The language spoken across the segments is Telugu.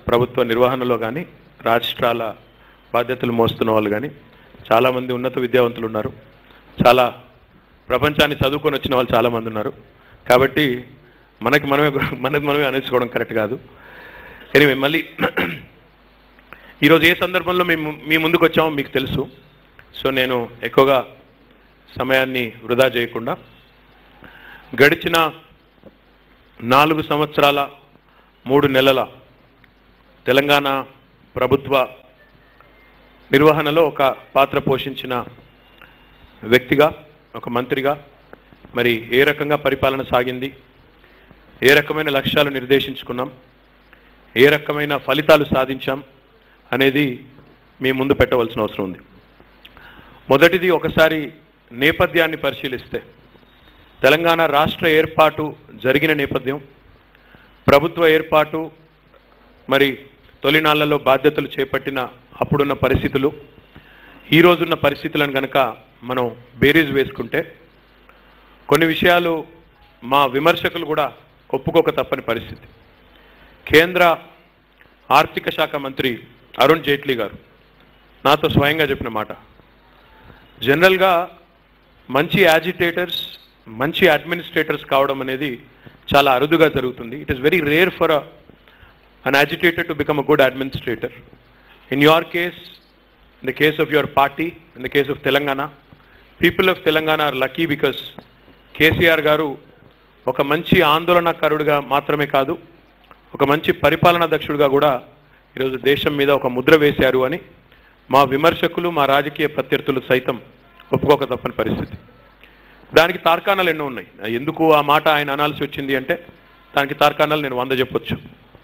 ప్రభుత్వ నిర్వహణలో కానీ రాష్ట్రాల బాధ్యతలు మోస్తున్న వాళ్ళు కానీ చాలామంది ఉన్నత విద్యావంతులు ఉన్నారు చాలా ప్రపంచాన్ని చదువుకొని వచ్చిన వాళ్ళు చాలామంది ఉన్నారు కాబట్టి మనకి మనమే మనకి మనమే అనేసుకోవడం కరెక్ట్ కాదు ఎనివే మళ్ళీ ఈరోజు ఏ సందర్భంలో మేము మీ ముందుకు వచ్చామో మీకు తెలుసు సో నేను ఎక్కువగా సమయాన్ని వృధా చేయకుండా గడిచిన నాలుగు సంవత్సరాల మూడు నెలల తెలంగాణ ప్రభుత్వ నిర్వహణలో ఒక పాత్ర పోషించిన వ్యక్తిగా ఒక మంత్రిగా మరి ఏ రకంగా పరిపాలన సాగింది ఏ రకమైన లక్ష్యాలు నిర్దేశించుకున్నాం ఏ రకమైన ఫలితాలు సాధించాం అనేది మీ ముందు పెట్టవలసిన అవసరం ఉంది మొదటిది ఒకసారి నేపథ్యాన్ని పరిశీలిస్తే తెలంగాణ రాష్ట్ర ఏర్పాటు జరిగిన నేపథ్యం ప్రభుత్వ ఏర్పాటు మరి తొలినాళ్లలో బాధ్యతలు చేపట్టిన అప్పుడున్న పరిస్థితులు ఈ రోజున్న పరిస్థితులను కనుక మనం బేరీజ్ వేసుకుంటే కొన్ని విషయాలు మా విమర్శకులు కూడా ఒప్పుకోక తప్పని పరిస్థితి కేంద్ర ఆర్థిక శాఖ మంత్రి అరుణ్ జైట్లీ గారు నాతో స్వయంగా చెప్పిన మాట జనరల్గా మంచి యాజిటేటర్స్ మంచి అడ్మినిస్ట్రేటర్స్ కావడం అనేది చాలా అరుదుగా జరుగుతుంది it is very rare for an agitator to become a good administrator in your case in the case of your party in the case of Telangana people of Telangana are lucky because KCR garu ఒక మంచి ఆందోళనకారుడిగా మాత్రమే కాదు ఒక మంచి పరిపాలనా దక్షుడిగా కూడా ఈరోజు దేశం మీద ఒక ముద్ర వేశారు అని మా విమర్శకులు మా రాజకీయ ప్రత్యర్థులు సైతం ఒప్పుకోక తప్పని పరిస్థితి దానికి తార్కాణాలు ఎన్నో ఉన్నాయి ఎందుకు ఆ మాట ఆయన అనాల్సి వచ్చింది అంటే దానికి తార్కాణాలు నేను వంద చెప్పొచ్చు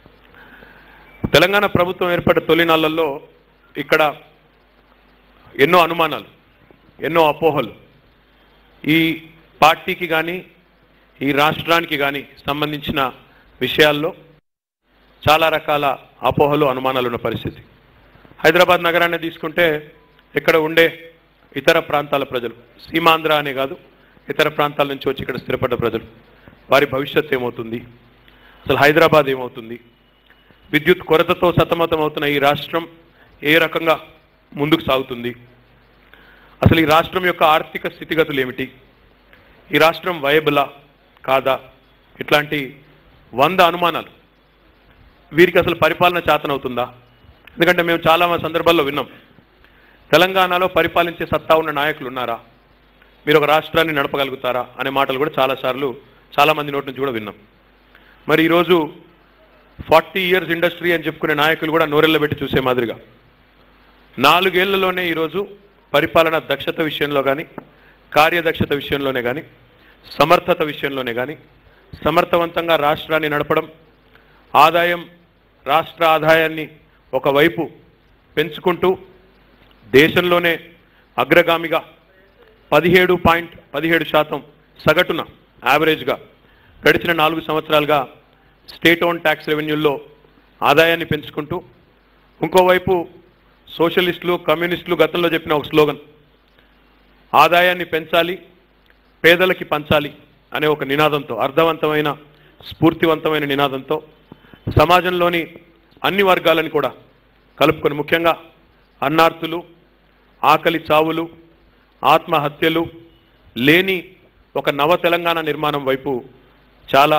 తెలంగాణ ప్రభుత్వం ఏర్పడ్డ తొలినాళ్లలో ఇక్కడ ఎన్నో అనుమానాలు ఎన్నో అపోహలు ఈ పార్టీకి కానీ ఈ రాష్ట్రానికి కానీ సంబంధించిన విషయాల్లో చాలా రకాల అపోహలు అనుమానాలు ఉన్న పరిస్థితి హైదరాబాద్ నగరాన్ని తీసుకుంటే ఇక్కడ ఉండే ఇతర ప్రాంతాల ప్రజలు సీమాంధ్ర అనే కాదు ఇతర ప్రాంతాల నుంచి వచ్చి ఇక్కడ స్థిరపడ్డ ప్రజలు వారి భవిష్యత్ ఏమవుతుంది అసలు హైదరాబాద్ ఏమవుతుంది విద్యుత్ కొరతతో సతమతం అవుతున్న ఈ రాష్ట్రం ఏ రకంగా ముందుకు సాగుతుంది అసలు ఈ రాష్ట్రం యొక్క ఆర్థిక స్థితిగతులు ఏమిటి ఈ రాష్ట్రం వయబులా కాదా ఇట్లాంటి వంద అనుమానాలు వీరికి అసలు పరిపాలన చేతనవుతుందా ఎందుకంటే మేము చాలా సందర్భాల్లో విన్నాం తెలంగాణలో పరిపాలించే సత్తా ఉన్న నాయకులు ఉన్నారా మీరు ఒక రాష్ట్రాన్ని నడపగలుగుతారా అనే మాటలు కూడా చాలాసార్లు చాలా మంది నోటి నుంచి కూడా విన్నాం మరి ఈరోజు ఫార్టీ ఇయర్స్ ఇండస్ట్రీ అని చెప్పుకునే నాయకులు కూడా నోరెళ్ళబెట్టి చూసే మాదిరిగా నాలుగేళ్లలోనే ఈరోజు పరిపాలన దక్షత విషయంలో కానీ కార్యదక్షత విషయంలోనే కానీ సమర్థత విషయంలోనే కానీ సమర్థవంతంగా రాష్ట్రాన్ని నడపడం ఆదాయం రాష్ట్ర ఆదాయాన్ని ఒకవైపు పెంచుకుంటూ దేశంలోనే అగ్రగామిగా పదిహేడు పాయింట్ పదిహేడు శాతం సగటున యావరేజ్గా గడిచిన నాలుగు సంవత్సరాలుగా స్టేట్ ఓన్ ట్యాక్స్ రెవెన్యూల్లో ఆదాయాన్ని పెంచుకుంటూ ఇంకోవైపు సోషలిస్టులు కమ్యూనిస్టులు గతంలో చెప్పిన ఒక స్లోగన్ ఆదాయాన్ని పెంచాలి పేదలకి పంచాలి అనే ఒక నినాదంతో అర్థవంతమైన స్ఫూర్తివంతమైన నినాదంతో సమాజంలోని అన్ని వర్గాలను కూడా కలుపుకొని ముఖ్యంగా అన్నార్తులు ఆకలి చావులు ఆత్మహత్యలు లేని ఒక నవ తెలంగాణ నిర్మాణం వైపు చాలా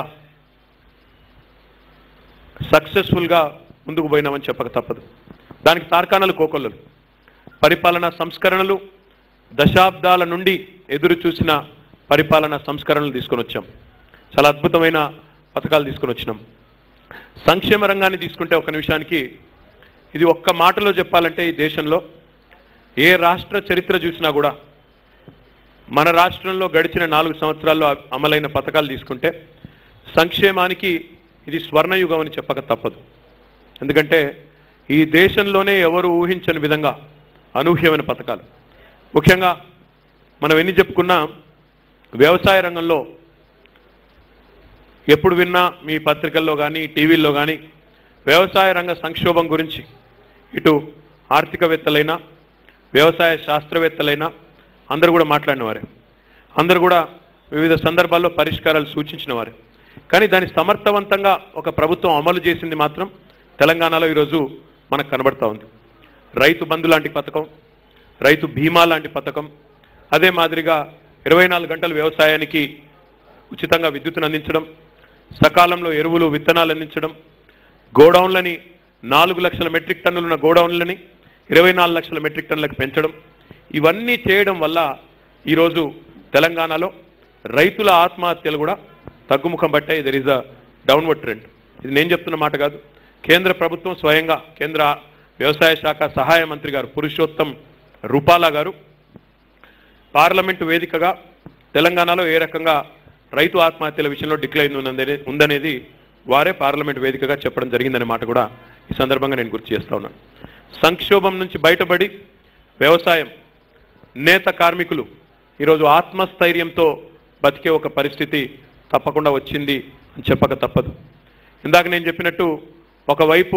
సక్సెస్ఫుల్గా ముందుకు పోయినామని చెప్పక తప్పదు దానికి తార్కాణాలు కోకొల్లలు పరిపాలనా సంస్కరణలు దశాబ్దాల నుండి ఎదురు చూసిన పరిపాలనా సంస్కరణలు తీసుకొని వచ్చాం చాలా అద్భుతమైన పథకాలు తీసుకొని వచ్చినాం సంక్షేమ రంగాన్ని తీసుకుంటే ఒక నిమిషానికి ఇది ఒక్క మాటలో చెప్పాలంటే ఈ దేశంలో ఏ రాష్ట్ర చరిత్ర చూసినా కూడా మన రాష్ట్రంలో గడిచిన నాలుగు సంవత్సరాల్లో అమలైన పథకాలు తీసుకుంటే సంక్షేమానికి ఇది స్వర్ణయుగం అని చెప్పక తప్పదు ఎందుకంటే ఈ దేశంలోనే ఎవరు ఊహించని విధంగా అనూహ్యమైన పథకాలు ముఖ్యంగా మనం ఎన్ని చెప్పుకున్నా వ్యవసాయ రంగంలో ఎప్పుడు విన్నా మీ పత్రికల్లో కానీ టీవీల్లో కానీ వ్యవసాయ రంగ సంక్షోభం గురించి ఇటు ఆర్థికవేత్తలైనా వ్యవసాయ శాస్త్రవేత్తలైనా అందరూ కూడా మాట్లాడిన వారే అందరూ కూడా వివిధ సందర్భాల్లో పరిష్కారాలు సూచించిన వారే కానీ దాన్ని సమర్థవంతంగా ఒక ప్రభుత్వం అమలు చేసింది మాత్రం తెలంగాణలో ఈరోజు మనకు కనబడతా ఉంది రైతు బంధు లాంటి పథకం రైతు బీమా లాంటి పథకం అదే మాదిరిగా ఇరవై నాలుగు గంటలు వ్యవసాయానికి ఉచితంగా విద్యుత్తును అందించడం సకాలంలో ఎరువులు విత్తనాలు అందించడం గోడౌన్లని నాలుగు లక్షల మెట్రిక్ టన్నులున్న గోడౌన్లని ఇరవై నాలుగు లక్షల మెట్రిక్ టన్నులకు పెంచడం ఇవన్నీ చేయడం వల్ల ఈరోజు తెలంగాణలో రైతుల ఆత్మహత్యలు కూడా తగ్గుముఖం పట్టాయి there is a downward trend ఇది నేను చెప్తున్న మాట కాదు కేంద్ర ప్రభుత్వం స్వయంగా కేంద్ర వ్యవసాయ శాఖ సహాయ మంత్రి గారు పురుషోత్తం రూపాలా గారు పార్లమెంటు వేదికగా తెలంగాణలో ఏ రకంగా రైతు ఆత్మహత్యల విషయంలో డిక్లైన్ ఉందనే ఉందనేది వారే పార్లమెంట్ వేదికగా చెప్పడం జరిగిందనే మాట కూడా ఈ సందర్భంగా నేను గుర్తు చేస్తా ఉన్నాను సంక్షోభం నుంచి బయటపడి వ్యవసాయం నేత కార్మికులు ఈరోజు ఆత్మస్థైర్యంతో బతికే ఒక పరిస్థితి తప్పకుండా వచ్చింది అని చెప్పక తప్పదు ఇందాక నేను చెప్పినట్టు ఒకవైపు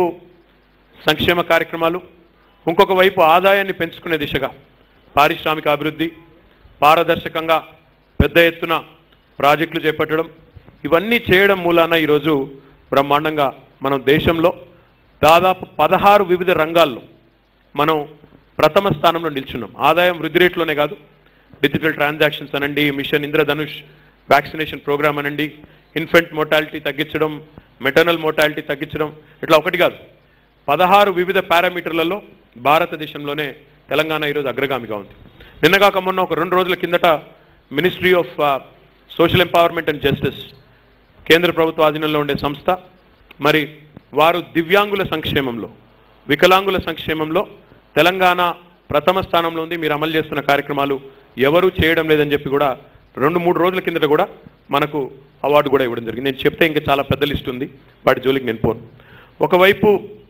సంక్షేమ కార్యక్రమాలు ఇంకొక వైపు ఆదాయాన్ని పెంచుకునే దిశగా పారిశ్రామిక అభివృద్ధి పారదర్శకంగా పెద్ద ఎత్తున ప్రాజెక్టులు చేపట్టడం ఇవన్నీ చేయడం మూలాన ఈరోజు బ్రహ్మాండంగా మనం దేశంలో దాదాపు పదహారు వివిధ రంగాల్లో మనం ప్రథమ స్థానంలో నిల్చున్నాం ఆదాయం వృద్ధి రేట్లోనే కాదు డిజిటల్ ట్రాన్సాక్షన్స్ అనండి మిషన్ ఇంద్రధనుష్ వ్యాక్సినేషన్ ప్రోగ్రామ్ అనండి ఇన్ఫెంట్ మోటాలిటీ తగ్గించడం మెటర్నల్ మోటాలిటీ తగ్గించడం ఇట్లా ఒకటి కాదు పదహారు వివిధ పారామీటర్లలో భారతదేశంలోనే తెలంగాణ ఈరోజు అగ్రగామిగా ఉంది నిన్నగాక మొన్న ఒక రెండు రోజుల కిందట ministry of social empowerment and justice కేంద్ర ప్రభుత్వ ఆధీనంలో ఉండే సంస్థ మరి వారు దివ్యాంగుల సంక్షేమంలో వికలాంగుల సంక్షేమంలో తెలంగాణ ప్రథమ స్థానంలో ఉంది మీరు అమలు చేస్తున్న కార్యక్రమాలు ఎవరూ చేయడం లేదని చెప్పి కూడా రెండు మూడు రోజుల కిందట కూడా మనకు అవార్డు కూడా ఇవ్వడం జరిగింది నేను చెప్తే ఇంకా చాలా పెద్ద లిస్ట్ ఉంది వాటి జోలికి నేను పోను ఒకవైపు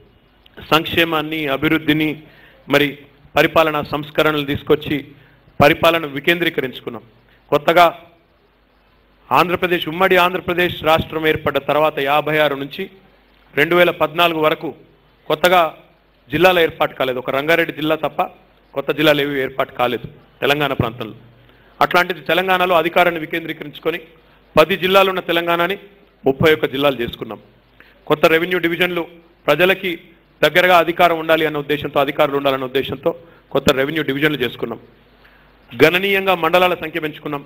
సంక్షేమాన్ని అభివృద్ధిని మరి పరిపాలనా సంస్కరణలు తీసుకొచ్చి పరిపాలన వికేంద్రీకరించుకున్నాం కొత్తగా ఆంధ్రప్రదేశ్ ఉమ్మడి ఆంధ్రప్రదేశ్ రాష్ట్రం ఏర్పడ్డ తర్వాత యాభై ఆరు నుంచి రెండు వేల పద్నాలుగు వరకు కొత్తగా జిల్లాల ఏర్పాటు కాలేదు ఒక రంగారెడ్డి జిల్లా తప్ప కొత్త జిల్లాలు ఏవి ఏర్పాటు కాలేదు తెలంగాణ ప్రాంతంలో అట్లాంటిది తెలంగాణలో అధికారాన్ని వికేంద్రీకరించుకొని పది జిల్లాలు ఉన్న తెలంగాణని ముప్పై ఒక్క జిల్లాలు చేసుకున్నాం కొత్త రెవెన్యూ డివిజన్లు ప్రజలకి దగ్గరగా అధికారం ఉండాలి అన్న ఉద్దేశంతో అధికారులు ఉండాలన్న ఉద్దేశంతో కొత్త రెవెన్యూ డివిజన్లు చేసుకున్నాం గణనీయంగా మండలాల సంఖ్య పెంచుకున్నాం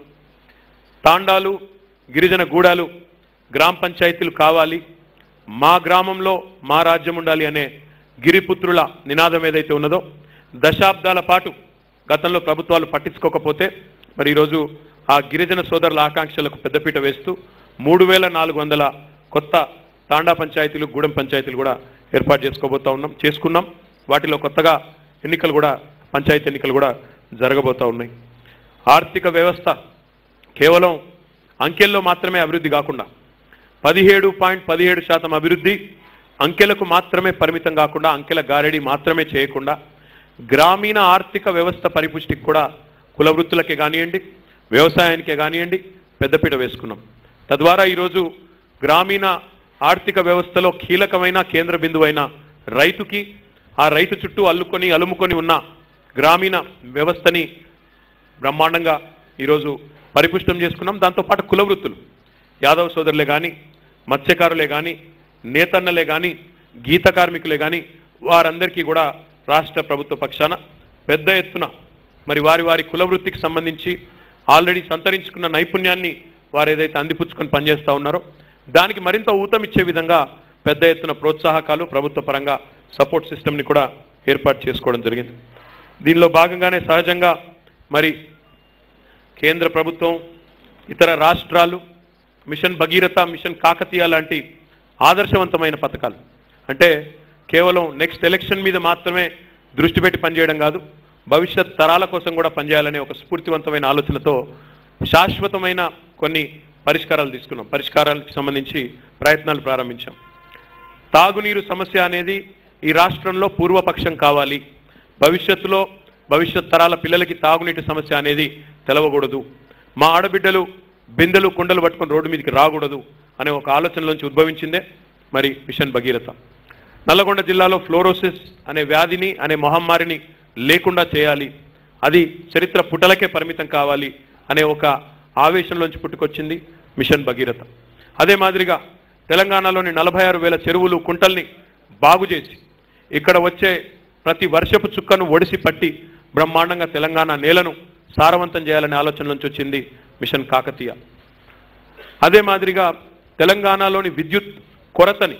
తాండాలు గిరిజన గూడాలు గ్రామ పంచాయతీలు కావాలి మా గ్రామంలో మా రాజ్యం ఉండాలి అనే గిరిపుత్రుల నినాదం ఏదైతే ఉన్నదో దశాబ్దాల పాటు గతంలో ప్రభుత్వాలు పట్టించుకోకపోతే మరి ఈరోజు ఆ గిరిజన సోదరుల ఆకాంక్షలకు పెద్దపీట వేస్తూ మూడు వేల నాలుగు వందల కొత్త తాండా పంచాయతీలు గూడెం పంచాయతీలు కూడా ఏర్పాటు చేసుకోబోతా ఉన్నాం చేసుకున్నాం వాటిలో కొత్తగా ఎన్నికలు కూడా పంచాయతీ ఎన్నికలు కూడా జరగబోతా ఉన్నాయి ఆర్థిక వ్యవస్థ కేవలం అంకెల్లో మాత్రమే అభివృద్ధి కాకుండా పదిహేడు పాయింట్ పదిహేడు శాతం అభివృద్ధి అంకెలకు మాత్రమే పరిమితం కాకుండా అంకెల గారడి మాత్రమే చేయకుండా గ్రామీణ ఆర్థిక వ్యవస్థ పరిపుష్టికి కూడా కుల వృత్తులకే కానివ్వండి వ్యవసాయానికే కానివ్వండి పెద్దపీట వేసుకున్నాం తద్వారా ఈరోజు గ్రామీణ ఆర్థిక వ్యవస్థలో కీలకమైన కేంద్ర బిందువైన రైతుకి ఆ రైతు చుట్టూ అల్లుకొని అలుముకొని ఉన్న గ్రామీణ వ్యవస్థని బ్రహ్మాండంగా ఈరోజు పరిపుష్టం చేసుకున్నాం దాంతోపాటు కుల వృత్తులు యాదవ్ సోదరులే కానీ మత్స్యకారులే కానీ నేతన్నలే కానీ గీత కార్మికులే కానీ వారందరికీ కూడా రాష్ట్ర ప్రభుత్వ పక్షాన పెద్ద ఎత్తున మరి వారి వారి కుల వృత్తికి సంబంధించి ఆల్రెడీ సంతరించుకున్న నైపుణ్యాన్ని వారు ఏదైతే అందిపుచ్చుకొని పనిచేస్తూ ఉన్నారో దానికి మరింత ఊతమిచ్చే విధంగా పెద్ద ఎత్తున ప్రోత్సాహకాలు ప్రభుత్వ పరంగా సపోర్ట్ సిస్టమ్ని కూడా ఏర్పాటు చేసుకోవడం జరిగింది దీనిలో భాగంగానే సహజంగా మరి కేంద్ర ప్రభుత్వం ఇతర రాష్ట్రాలు మిషన్ భగీరథ మిషన్ కాకతీయ లాంటి ఆదర్శవంతమైన పథకాలు అంటే కేవలం నెక్స్ట్ ఎలక్షన్ మీద మాత్రమే దృష్టి పెట్టి పనిచేయడం కాదు భవిష్యత్ తరాల కోసం కూడా పనిచేయాలనే ఒక స్ఫూర్తివంతమైన ఆలోచనతో శాశ్వతమైన కొన్ని పరిష్కారాలు తీసుకున్నాం పరిష్కారాలకు సంబంధించి ప్రయత్నాలు ప్రారంభించాం తాగునీరు సమస్య అనేది ఈ రాష్ట్రంలో పూర్వపక్షం కావాలి భవిష్యత్తులో భవిష్యత్ తరాల పిల్లలకి తాగునీటి సమస్య అనేది తెలవకూడదు మా ఆడబిడ్డలు బిందెలు కుండలు పట్టుకొని రోడ్డు మీదకి రాకూడదు అనే ఒక ఆలోచనలోంచి ఉద్భవించిందే మరి మిషన్ భగీరథ నల్లగొండ జిల్లాలో ఫ్లోరోసిస్ అనే వ్యాధిని అనే మహమ్మారిని లేకుండా చేయాలి అది చరిత్ర పుటలకే పరిమితం కావాలి అనే ఒక ఆవేశంలోంచి పుట్టుకొచ్చింది మిషన్ భగీరథ అదే మాదిరిగా తెలంగాణలోని నలభై ఆరు వేల చెరువులు కుంటల్ని బాగు చేసి ఇక్కడ వచ్చే ప్రతి వర్షపు చుక్కను ఒడిసి పట్టి బ్రహ్మాండంగా తెలంగాణ నేలను సారవంతం చేయాలనే ఆలోచన నుంచి వచ్చింది మిషన్ కాకతీయ అదే మాదిరిగా తెలంగాణలోని విద్యుత్ కొరతని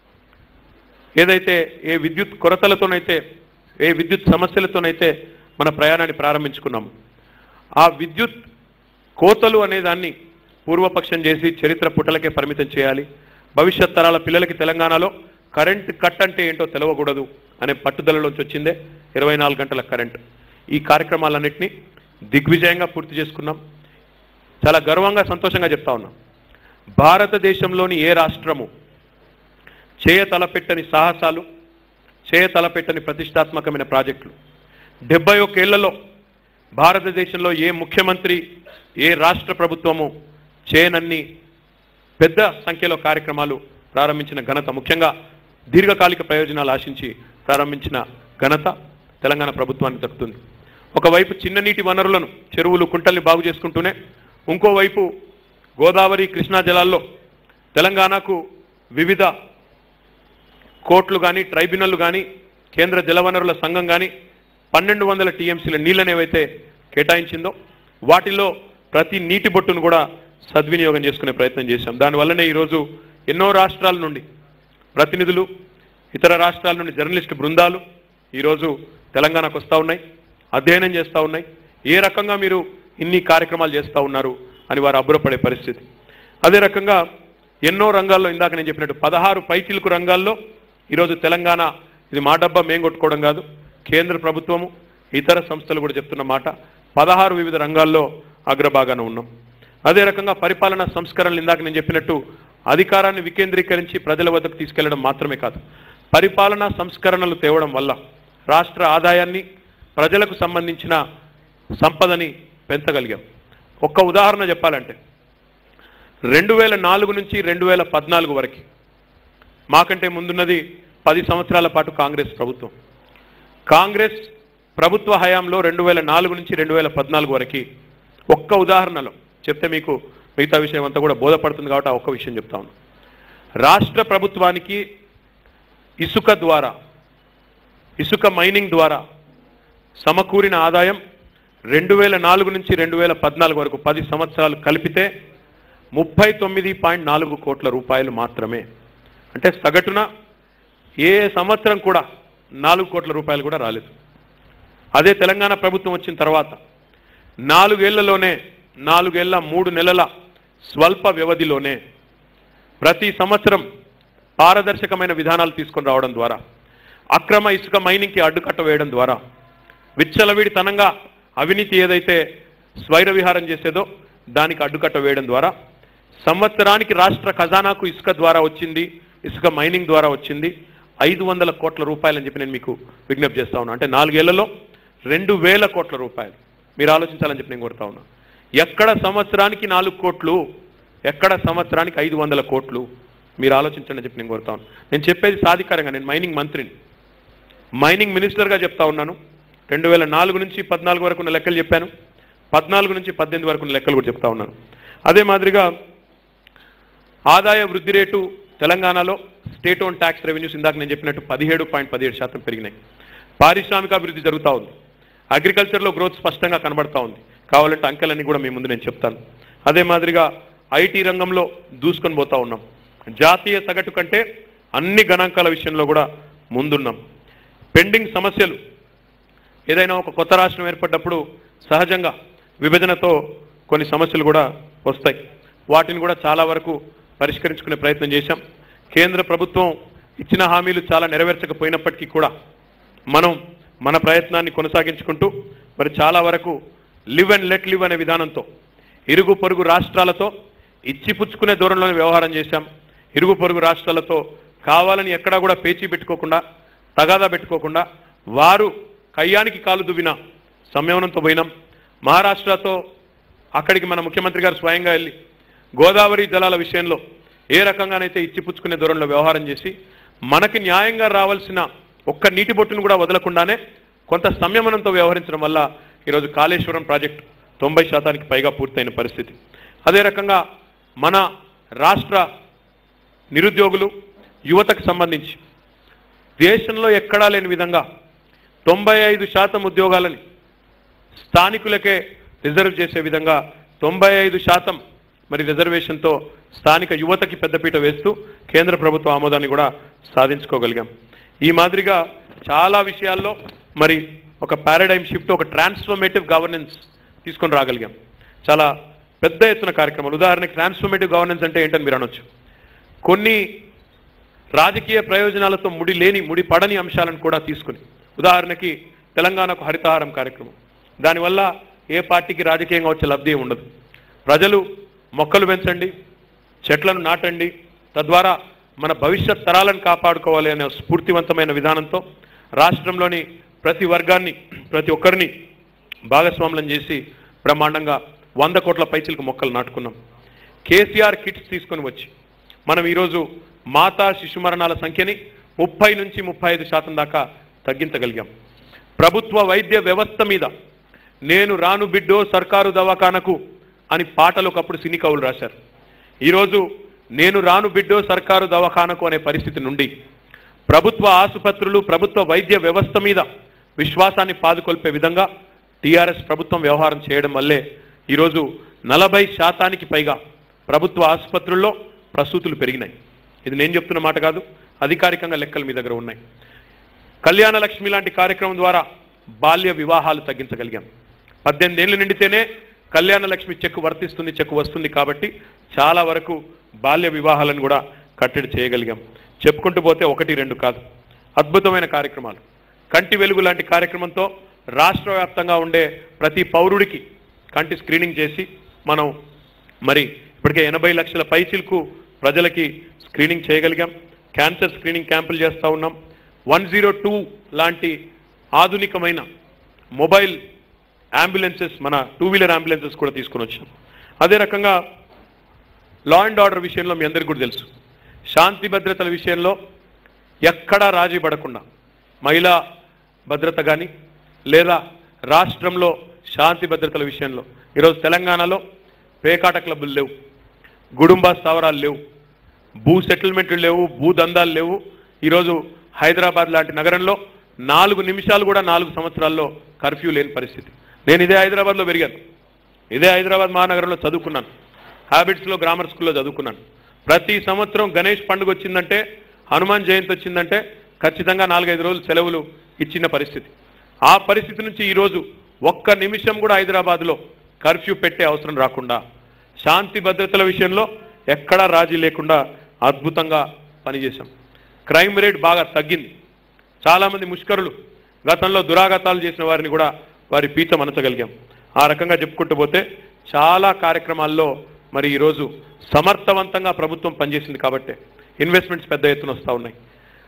ఏదైతే ఏ విద్యుత్ కొరతలతోనైతే ఏ విద్యుత్ సమస్యలతోనైతే మన ప్రయాణాన్ని ప్రారంభించుకున్నాము ఆ విద్యుత్ కోతలు అనే దాన్ని పూర్వపక్షం చేసి చరిత్ర పుటలకే పరిమితం చేయాలి భవిష్యత్ తరాల పిల్లలకి తెలంగాణలో కరెంట్ కట్ అంటే ఏంటో తెలవకూడదు అనే పట్టుదలలోంచి వచ్చిందే ఇరవై నాలుగు గంటల కరెంట్ ఈ కార్యక్రమాలన్నింటినీ దిగ్విజయంగా పూర్తి చేసుకున్నాం చాలా గర్వంగా సంతోషంగా చెప్తా ఉన్నాం భారతదేశంలోని ఏ రాష్ట్రము చేయ తలపెట్టని సాహసాలు చేయ తలపెట్టని ప్రతిష్టాత్మకమైన ప్రాజెక్టులు డెబ్బై ఒకేళ్లలో భారతదేశంలో ఏ ముఖ్యమంత్రి ఏ రాష్ట్ర ప్రభుత్వము చేయనన్ని పెద్ద సంఖ్యలో కార్యక్రమాలు ప్రారంభించిన ఘనత ముఖ్యంగా దీర్ఘకాలిక ప్రయోజనాలు ఆశించి ప్రారంభించిన ఘనత తెలంగాణ ప్రభుత్వానికి దక్కుతుంది ఒకవైపు చిన్న నీటి వనరులను చెరువులు కుంటల్ని బాగు చేసుకుంటూనే ఇంకోవైపు గోదావరి కృష్ణా జలాల్లో తెలంగాణకు వివిధ కోర్టులు కానీ ట్రైబ్యునల్ కానీ కేంద్ర జలవనరుల సంఘం కానీ పన్నెండు వందల టీఎంసీల నీళ్ళని ఏవైతే కేటాయించిందో వాటిలో ప్రతి నీటి బొట్టును కూడా సద్వినియోగం చేసుకునే ప్రయత్నం చేశాం దానివల్లనే ఈరోజు ఎన్నో రాష్ట్రాల నుండి ప్రతినిధులు ఇతర రాష్ట్రాల నుండి జర్నలిస్టు బృందాలు ఈరోజు తెలంగాణకు వస్తూ ఉన్నాయి అధ్యయనం చేస్తూ ఉన్నాయి ఏ రకంగా మీరు ఇన్ని కార్యక్రమాలు చేస్తూ ఉన్నారు అని వారు అబ్బురపడే పరిస్థితి అదే రకంగా ఎన్నో రంగాల్లో ఇందాక నేను చెప్పినట్టు పదహారు పైచిలుకు రంగాల్లో ఈరోజు తెలంగాణ ఇది మా డబ్బా మేం కొట్టుకోవడం కాదు కేంద్ర ప్రభుత్వము ఇతర సంస్థలు కూడా చెప్తున్న మాట పదహారు వివిధ రంగాల్లో అగ్రభాగాన ఉన్నాం అదే రకంగా పరిపాలనా సంస్కరణలు ఇందాక నేను చెప్పినట్టు అధికారాన్ని వికేంద్రీకరించి ప్రజల వద్దకు తీసుకెళ్లడం మాత్రమే కాదు పరిపాలనా సంస్కరణలు తేవడం వల్ల రాష్ట్ర ఆదాయాన్ని ప్రజలకు సంబంధించిన సంపదని పెంచగలిగాం ఒక్క ఉదాహరణ చెప్పాలంటే రెండు వేల నాలుగు నుంచి రెండు వేల పద్నాలుగు వరకు మాకంటే ముందున్నది పది సంవత్సరాల పాటు కాంగ్రెస్ ప్రభుత్వం కాంగ్రెస్ ప్రభుత్వ హయాంలో రెండు వేల నాలుగు నుంచి రెండు వేల పద్నాలుగు వరకు ఒక్క ఉదాహరణలో చెప్తే మీకు మిగతా విషయం అంతా కూడా బోధపడుతుంది కాబట్టి ఆ ఒక్క విషయం చెప్తా ఉన్నాను రాష్ట్ర ప్రభుత్వానికి ఇసుక ద్వారా ఇసుక మైనింగ్ ద్వారా సమకూరిన ఆదాయం రెండు వేల నాలుగు నుంచి రెండు వేల పద్నాలుగు వరకు పది సంవత్సరాలు కలిపితే ముప్పై తొమ్మిది పాయింట్ నాలుగు కోట్ల రూపాయలు మాత్రమే అంటే సగటున ఏ సంవత్సరం కూడా నాలుగు కోట్ల రూపాయలు కూడా రాలేదు అదే తెలంగాణ ప్రభుత్వం వచ్చిన తర్వాత నాలుగేళ్లలోనే నాలుగేళ్ల మూడు నెలల స్వల్ప వ్యవధిలోనే ప్రతి సంవత్సరం పారదర్శకమైన విధానాలు తీసుకొని రావడం ద్వారా అక్రమ ఇసుక మైనింగ్కి అడ్డుకట్ట వేయడం ద్వారా విచ్చలవిడితనంగా అవినీతి ఏదైతే స్వైర విహారం చేసేదో దానికి అడ్డుకట్ట వేయడం ద్వారా సంవత్సరానికి రాష్ట్ర ఖజానాకు ఇసుక ద్వారా వచ్చింది ఇసుక మైనింగ్ ద్వారా వచ్చింది ఐదు వందల కోట్ల రూపాయలని చెప్పి నేను మీకు విజ్ఞప్తి చేస్తా ఉన్నా అంటే నాలుగేళ్లలో రెండు వేల కోట్ల రూపాయలు మీరు ఆలోచించాలని చెప్పి నేను కోరుతా ఉన్నా ఎక్కడ సంవత్సరానికి నాలుగు కోట్లు ఎక్కడ సంవత్సరానికి ఐదు వందల కోట్లు మీరు ఆలోచించండి అని చెప్పి నేను కోరుతా ఉన్నాను నేను చెప్పేది సాధికారంగా నేను మైనింగ్ మంత్రిని మైనింగ్ మినిస్టర్గా చెప్తా ఉన్నాను రెండు వేల నాలుగు నుంచి పద్నాలుగు వరకు ఉన్న లెక్కలు చెప్పాను పద్నాలుగు నుంచి పద్దెనిమిది వరకు ఉన్న లెక్కలు కూడా చెప్తా ఉన్నాను అదే మాదిరిగా ఆదాయ వృద్ధి రేటు తెలంగాణలో స్టేట్ ఓన్ ట్యాక్స్ రెవెన్యూస్ ఇందాక నేను చెప్పినట్టు పదిహేడు పాయింట్ పదిహేడు శాతం పెరిగినాయి పారిశ్రామికాభివృద్ధి జరుగుతూ ఉంది అగ్రికల్చర్లో గ్రోత్ స్పష్టంగా కనబడతా ఉంది కావాలంటే అంకెలన్నీ కూడా మీ ముందు నేను చెప్తాను అదే మాదిరిగా ఐటీ రంగంలో దూసుకొని పోతా ఉన్నాం జాతీయ సగటు కంటే అన్ని గణాంకాల విషయంలో కూడా ముందున్నాం పెండింగ్ సమస్యలు ఏదైనా ఒక కొత్త రాష్ట్రం ఏర్పడ్డప్పుడు సహజంగా విభజనతో కొన్ని సమస్యలు కూడా వస్తాయి వాటిని కూడా చాలా వరకు పరిష్కరించుకునే ప్రయత్నం చేశాం కేంద్ర ప్రభుత్వం ఇచ్చిన హామీలు చాలా నెరవేర్చకపోయినప్పటికీ కూడా మనం మన ప్రయత్నాన్ని కొనసాగించుకుంటూ మరి చాలా వరకు లివ్ అండ్ లెట్ లివ్ అనే విధానంతో ఇరుగు పొరుగు రాష్ట్రాలతో ఇచ్చిపుచ్చుకునే దూరంలోనే వ్యవహారం చేశాం ఇరుగు పొరుగు రాష్ట్రాలతో కావాలని ఎక్కడా కూడా పేచీ పెట్టుకోకుండా తగాదా పెట్టుకోకుండా వారు కయ్యానికి కాలు దువ్విన సంయమనంతో పోయినాం మహారాష్ట్రతో అక్కడికి మన ముఖ్యమంత్రి గారు స్వయంగా వెళ్ళి గోదావరి జలాల విషయంలో ఏ రకంగానైతే ఇచ్చిపుచ్చుకునే దూరంలో వ్యవహారం చేసి మనకి న్యాయంగా రావాల్సిన ఒక్క నీటి బొట్టును కూడా వదలకుండానే కొంత సంయమనంతో వ్యవహరించడం వల్ల ఈరోజు కాళేశ్వరం ప్రాజెక్టు తొంభై శాతానికి పైగా పూర్తయిన పరిస్థితి అదే రకంగా మన రాష్ట్ర నిరుద్యోగులు యువతకు సంబంధించి దేశంలో ఎక్కడా లేని విధంగా తొంభై ఐదు శాతం ఉద్యోగాలని స్థానికులకే రిజర్వ్ చేసే విధంగా తొంభై ఐదు శాతం మరి రిజర్వేషన్తో స్థానిక యువతకి పెద్దపీట వేస్తూ కేంద్ర ప్రభుత్వ ఆమోదాన్ని కూడా సాధించుకోగలిగాం ఈ మాదిరిగా చాలా విషయాల్లో మరి ఒక పారాడైమ్ షిఫ్ట్ ఒక ట్రాన్స్ఫర్మేటివ్ గవర్నెన్స్ తీసుకొని రాగలిగాం చాలా పెద్ద ఎత్తున కార్యక్రమాలు ఉదాహరణకి ట్రాన్స్ఫర్మేటివ్ గవర్నెన్స్ అంటే ఏంటని మీరు అనొచ్చు కొన్ని రాజకీయ ప్రయోజనాలతో ముడి లేని ముడి పడని అంశాలను కూడా తీసుకుని ఉదాహరణకి తెలంగాణకు హరితహారం కార్యక్రమం దానివల్ల ఏ పార్టీకి రాజకీయంగా వచ్చే లబ్ధి ఏం ఉండదు ప్రజలు మొక్కలు పెంచండి చెట్లను నాటండి తద్వారా మన భవిష్యత్ తరాలను కాపాడుకోవాలి అనే స్ఫూర్తివంతమైన విధానంతో రాష్ట్రంలోని ప్రతి వర్గాన్ని ప్రతి ఒక్కరిని భాగస్వాములను చేసి బ్రహ్మాండంగా వంద కోట్ల పైచిలకు మొక్కలు నాటుకున్నాం కేసీఆర్ కిట్స్ తీసుకొని వచ్చి మనం ఈరోజు మాతా శిశు మరణాల సంఖ్యని ముప్పై నుంచి ముప్పై ఐదు శాతం దాకా తగ్గించగలిగాం ప్రభుత్వ వైద్య వ్యవస్థ మీద నేను రాను బిడ్డో సర్కారు దవాఖానకు అని పాటలు ఒకప్పుడు సినీ కవులు రాశారు ఈరోజు నేను రాను బిడ్డో సర్కారు దవాఖానకు అనే పరిస్థితి నుండి ప్రభుత్వ ఆసుపత్రులు ప్రభుత్వ వైద్య వ్యవస్థ మీద విశ్వాసాన్ని పాదుకొల్పే విధంగా టీఆర్ఎస్ ప్రభుత్వం వ్యవహారం చేయడం వల్లే ఈరోజు నలభై శాతానికి పైగా ప్రభుత్వ ఆసుపత్రుల్లో ప్రసూతులు పెరిగినాయి ఇది నేను చెప్తున్న మాట కాదు అధికారికంగా లెక్కలు మీ దగ్గర ఉన్నాయి కళ్యాణ లక్ష్మి లాంటి కార్యక్రమం ద్వారా బాల్య వివాహాలు తగ్గించగలిగాం పద్దెనిమిది ఏళ్ళు నిండితేనే కళ్యాణ లక్ష్మి చెక్కు వర్తిస్తుంది చెక్కు వస్తుంది కాబట్టి చాలా వరకు బాల్య వివాహాలను కూడా కట్టడి చేయగలిగాం చెప్పుకుంటూ పోతే ఒకటి రెండు కాదు అద్భుతమైన కార్యక్రమాలు కంటి వెలుగు లాంటి కార్యక్రమంతో రాష్ట్ర వ్యాప్తంగా ఉండే ప్రతి పౌరుడికి కంటి స్క్రీనింగ్ చేసి మనం మరి ఇప్పటికే ఎనభై లక్షల పైచిలకు ప్రజలకి స్క్రీనింగ్ చేయగలిగాం క్యాన్సర్ స్క్రీనింగ్ క్యాంపులు చేస్తూ ఉన్నాం వన్ జీరో టూ లాంటి ఆధునికమైన మొబైల్ అంబులెన్సెస్ మన టూ వీలర్ అంబులెన్సెస్ కూడా తీసుకొని వచ్చాం అదే రకంగా లా అండ్ ఆర్డర్ విషయంలో మీ అందరికీ కూడా తెలుసు శాంతి భద్రతల విషయంలో ఎక్కడా రాజీ పడకుండా మహిళా భద్రత కానీ లేదా రాష్ట్రంలో శాంతి భద్రతల విషయంలో ఈరోజు తెలంగాణలో పేకాట క్లబ్బులు లేవు గుడుంబ స్థావరాలు లేవు భూ సెటిల్మెంట్లు లేవు భూ దందాలు లేవు ఈరోజు హైదరాబాద్ లాంటి నగరంలో నాలుగు నిమిషాలు కూడా నాలుగు సంవత్సరాల్లో కర్ఫ్యూ లేని పరిస్థితి నేను ఇదే హైదరాబాద్లో పెరిగాను ఇదే హైదరాబాద్ మహానగరంలో చదువుకున్నాను హ్యాబిట్స్లో గ్రామర్ స్కూల్లో చదువుకున్నాను ప్రతి సంవత్సరం గణేష్ పండుగ వచ్చిందంటే హనుమాన్ జయంతి వచ్చిందంటే ఖచ్చితంగా నాలుగైదు రోజులు సెలవులు ఇచ్చిన పరిస్థితి ఆ పరిస్థితి నుంచి ఈరోజు ఒక్క నిమిషం కూడా హైదరాబాద్లో కర్ఫ్యూ పెట్టే అవసరం రాకుండా శాంతి భద్రతల విషయంలో ఎక్కడా రాజీ లేకుండా అద్భుతంగా పనిచేశాం క్రైమ్ రేట్ బాగా తగ్గింది చాలామంది ముష్కరులు గతంలో దురాగతాలు చేసిన వారిని కూడా వారి పీచ మనచగలిగాం ఆ రకంగా చెప్పుకుంటూ పోతే చాలా కార్యక్రమాల్లో మరి ఈరోజు సమర్థవంతంగా ప్రభుత్వం పనిచేసింది కాబట్టే ఇన్వెస్ట్మెంట్స్ పెద్ద ఎత్తున వస్తూ ఉన్నాయి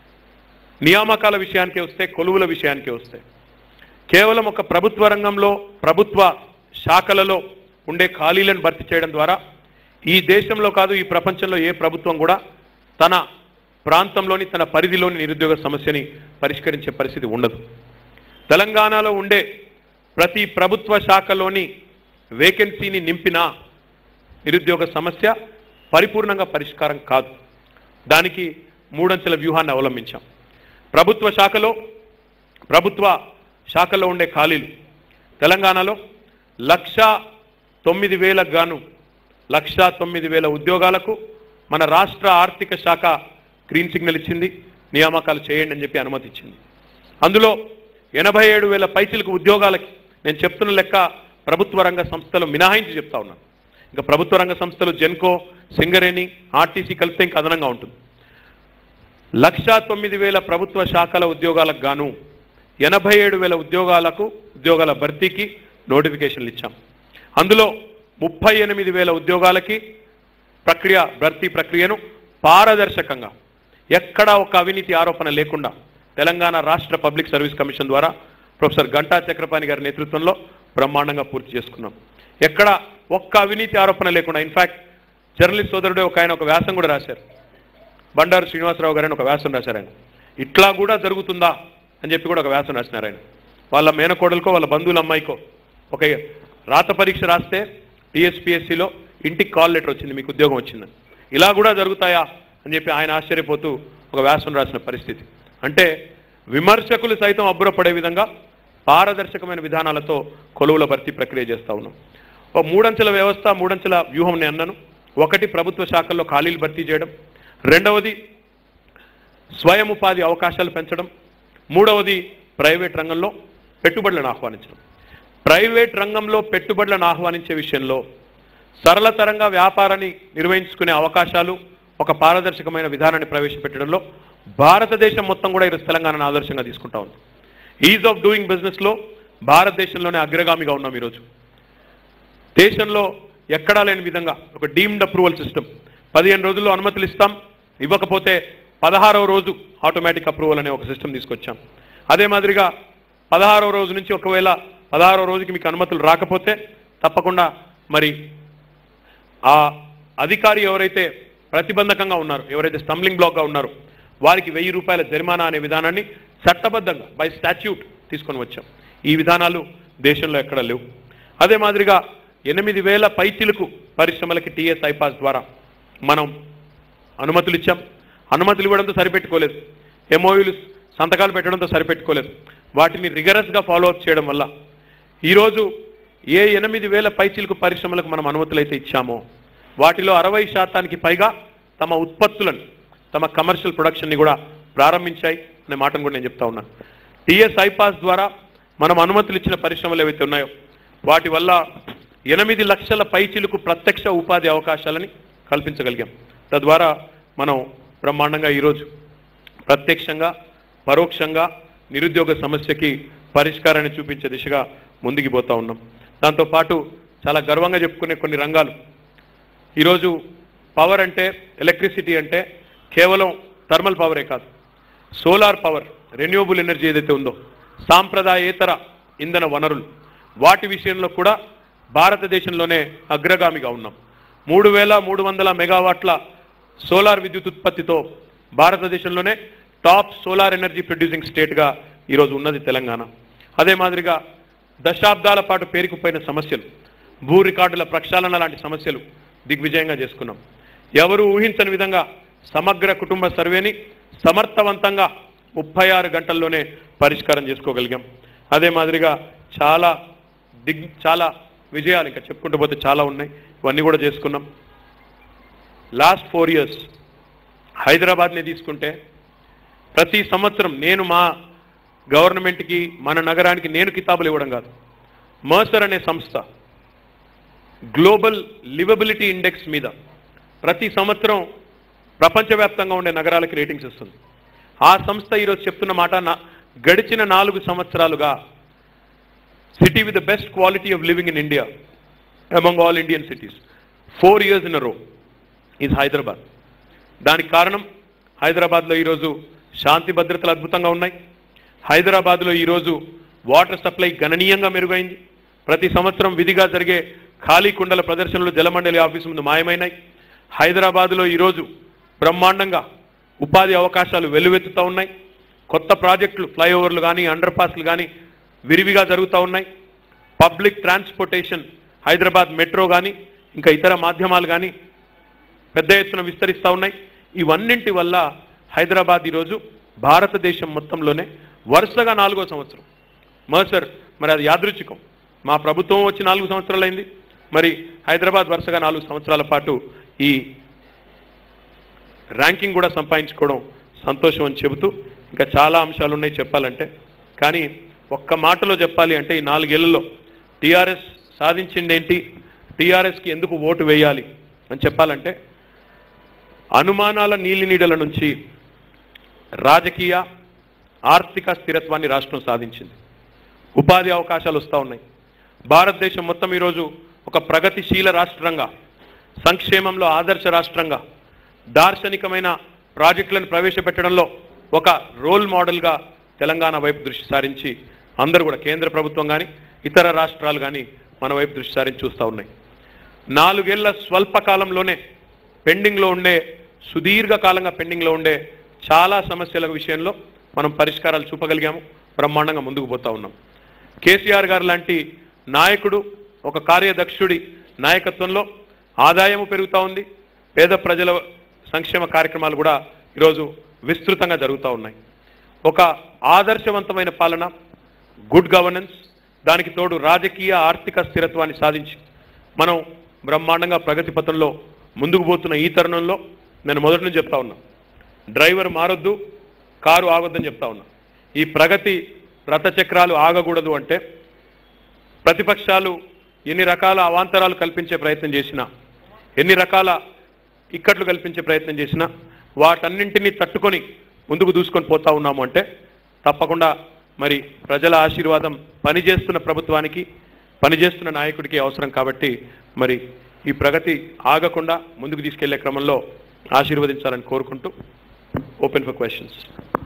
నియామకాల విషయానికి వస్తే కొలువుల విషయానికి వస్తే కేవలం ఒక ప్రభుత్వ రంగంలో ప్రభుత్వ శాఖలలో ఉండే ఖాళీలను భర్తీ చేయడం ద్వారా ఈ దేశంలో కాదు ఈ ప్రపంచంలో ఏ ప్రభుత్వం కూడా తన ప్రాంతంలోని తన పరిధిలోని నిరుద్యోగ సమస్యని పరిష్కరించే పరిస్థితి ఉండదు తెలంగాణలో ఉండే ప్రతి ప్రభుత్వ శాఖలోని వేకెన్సీని నింపిన నిరుద్యోగ సమస్య పరిపూర్ణంగా పరిష్కారం కాదు దానికి మూడంచెల వ్యూహాన్ని అవలంబించాం ప్రభుత్వ శాఖలో ప్రభుత్వ శాఖలో ఉండే ఖాళీలు తెలంగాణలో లక్ష తొమ్మిది వేలకు గాను లక్ష తొమ్మిది వేల ఉద్యోగాలకు మన రాష్ట్ర ఆర్థిక శాఖ గ్రీన్ సిగ్నల్ ఇచ్చింది నియామకాలు చేయండి అని చెప్పి అనుమతి ఇచ్చింది అందులో ఎనభై ఏడు వేల పైసలకు ఉద్యోగాలకి నేను చెప్తున్న లెక్క ప్రభుత్వ రంగ సంస్థలు మినహాయించి చెప్తా ఉన్నాను ఇంకా ప్రభుత్వ రంగ సంస్థలు జెన్కో సింగరేణి ఆర్టీసీ కలిపితే ఇంకా అదనంగా ఉంటుంది లక్షా తొమ్మిది వేల ప్రభుత్వ శాఖల ఉద్యోగాలకు గాను ఎనభై ఏడు వేల ఉద్యోగాలకు ఉద్యోగాల భర్తీకి నోటిఫికేషన్లు ఇచ్చాం అందులో ముప్పై ఎనిమిది వేల ఉద్యోగాలకి ప్రక్రియ భర్తీ ప్రక్రియను పారదర్శకంగా ఎక్కడా ఒక అవినీతి ఆరోపణ లేకుండా తెలంగాణ రాష్ట్ర పబ్లిక్ సర్వీస్ కమిషన్ ద్వారా ప్రొఫెసర్ గంటా చక్రపాణి గారి నేతృత్వంలో బ్రహ్మాండంగా పూర్తి చేసుకున్నాం ఎక్కడ ఒక్క అవినీతి ఆరోపణ లేకుండా ఇన్ఫాక్ట్ జర్నలిస్ట్ సోదరుడు ఒక ఆయన ఒక వ్యాసం కూడా రాశారు బండారు శ్రీనివాసరావు గారని ఒక వ్యాసం రాశారు ఆయన ఇట్లా కూడా జరుగుతుందా అని చెప్పి కూడా ఒక వ్యాసం రాసినారు ఆయన వాళ్ళ మేనకోడలకో వాళ్ళ బంధువుల అమ్మాయికో ఒక రాత పరీక్ష రాస్తే టీఎస్పీఎస్సీలో ఇంటికి కాల్ లెటర్ వచ్చింది మీకు ఉద్యోగం వచ్చిందని ఇలా కూడా జరుగుతాయా అని చెప్పి ఆయన ఆశ్చర్యపోతూ ఒక వ్యాసం రాసిన పరిస్థితి అంటే విమర్శకులు సైతం అబ్బురపడే విధంగా పారదర్శకమైన విధానాలతో కొలువుల భర్తీ ప్రక్రియ చేస్తా ఉన్నాం ఒక మూడంచెల వ్యవస్థ మూడంచెల వ్యూహం నేను అన్నాను ఒకటి ప్రభుత్వ శాఖల్లో ఖాళీలు భర్తీ చేయడం రెండవది స్వయం ఉపాధి అవకాశాలు పెంచడం మూడవది ప్రైవేట్ రంగంలో పెట్టుబడులను ఆహ్వానించడం ప్రైవేట్ రంగంలో పెట్టుబడులను ఆహ్వానించే విషయంలో సరళతరంగా వ్యాపారాన్ని నిర్వహించుకునే అవకాశాలు ఒక పారదర్శకమైన విధానాన్ని ప్రవేశపెట్టడంలో భారతదేశం మొత్తం కూడా ఈరోజు తెలంగాణను ఆదర్శంగా తీసుకుంటా ఉంది ఈజ్ ఆఫ్ డూయింగ్ బిజినెస్లో భారతదేశంలోనే అగ్రగామిగా ఉన్నాం ఈరోజు దేశంలో ఎక్కడా లేని విధంగా ఒక డీమ్డ్ అప్రూవల్ సిస్టమ్ పదిహేను రోజుల్లో అనుమతులు ఇస్తాం ఇవ్వకపోతే పదహారవ రోజు ఆటోమేటిక్ అప్రూవల్ అనే ఒక సిస్టమ్ తీసుకొచ్చాం అదే మాదిరిగా పదహారవ రోజు నుంచి ఒకవేళ పదహారవ రోజుకి మీకు అనుమతులు రాకపోతే తప్పకుండా మరి ఆ అధికారి ఎవరైతే ప్రతిబంధకంగా ఉన్నారు ఎవరైతే స్టంబ్లింగ్ బ్లాక్గా ఉన్నారో వారికి వెయ్యి రూపాయల జరిమానా అనే విధానాన్ని చట్టబద్ధంగా బై స్టాచ్యూట్ తీసుకొని వచ్చాం ఈ విధానాలు దేశంలో ఎక్కడ లేవు అదే మాదిరిగా ఎనిమిది వేల పైచిలకు పరిశ్రమలకి టీఎస్ ఐపాస్ ద్వారా మనం అనుమతులు ఇచ్చాం అనుమతులు ఇవ్వడంతో సరిపెట్టుకోలేదు ఎంఓయూలు సంతకాలు పెట్టడంతో సరిపెట్టుకోలేదు వాటిని రిగరస్గా ఫాలో అప్ చేయడం వల్ల ఈరోజు ఏ ఎనిమిది వేల పైచిలకు పరిశ్రమలకు మనం అనుమతులు అయితే ఇచ్చామో వాటిలో అరవై శాతానికి పైగా తమ ఉత్పత్తులను తమ కమర్షియల్ ప్రొడక్షన్ని కూడా ప్రారంభించాయి అనే మాటను కూడా నేను చెప్తా ఉన్నాను టిఎస్ ఐపాస్ ద్వారా మనం అనుమతులు ఇచ్చిన పరిశ్రమలు ఏవైతే ఉన్నాయో వాటి వల్ల ఎనిమిది లక్షల పైచిలకు ప్రత్యక్ష ఉపాధి అవకాశాలని కల్పించగలిగాం తద్వారా మనం బ్రహ్మాండంగా ఈరోజు ప్రత్యక్షంగా పరోక్షంగా నిరుద్యోగ సమస్యకి పరిష్కారాన్ని చూపించే దిశగా ముందుకు పోతా ఉన్నాం దాంతోపాటు చాలా గర్వంగా చెప్పుకునే కొన్ని రంగాలు ఈరోజు పవర్ అంటే ఎలక్ట్రిసిటీ అంటే కేవలం థర్మల్ పవరే కాదు సోలార్ పవర్ రెన్యూవబుల్ ఎనర్జీ ఏదైతే ఉందో సాంప్రదాయేతర ఇంధన వనరులు వాటి విషయంలో కూడా భారతదేశంలోనే అగ్రగామిగా ఉన్నాం మూడు వేల మూడు వందల మెగావాట్ల సోలార్ విద్యుత్ ఉత్పత్తితో భారతదేశంలోనే టాప్ సోలార్ ఎనర్జీ ప్రొడ్యూసింగ్ స్టేట్గా ఈరోజు ఉన్నది తెలంగాణ అదే మాదిరిగా దశాబ్దాల పాటు పేరుకుపోయిన సమస్యలు భూ రికార్డుల ప్రక్షాళన లాంటి సమస్యలు దిగ్విజయంగా చేసుకున్నాం ఎవరు ఊహించని విధంగా సమగ్ర కుటుంబ సర్వేని సమర్థవంతంగా ముప్పై ఆరు గంటల్లోనే పరిష్కారం చేసుకోగలిగాం అదే మాదిరిగా చాలా దిగ్ చాలా విజయాలు ఇంకా చెప్పుకుంటూ పోతే చాలా ఉన్నాయి ఇవన్నీ కూడా చేసుకున్నాం లాస్ట్ ఫోర్ ఇయర్స్ హైదరాబాద్ని తీసుకుంటే ప్రతి సంవత్సరం నేను మా గవర్నమెంట్కి మన నగరానికి నేను కితాబులు ఇవ్వడం కాదు మర్సర్ అనే సంస్థ గ్లోబల్ లివబిలిటీ ఇండెక్స్ మీద ప్రతి సంవత్సరం ప్రపంచవ్యాప్తంగా ఉండే నగరాలకి రేటింగ్స్ ఇస్తుంది ఆ సంస్థ ఈరోజు చెప్తున్న మాట నా- గడిచిన నాలుగు సంవత్సరాలుగా city with the best quality of living in India among all Indian cities four years in a row is Hyderabad దానికి కారణం హైదరాబాద్లో ఈరోజు శాంతి భద్రతలు అద్భుతంగా ఉన్నాయి హైదరాబాద్లో ఈరోజు వాటర్ సప్లై గణనీయంగా మెరుగైంది ప్రతి సంవత్సరం విధిగా జరిగే ఖాళీ కుండల ప్రదర్శనలు జలమండలి ఆఫీసు ముందు మాయమైనాయి హైదరాబాద్లో ఈరోజు బ్రహ్మాండంగా ఉపాధి అవకాశాలు వెల్లువెత్తుతూ ఉన్నాయి కొత్త ప్రాజెక్టులు ఫ్లైఓవర్లు కానీ అండర్ పాస్లు కానీ విరివిగా జరుగుతూ ఉన్నాయి పబ్లిక్ ట్రాన్స్పోర్టేషన్ హైదరాబాద్ మెట్రో కానీ ఇంకా ఇతర మాధ్యమాలు కానీ పెద్ద ఎత్తున విస్తరిస్తూ ఉన్నాయి ఇవన్నింటి వల్ల హైదరాబాద్ ఈరోజు భారతదేశం మొత్తంలోనే వరుసగా నాలుగో సంవత్సరం మర్సర్ మరి అది యాదృచ్ఛికం మా ప్రభుత్వం వచ్చి నాలుగు సంవత్సరాలైంది మరి హైదరాబాద్ వరుసగా నాలుగు సంవత్సరాల పాటు ఈ ర్యాంకింగ్ కూడా సంపాదించుకోవడం సంతోషం అని చెబుతూ ఇంకా చాలా అంశాలు ఉన్నాయి చెప్పాలంటే కానీ ఒక్క మాటలో చెప్పాలి అంటే ఈ నాలుగేళ్లలో టీఆర్ఎస్ సాధించిందేంటి టీఆర్ఎస్కి ఎందుకు ఓటు వేయాలి అని చెప్పాలంటే అనుమానాల నీలి నీడల నుంచి రాజకీయ ఆర్థిక స్థిరత్వాన్ని రాష్ట్రం సాధించింది ఉపాధి అవకాశాలు వస్తూ ఉన్నాయి భారతదేశం మొత్తం ఈరోజు ఒక ప్రగతిశీల రాష్ట్రంగా సంక్షేమంలో ఆదర్శ రాష్ట్రంగా దార్శనికమైన ప్రాజెక్టులను ప్రవేశపెట్టడంలో ఒక రోల్ మోడల్గా తెలంగాణ వైపు దృష్టి సారించి అందరూ కూడా కేంద్ర ప్రభుత్వం కానీ ఇతర రాష్ట్రాలు కానీ మన వైపు దృష్టి సారించి చూస్తూ ఉన్నాయి నాలుగేళ్ల స్వల్ప కాలంలోనే పెండింగ్లో ఉండే సుదీర్ఘ కాలంగా పెండింగ్లో ఉండే చాలా సమస్యల విషయంలో మనం పరిష్కారాలు చూపగలిగాము బ్రహ్మాండంగా ముందుకు పోతా ఉన్నాం కేసీఆర్ గారు లాంటి నాయకుడు ఒక కార్యదక్షుడి నాయకత్వంలో ఆదాయము పెరుగుతూ ఉంది పేద ప్రజల సంక్షేమ కార్యక్రమాలు కూడా ఈరోజు విస్తృతంగా జరుగుతూ ఉన్నాయి ఒక ఆదర్శవంతమైన పాలన గుడ్ గవర్నెన్స్ దానికి తోడు రాజకీయ ఆర్థిక స్థిరత్వాన్ని సాధించి మనం బ్రహ్మాండంగా ప్రగతి పథంలో ముందుకు పోతున్న ఈ తరుణంలో నేను మొదటి నుంచి చెప్తా ఉన్నా డ్రైవర్ మారొద్దు కారు ఆగొద్దని చెప్తా ఉన్నా ఈ ప్రగతి రథచక్రాలు ఆగకూడదు అంటే ప్రతిపక్షాలు ఎన్ని రకాల అవాంతరాలు కల్పించే ప్రయత్నం చేసినా ఎన్ని రకాల ఇక్కట్లు కల్పించే ప్రయత్నం చేసినా వాటన్నింటినీ తట్టుకొని ముందుకు దూసుకొని పోతా ఉన్నాము అంటే తప్పకుండా మరి ప్రజల ఆశీర్వాదం పనిచేస్తున్న ప్రభుత్వానికి పనిచేస్తున్న నాయకుడికి అవసరం కాబట్టి మరి ఈ ప్రగతి ఆగకుండా ముందుకు తీసుకెళ్లే క్రమంలో ఆశీర్వదించాలని కోరుకుంటూ ఓపెన్ ఫర్ క్వశ్చన్స్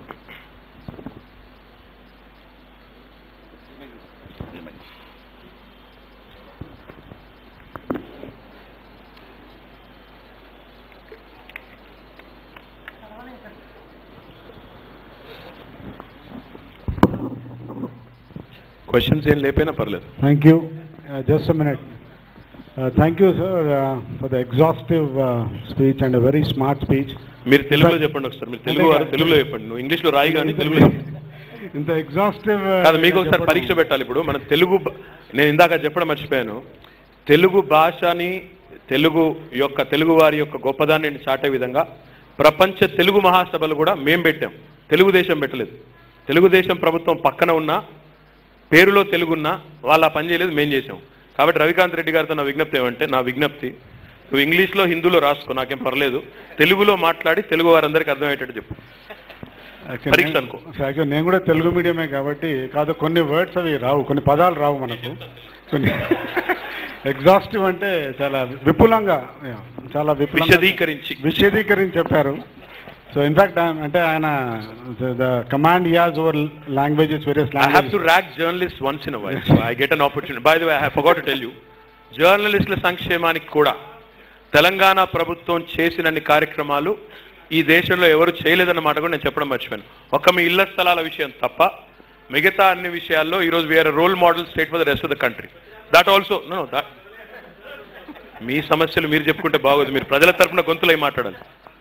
క్వశ్చన్స్ ఏం లేకపోయినా పర్లేదు Thank you. Uh, Just a minute. Uh, Thank you, sir, uh, for the exhaustive uh, speech and a very smart speech. మీరు తెలుగులో చెప్పండి ఒకసారి మీరు తెలుగు వారు తెలుగులో చెప్పండి నువ్వు ఇంగ్లీష్లో రాయి కానీ తెలుగులో చెప్పు. ఇంత ఎగ్జాస్టివ్ కాదు మీకు ఒకసారి పరీక్ష పెట్టాలి ఇప్పుడు మన తెలుగు బ- నేను ఇందాక చెప్పడం మర్చిపోయాను తెలుగు భాషని తెలుగు యొక్క తెలుగు వారి యొక్క గొప్పదాన్ని చాటే విధంగా ప్రపంచ తెలుగు మహాసభలు కూడా మేం పెట్టాం తెలుగుదేశం పెట్టలేదు తెలుగుదేశం ప్రభుత్వం పక్కన ఉన్న పేరులో తెలుగున్నా వాళ్ళు ఆ పని చేయలేదు మేం చేసాం కాబట్టి రవికాంత్ రెడ్డి గారితో నా విజ్ఞప్తి ఏమంటే నా విజ్ఞప్తి నువ్వు ఇంగ్లీష్లో హిందీలో రాసుకో నాకేం పర్లేదు తెలుగులో మాట్లాడి తెలుగు వారందరికీ అర్థమయ్యేటట్టు చెప్పు పరీక్ష అనుకో. యాక్చువల్ నేను కూడా తెలుగు మీడియమే కాబట్టి కాదు కొన్ని వర్డ్స్ అవి రావు కొన్ని పదాలు రావు మనకు కొన్ని ఎగ్జాస్టివ్ అంటే చాలా విపులంగా yeah, చాలా విపులంగా విశదీకరించి విశదీకరించి చెప్పారు సో ఇన్ఫాక్ట్ అంటే ఆయన the command as over languages various I have to rag journalists once in a while. So I get an opportunity. By the way, I have forgot to tell you, జర్నలిస్టుల సంక్షేమానికి కూడా తెలంగాణ ప్రభుత్వం చేసినన్ని కార్యక్రమాలు ఈ దేశంలో ఎవరు చేయలేదన్నమాట కూడా నేను చెప్పడం మర్చిపోయాను ఒక్క మీ ఇళ్ల స్థలాల విషయం తప్ప మిగతా అన్ని విషయాల్లో ఈరోజు we are role model state for the rest of the country that also know that మీ సమస్యలు మీరు చెప్పుకుంటే బాగోదు మీరు ప్రజల తరపున గొంతులై మాట్లాడాలి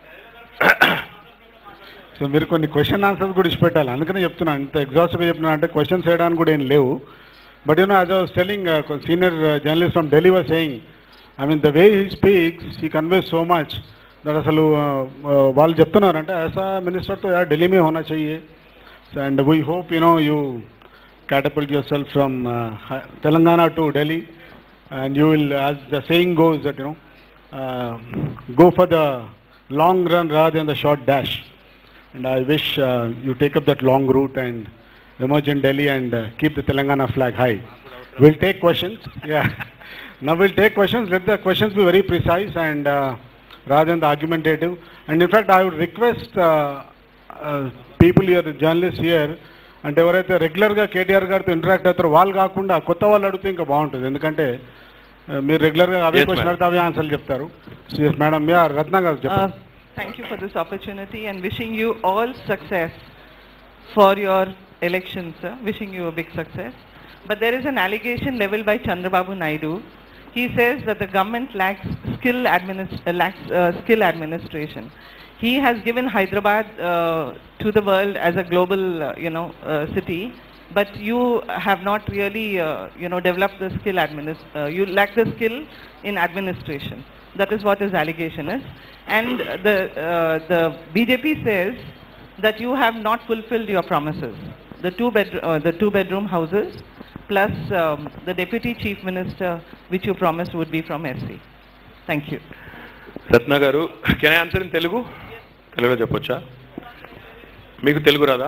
సో మీరు కొన్ని క్వశ్చన్ ఆన్సర్స్ కూడా ఇచ్చిపెట్టాలి అందుకనే చెప్తున్నాను ఇంత ఎగ్జాస్టివ్గా చెప్తున్నా అంటే క్వశ్చన్స్ చేయడానికి కూడా ఏం లేవు but you know as was telling senior journalist from Delhi was saying I mean the way he speaks he conveys so much that అసలు uh, uh, వాళ్ళు చెప్తున్నారు అంటే ऐसा मिनिस्टर तो यार दिल्ली में होना चाहिए and we hope you know you catapult yourself from uh, Hi- Telangana to Delhi and you will as the saying goes that you know uh, go for the long run rather than the short dash and I wish uh, you take up that long route and emerge in Delhi and uh, keep the Telangana flag high. We'll take questions. Yeah. now we'll take questions. Let the questions be very precise and uh, rather than the argumentative. And in fact, I would request uh, uh, people here, the journalists here, అంటే ఎవరైతే రెగ్యులర్గా కేటీఆర్ గారితో ఇంటరాక్ట్ అవుతారో వాళ్ళు కాకుండా కొత్త వాళ్ళు అడిగితే ఇంకా బాగుంటుంది ఎందుకంటే uh, మీరు రెగ్యులర్గా అవే Yes, క్వశ్చన్ ma'am. అడిగితే అవే ఆన్సర్లు చెప్తారు ఎస్ మేడం యా రత్న గారు Uh, చెప్పండి Thank you for this opportunity and wishing you all success for your election, sir. Wishing you a big success. But there is an allegation leveled by Chandrababu Naidu. He says that the government lacks skill, administ- uh, lacks, uh, skill administration. He has given Hyderabad uh, to the world as a global, uh, you know, uh, city. But you have not really, uh, you know, developed the skill administ- uh, You lack the skill in administration. That is what his allegation is. And the, uh, the BJP says that you have not fulfilled your promises. The two, bed, uh, the two bedroom houses plus um, the deputy chief minister which you promised would be from SC. Thank you. రత్న గారు కెన్ ఆన్సర్ ఇన్ తెలుగు తెలుగులో చెప్పొచ్చా మీకు తెలుగు రాదా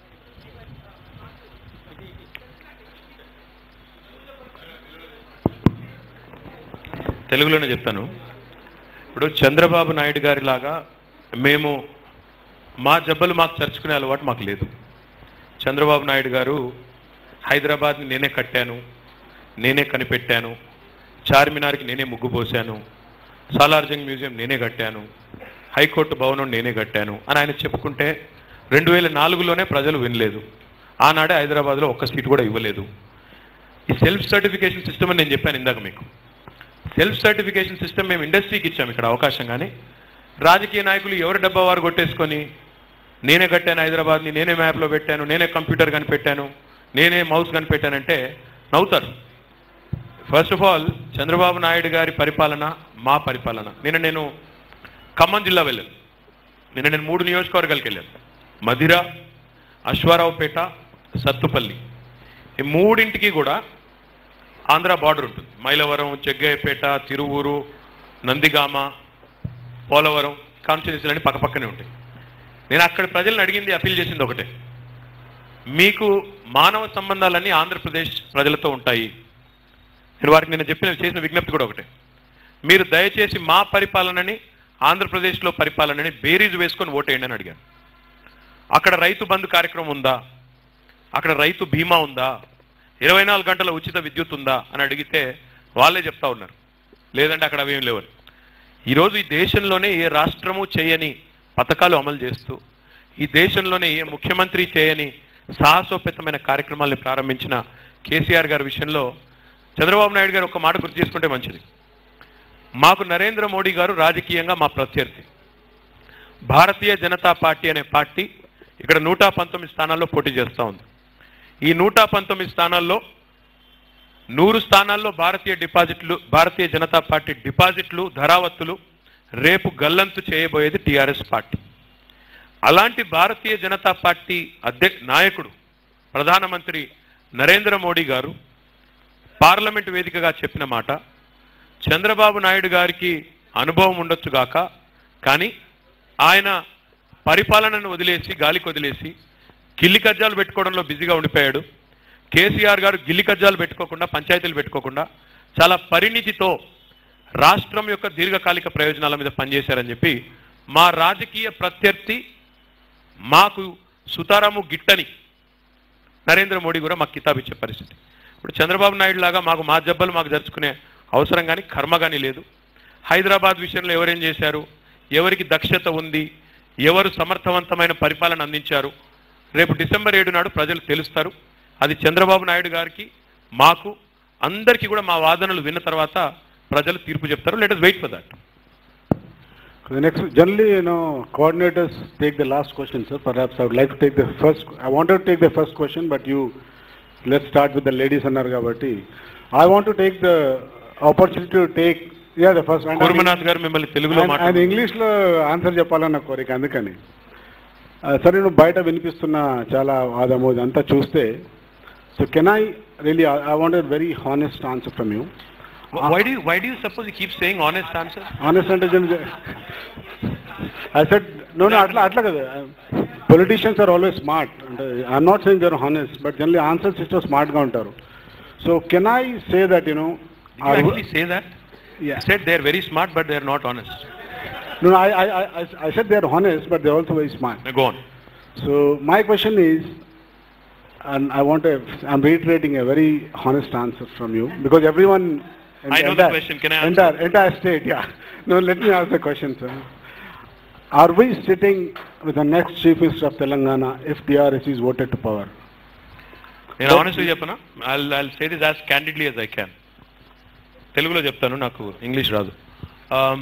తెలుగులోనే చెప్తాను ఇప్పుడు చంద్రబాబు నాయుడు గారి లాగా మేము మా జబ్బలు మాకు చర్చుకునే అలవాటు మాకు లేదు చంద్రబాబు నాయుడు గారు హైదరాబాద్ని నేనే కట్టాను నేనే కనిపెట్టాను చార్మినార్కి నేనే ముగ్గు పోశాను సాలార్జంగ్ మ్యూజియం నేనే కట్టాను హైకోర్టు భవనం నేనే కట్టాను అని ఆయన చెప్పుకుంటే రెండు వేల నాలుగులోనే ప్రజలు వినలేదు ఆనాడే హైదరాబాద్లో ఒక్క సీటు కూడా ఇవ్వలేదు ఈ సెల్ఫ్ సర్టిఫికేషన్ సిస్టమ్ అని నేను చెప్పాను ఇందాక మీకు సెల్ఫ్ సర్టిఫికేషన్ సిస్టమ్ మేము ఇండస్ట్రీకి ఇచ్చాము ఇక్కడ అవకాశం కానీ రాజకీయ నాయకులు ఎవరి డబ్బా వారు కొట్టేసుకొని నేనే కట్టాను హైదరాబాద్ని నేనే మ్యాప్లో పెట్టాను నేనే కంప్యూటర్ కనిపెట్టాను నేనే మౌస్ కనిపెట్టానంటే నవ్వుతారు first of all Chandrababu Naidu గారి పరిపాలన మా పరిపాలన నిన్న నేను ఖమ్మం జిల్లా వెళ్ళాను నిన్న నేను మూడు నియోజకవర్గాలకు వెళ్ళాను మధిర అశ్వారావుపేట సత్తుపల్లి ఈ మూడింటికి కూడా ఆంధ్ర బార్డర్ ఉంటుంది మైలవరం చెగ్గయ్యపేట తిరువూరు నందిగామ పోలవరం కాన్స్టిట్యూన్సీలు అన్ని పక్కపక్కనే ఉంటాయి నేను అక్కడ ప్రజలను అడిగింది అప్పీల్ చేసింది ఒకటే మీకు మానవ సంబంధాలన్నీ ఆంధ్రప్రదేశ్ ప్రజలతో ఉంటాయి నేను వారికి నేను చెప్పిన చేసిన విజ్ఞప్తి కూడా ఒకటే మీరు దయచేసి మా పరిపాలనని ఆంధ్రప్రదేశ్లో పరిపాలనని బేరీజు వేసుకొని ఓటేయండి అని అడిగాను అక్కడ రైతు బంధు కార్యక్రమం ఉందా అక్కడ రైతు బీమా ఉందా ఇరవై నాలుగు గంటల ఉచిత విద్యుత్ ఉందా అని అడిగితే వాళ్ళే చెప్తా ఉన్నారు లేదంటే అక్కడ అవేం లేవని ఈరోజు ఈ దేశంలోనే ఏ రాష్ట్రము చేయని పథకాలు అమలు చేస్తూ ఈ దేశంలోనే ఏ ముఖ్యమంత్రి చేయని సాహసోపేతమైన కార్యక్రమాల్ని ప్రారంభించిన కేసీఆర్ గారి విషయంలో చంద్రబాబు నాయుడు గారు ఒక మాట గుర్తు చేసుకుంటే మంచిది మాకు నరేంద్ర మోడీ గారు రాజకీయంగా మా ప్రత్యర్థి భారతీయ జనతా పార్టీ అనే పార్టీ ఇక్కడ నూట పంతొమ్మిది స్థానాల్లో పోటీ చేస్తూ ఉంది ఈ నూట పంతొమ్మిది స్థానాల్లో నూరు స్థానాల్లో భారతీయ డిపాజిట్లు భారతీయ జనతా పార్టీ డిపాజిట్లు ధరావత్తులు రేపు గల్లంతు చేయబోయేది టీఆర్ఎస్ పార్టీ అలాంటి భారతీయ జనతా పార్టీ అధ్య నాయకుడు ప్రధానమంత్రి నరేంద్ర మోడీ గారు పార్లమెంట్ వేదికగా చెప్పిన మాట చంద్రబాబు నాయుడు గారికి అనుభవం ఉండొచ్చు గాక కానీ ఆయన పరిపాలనను వదిలేసి గాలికి వదిలేసి గిల్లి కజ్జాలు పెట్టుకోవడంలో బిజీగా ఉండిపోయాడు కేసీఆర్ గారు గిల్లి కజ్జాలు పెట్టుకోకుండా పంచాయతీలు పెట్టుకోకుండా చాలా పరిణితితో రాష్ట్రం యొక్క దీర్ఘకాలిక ప్రయోజనాల మీద పనిచేశారని చెప్పి మా రాజకీయ ప్రత్యర్థి మాకు సుతారాము గిట్టని నరేంద్ర మోడీ కూడా మాకు కితాబ్ ఇచ్చే పరిస్థితి ఇప్పుడు చంద్రబాబు నాయుడు లాగా మాకు మా జబ్బలు మాకు జరుచుకునే అవసరం కానీ కర్మ కానీ లేదు హైదరాబాద్ విషయంలో ఎవరేం చేశారు ఎవరికి దక్షత ఉంది ఎవరు సమర్థవంతమైన పరిపాలన అందించారు రేపు డిసెంబర్ ఏడు నాడు ప్రజలు తెలుస్తారు అది చంద్రబాబు నాయుడు గారికి మాకు అందరికీ కూడా మా వాదనలు విన్న తర్వాత ప్రజలు తీర్పు చెప్తారు let us wait for that The next, generally, you know, coordinators take the last question, sir. Perhaps I would like to take the first, I wanted to take the first question, but you, let's start with the ladies and Gabati. I want to take the opportunity to take, yeah, the first one. Kurmanath గారు మిమ్మల్ని తెలుగులో ఆయన మాట్లాడు ఇంగ్లీష్లో ఆన్సర్ చెప్పాలన్న కోరిక అందుకని ఆ, సరే నువ్వు బయట వినిపిస్తున్న చాలా వాదము ఇదంతా చూస్తే so can I really I want very honest answer from you why do why do suppose you keep saying honest answer honest అంటే ఐ సెడ్ నో నో అట్లా అట్లా కదా పొలిటీషియన్స్ ఆర్ ఆల్వేస్ స్మార్ట్ అంటే I'm not saying they're honest but generally answers ఇష్టం స్మార్ట్గా ఉంటారు so can I say that you know You actually say that? You said they're very smart, but they're not honest. No, I, I, I, I said they're honest, but they're also very smart. Now go on. So my question is, and I want to, I'm reiterating a very honest answer from you because everyone. in I know the question. Can I answer? Entire, entire state, yeah. No, let me ask the question, sir. Are we sitting with the next chief minister of Telangana if DRS is voted to power? నేను ఆనెస్ట్గా చెప్పనా I'll I'll say this as candidly as I can తెలుగులో చెప్తాను నాకు ఇంగ్లీష్ రాదు Um,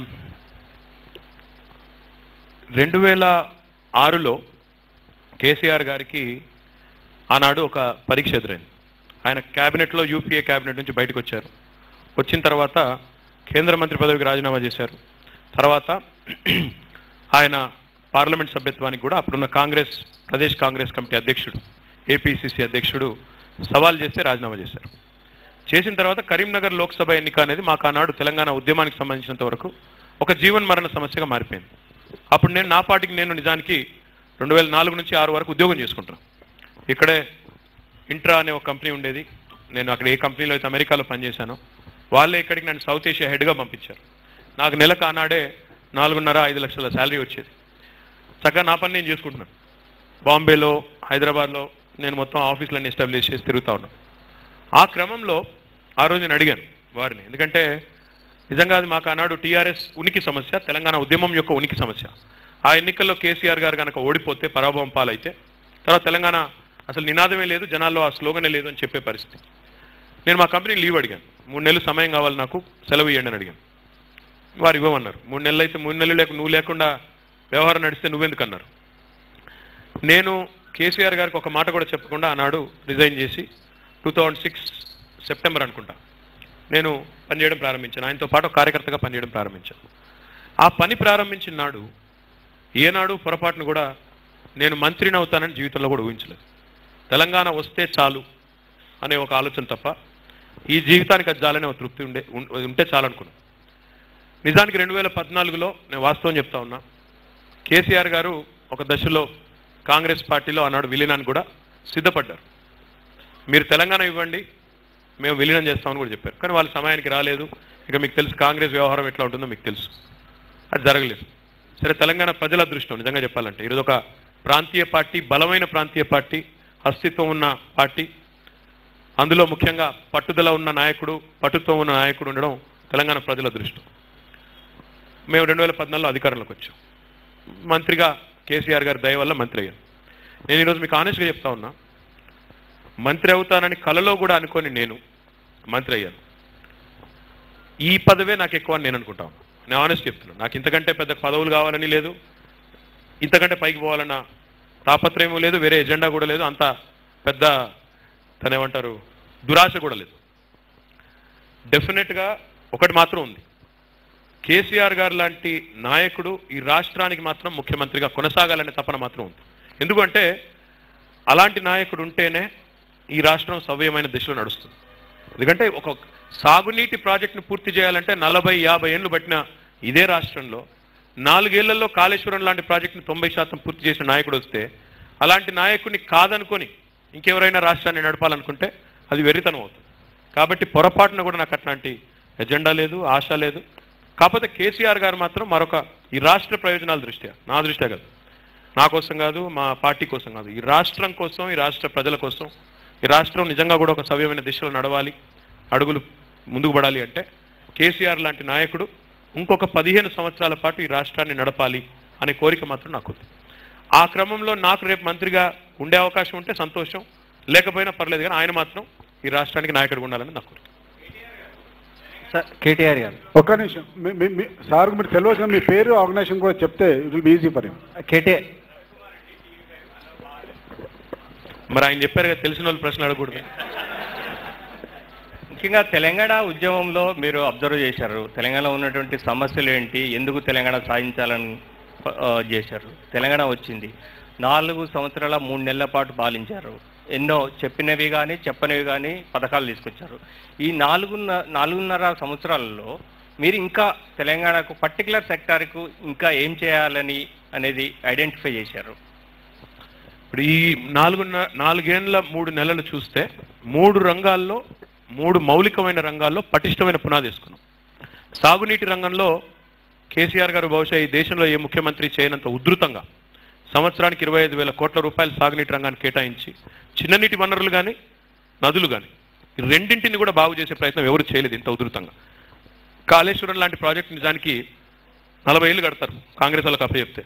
రెండు వేల ఆరులో కేసీఆర్ గారికి ఆనాడు ఒక పరీక్ష ఎదురైంది ఆయన క్యాబినెట్లో యూపీఏ క్యాబినెట్ నుంచి బయటకు వచ్చారు వచ్చిన తర్వాత కేంద్ర మంత్రి పదవికి రాజీనామా చేశారు తర్వాత ఆయన పార్లమెంట్ సభ్యత్వానికి కూడా అప్పుడున్న కాంగ్రెస్ ప్రదేశ్ కాంగ్రెస్ కమిటీ అధ్యక్షుడు ఏపీసీసీ అధ్యక్షుడు సవాల్ చేస్తే రాజీనామా చేశారు చేసిన తర్వాత కరీంనగర్ లోక్సభ ఎన్నిక అనేది మాకు ఆనాడు తెలంగాణ ఉద్యమానికి సంబంధించినంత వరకు ఒక జీవన్ మరణ సమస్యగా మారిపోయింది అప్పుడు నేను నా పాటికి నేను నిజానికి రెండు వేల నాలుగు నుంచి ఆరు వరకు ఉద్యోగం చేసుకుంటాను ఇక్కడే ఇంట్రా అనే ఒక కంపెనీ ఉండేది నేను అక్కడ ఏ కంపెనీలో అయితే అమెరికాలో పనిచేశానో వాళ్ళే ఇక్కడికి నన్ను సౌత్ ఏషియా హెడ్గా పంపించారు నాకు నెలకు ఆనాడే నాలుగున్నర ఐదు లక్షల శాలరీ వచ్చేది చక్కగా నా పని నేను చేసుకుంటున్నాను బాంబేలో హైదరాబాద్లో నేను మొత్తం ఆఫీసులన్నీ ఎస్టాబ్లిష్ చేసి తిరుగుతా ఉన్నాను ఆ క్రమంలో ఆ రోజు నేను అడిగాను వారిని ఎందుకంటే నిజంగా అది మాకు ఆనాడు టీఆర్ఎస్ ఉనికి సమస్య తెలంగాణ ఉద్యమం యొక్క ఉనికి సమస్య ఆ ఎన్నికల్లో కేసీఆర్ గారు కనుక ఓడిపోతే పరాభవం పాలైతే తర్వాత తెలంగాణ అసలు నినాదమే లేదు జనాల్లో ఆ స్లోగనే లేదు అని చెప్పే పరిస్థితి నేను మా కంపెనీ లీవ్ అడిగాను మూడు నెలలు సమయం కావాలి నాకు సెలవు ఇవ్వండి అని అడిగాను వారు ఇవ్వమన్నారు మూడు నెలలు అయితే మూడు నెలలు లేక నువ్వు లేకుండా వ్యవహారం నడిస్తే నువ్వెందుకు అన్నారు నేను కేసీఆర్ గారికి ఒక మాట కూడా చెప్పకుండా ఆనాడు రిజైన్ చేసి టూ థౌజండ్ సిక్స్ సెప్టెంబర్ అనుకుంటా నేను పనిచేయడం ప్రారంభించాను ఆయనతో పాటు కార్యకర్తగా పనిచేయడం ప్రారంభించాను ఆ పని ప్రారంభించిన నాడు ఏనాడు పొరపాటును కూడా నేను మంత్రిని అవుతానని జీవితంలో కూడా ఊహించలేదు తెలంగాణ వస్తే చాలు అనే ఒక ఆలోచన తప్ప ఈ జీవితానికి అది చాలనే ఒక తృప్తి ఉండే ఉం- ఉంటే చాలనుకున్నాను నిజానికి రెండు వేల పద్నాలుగులో నేను వాస్తవం చెప్తా ఉన్నా కేసీఆర్ గారు ఒక దశలో కాంగ్రెస్ పార్టీలో ఆనాడు విలీనానికి కూడా సిద్ధపడ్డారు మీరు తెలంగాణ ఇవ్వండి మేము విలీనం చేస్తామని కూడా చెప్పారు కానీ వాళ్ళు సమయానికి రాలేదు ఇక మీకు తెలుసు కాంగ్రెస్ వ్యవహారం ఎట్లా ఉంటుందో మీకు తెలుసు అది జరగలేదు సరే తెలంగాణ ప్రజల అదృష్టం నిజంగా చెప్పాలంటే ఈరోజు ఒక ప్రాంతీయ పార్టీ బలమైన ప్రాంతీయ పార్టీ అస్తిత్వం ఉన్న పార్టీ అందులో ముఖ్యంగా పట్టుదల ఉన్న నాయకుడు పట్టుత్వం ఉన్న నాయకుడు ఉండడం తెలంగాణ ప్రజల అదృష్టం మేము రెండు వేల పద్నాలుగులో అధికారంలోకి వచ్చాం మంత్రిగా కేసీఆర్ గారి దయ వల్ల మంత్రి అయ్యాను నేను ఈరోజు మీకు ఆనెస్ట్గా చెప్తా ఉన్నా మంత్రి అవుతానని కలలో కూడా అనుకొని నేను మంత్రి అయ్యాను ఈ పదవే నాకు ఎక్కువ అని నేను అనుకుంటాను నేను ఆనెస్ట్ చెప్తున్నాను నాకు ఇంతకంటే పెద్ద పదవులు కావాలని లేదు ఇంతకంటే పైకి పోవాలన్న తాపత్రయం లేదు వేరే ఎజెండా కూడా లేదు అంత పెద్ద తనేమంటారు దురాశ కూడా లేదు డెఫినెట్గా ఒకటి మాత్రం ఉంది కేసీఆర్ గారు లాంటి నాయకుడు ఈ రాష్ట్రానికి మాత్రం ముఖ్యమంత్రిగా కొనసాగాలనే తపన మాత్రం ఉంది ఎందుకంటే అలాంటి నాయకుడు ఉంటేనే ఈ రాష్ట్రం సవ్యమైన దిశలో నడుస్తుంది ఎందుకంటే ఒక సాగునీటి ప్రాజెక్టును పూర్తి చేయాలంటే నలభై యాభై ఏళ్ళు పట్టిన ఇదే రాష్ట్రంలో నాలుగేళ్లలో కాళేశ్వరం లాంటి ప్రాజెక్టును తొంభై శాతం పూర్తి చేసిన నాయకుడు వస్తే అలాంటి నాయకుడిని కాదనుకొని ఇంకెవరైనా రాష్ట్రాన్ని నడపాలనుకుంటే అది వెర్రితనం అవుతుంది కాబట్టి పొరపాటున కూడా నాకు అట్లాంటి ఎజెండా లేదు ఆశ లేదు కాకపోతే కేసీఆర్ గారు మాత్రం మరొక ఈ రాష్ట్ర ప్రయోజనాల దృష్ట్యా నా దృష్ట్యా కాదు నా కోసం కాదు మా పార్టీ కోసం కాదు ఈ రాష్ట్రం కోసం ఈ రాష్ట్ర ప్రజల కోసం ఈ రాష్ట్రం నిజంగా కూడా ఒక సవ్యమైన దిశలో నడవాలి అడుగులు ముందుకు పడాలి అంటే కేసీఆర్ లాంటి నాయకుడు ఇంకొక పదిహేను సంవత్సరాల పాటు ఈ రాష్ట్రాన్ని నడపాలి అనే కోరిక మాత్రం నాకు ఉంది ఆ క్రమంలో నాకు రేపు మంత్రిగా ఉండే అవకాశం ఉంటే సంతోషం లేకపోయినా పర్లేదు కానీ ఆయన మాత్రం ఈ రాష్ట్రానికి నాయకుడు ఉండాలని నాకు కోరిక సార్ కేటీఆర్ గారు ఒక్క నిమిషం మీ- మీ- మీ- సార్ మీరు తెలియదు మీ పేరు ఆర్గనైజేషన్ కూడా చెప్తే it will be easy for him KTR మరి ఆయన చెప్పారు కదా తెలిసిన వాళ్ళు ప్రశ్నలు అడగకూడదు ముఖ్యంగా తెలంగాణ ఉద్యమంలో మీరు అబ్జర్వ్ చేశారు తెలంగాణలో ఉన్నటువంటి సమస్యలు ఏంటి ఎందుకు తెలంగాణ సాధించాలని ఆ, చేశారు తెలంగాణ వచ్చింది నాలుగు సంవత్సరాల మూడు నెలల పాటు పాలించారు ఎన్నో చెప్పినవి కానీ చెప్పనివి కానీ పథకాలు తీసుకొచ్చారు ఈ నాలుగున్న నాలుగున్నర సంవత్సరాలలో మీరు ఇంకా తెలంగాణకు పర్టికులర్ సెక్టార్కు ఇంకా ఏం చేయాలని అనేది ఐడెంటిఫై చేశారు ఇప్పుడు ఈ నాలుగు నాలుగేండ్ల మూడు నెలలు చూస్తే మూడు రంగాల్లో మూడు మౌలికమైన రంగాల్లో పటిష్టమైన పునాది వేసుకున్నాం సాగునీటి రంగంలో కేసీఆర్ గారు బహుశా ఈ దేశంలో ఏ ముఖ్యమంత్రి చేయనంత ఉధృతంగా సంవత్సరానికి ఇరవై ఐదు వేల కోట్ల రూపాయలు సాగునీటి రంగాన్ని కేటాయించి చిన్ననీటి వనరులు కానీ నదులు కానీ ఈ రెండింటిని కూడా బాగు చేసే ప్రయత్నం ఎవరు చేయలేదు ఇంత ఉధృతంగా కాళేశ్వరం లాంటి ప్రాజెక్ట్ నిజానికి నలభై ఏళ్ళు కడతారు కాంగ్రెస్ వాళ్ళకి అప్పచెప్తే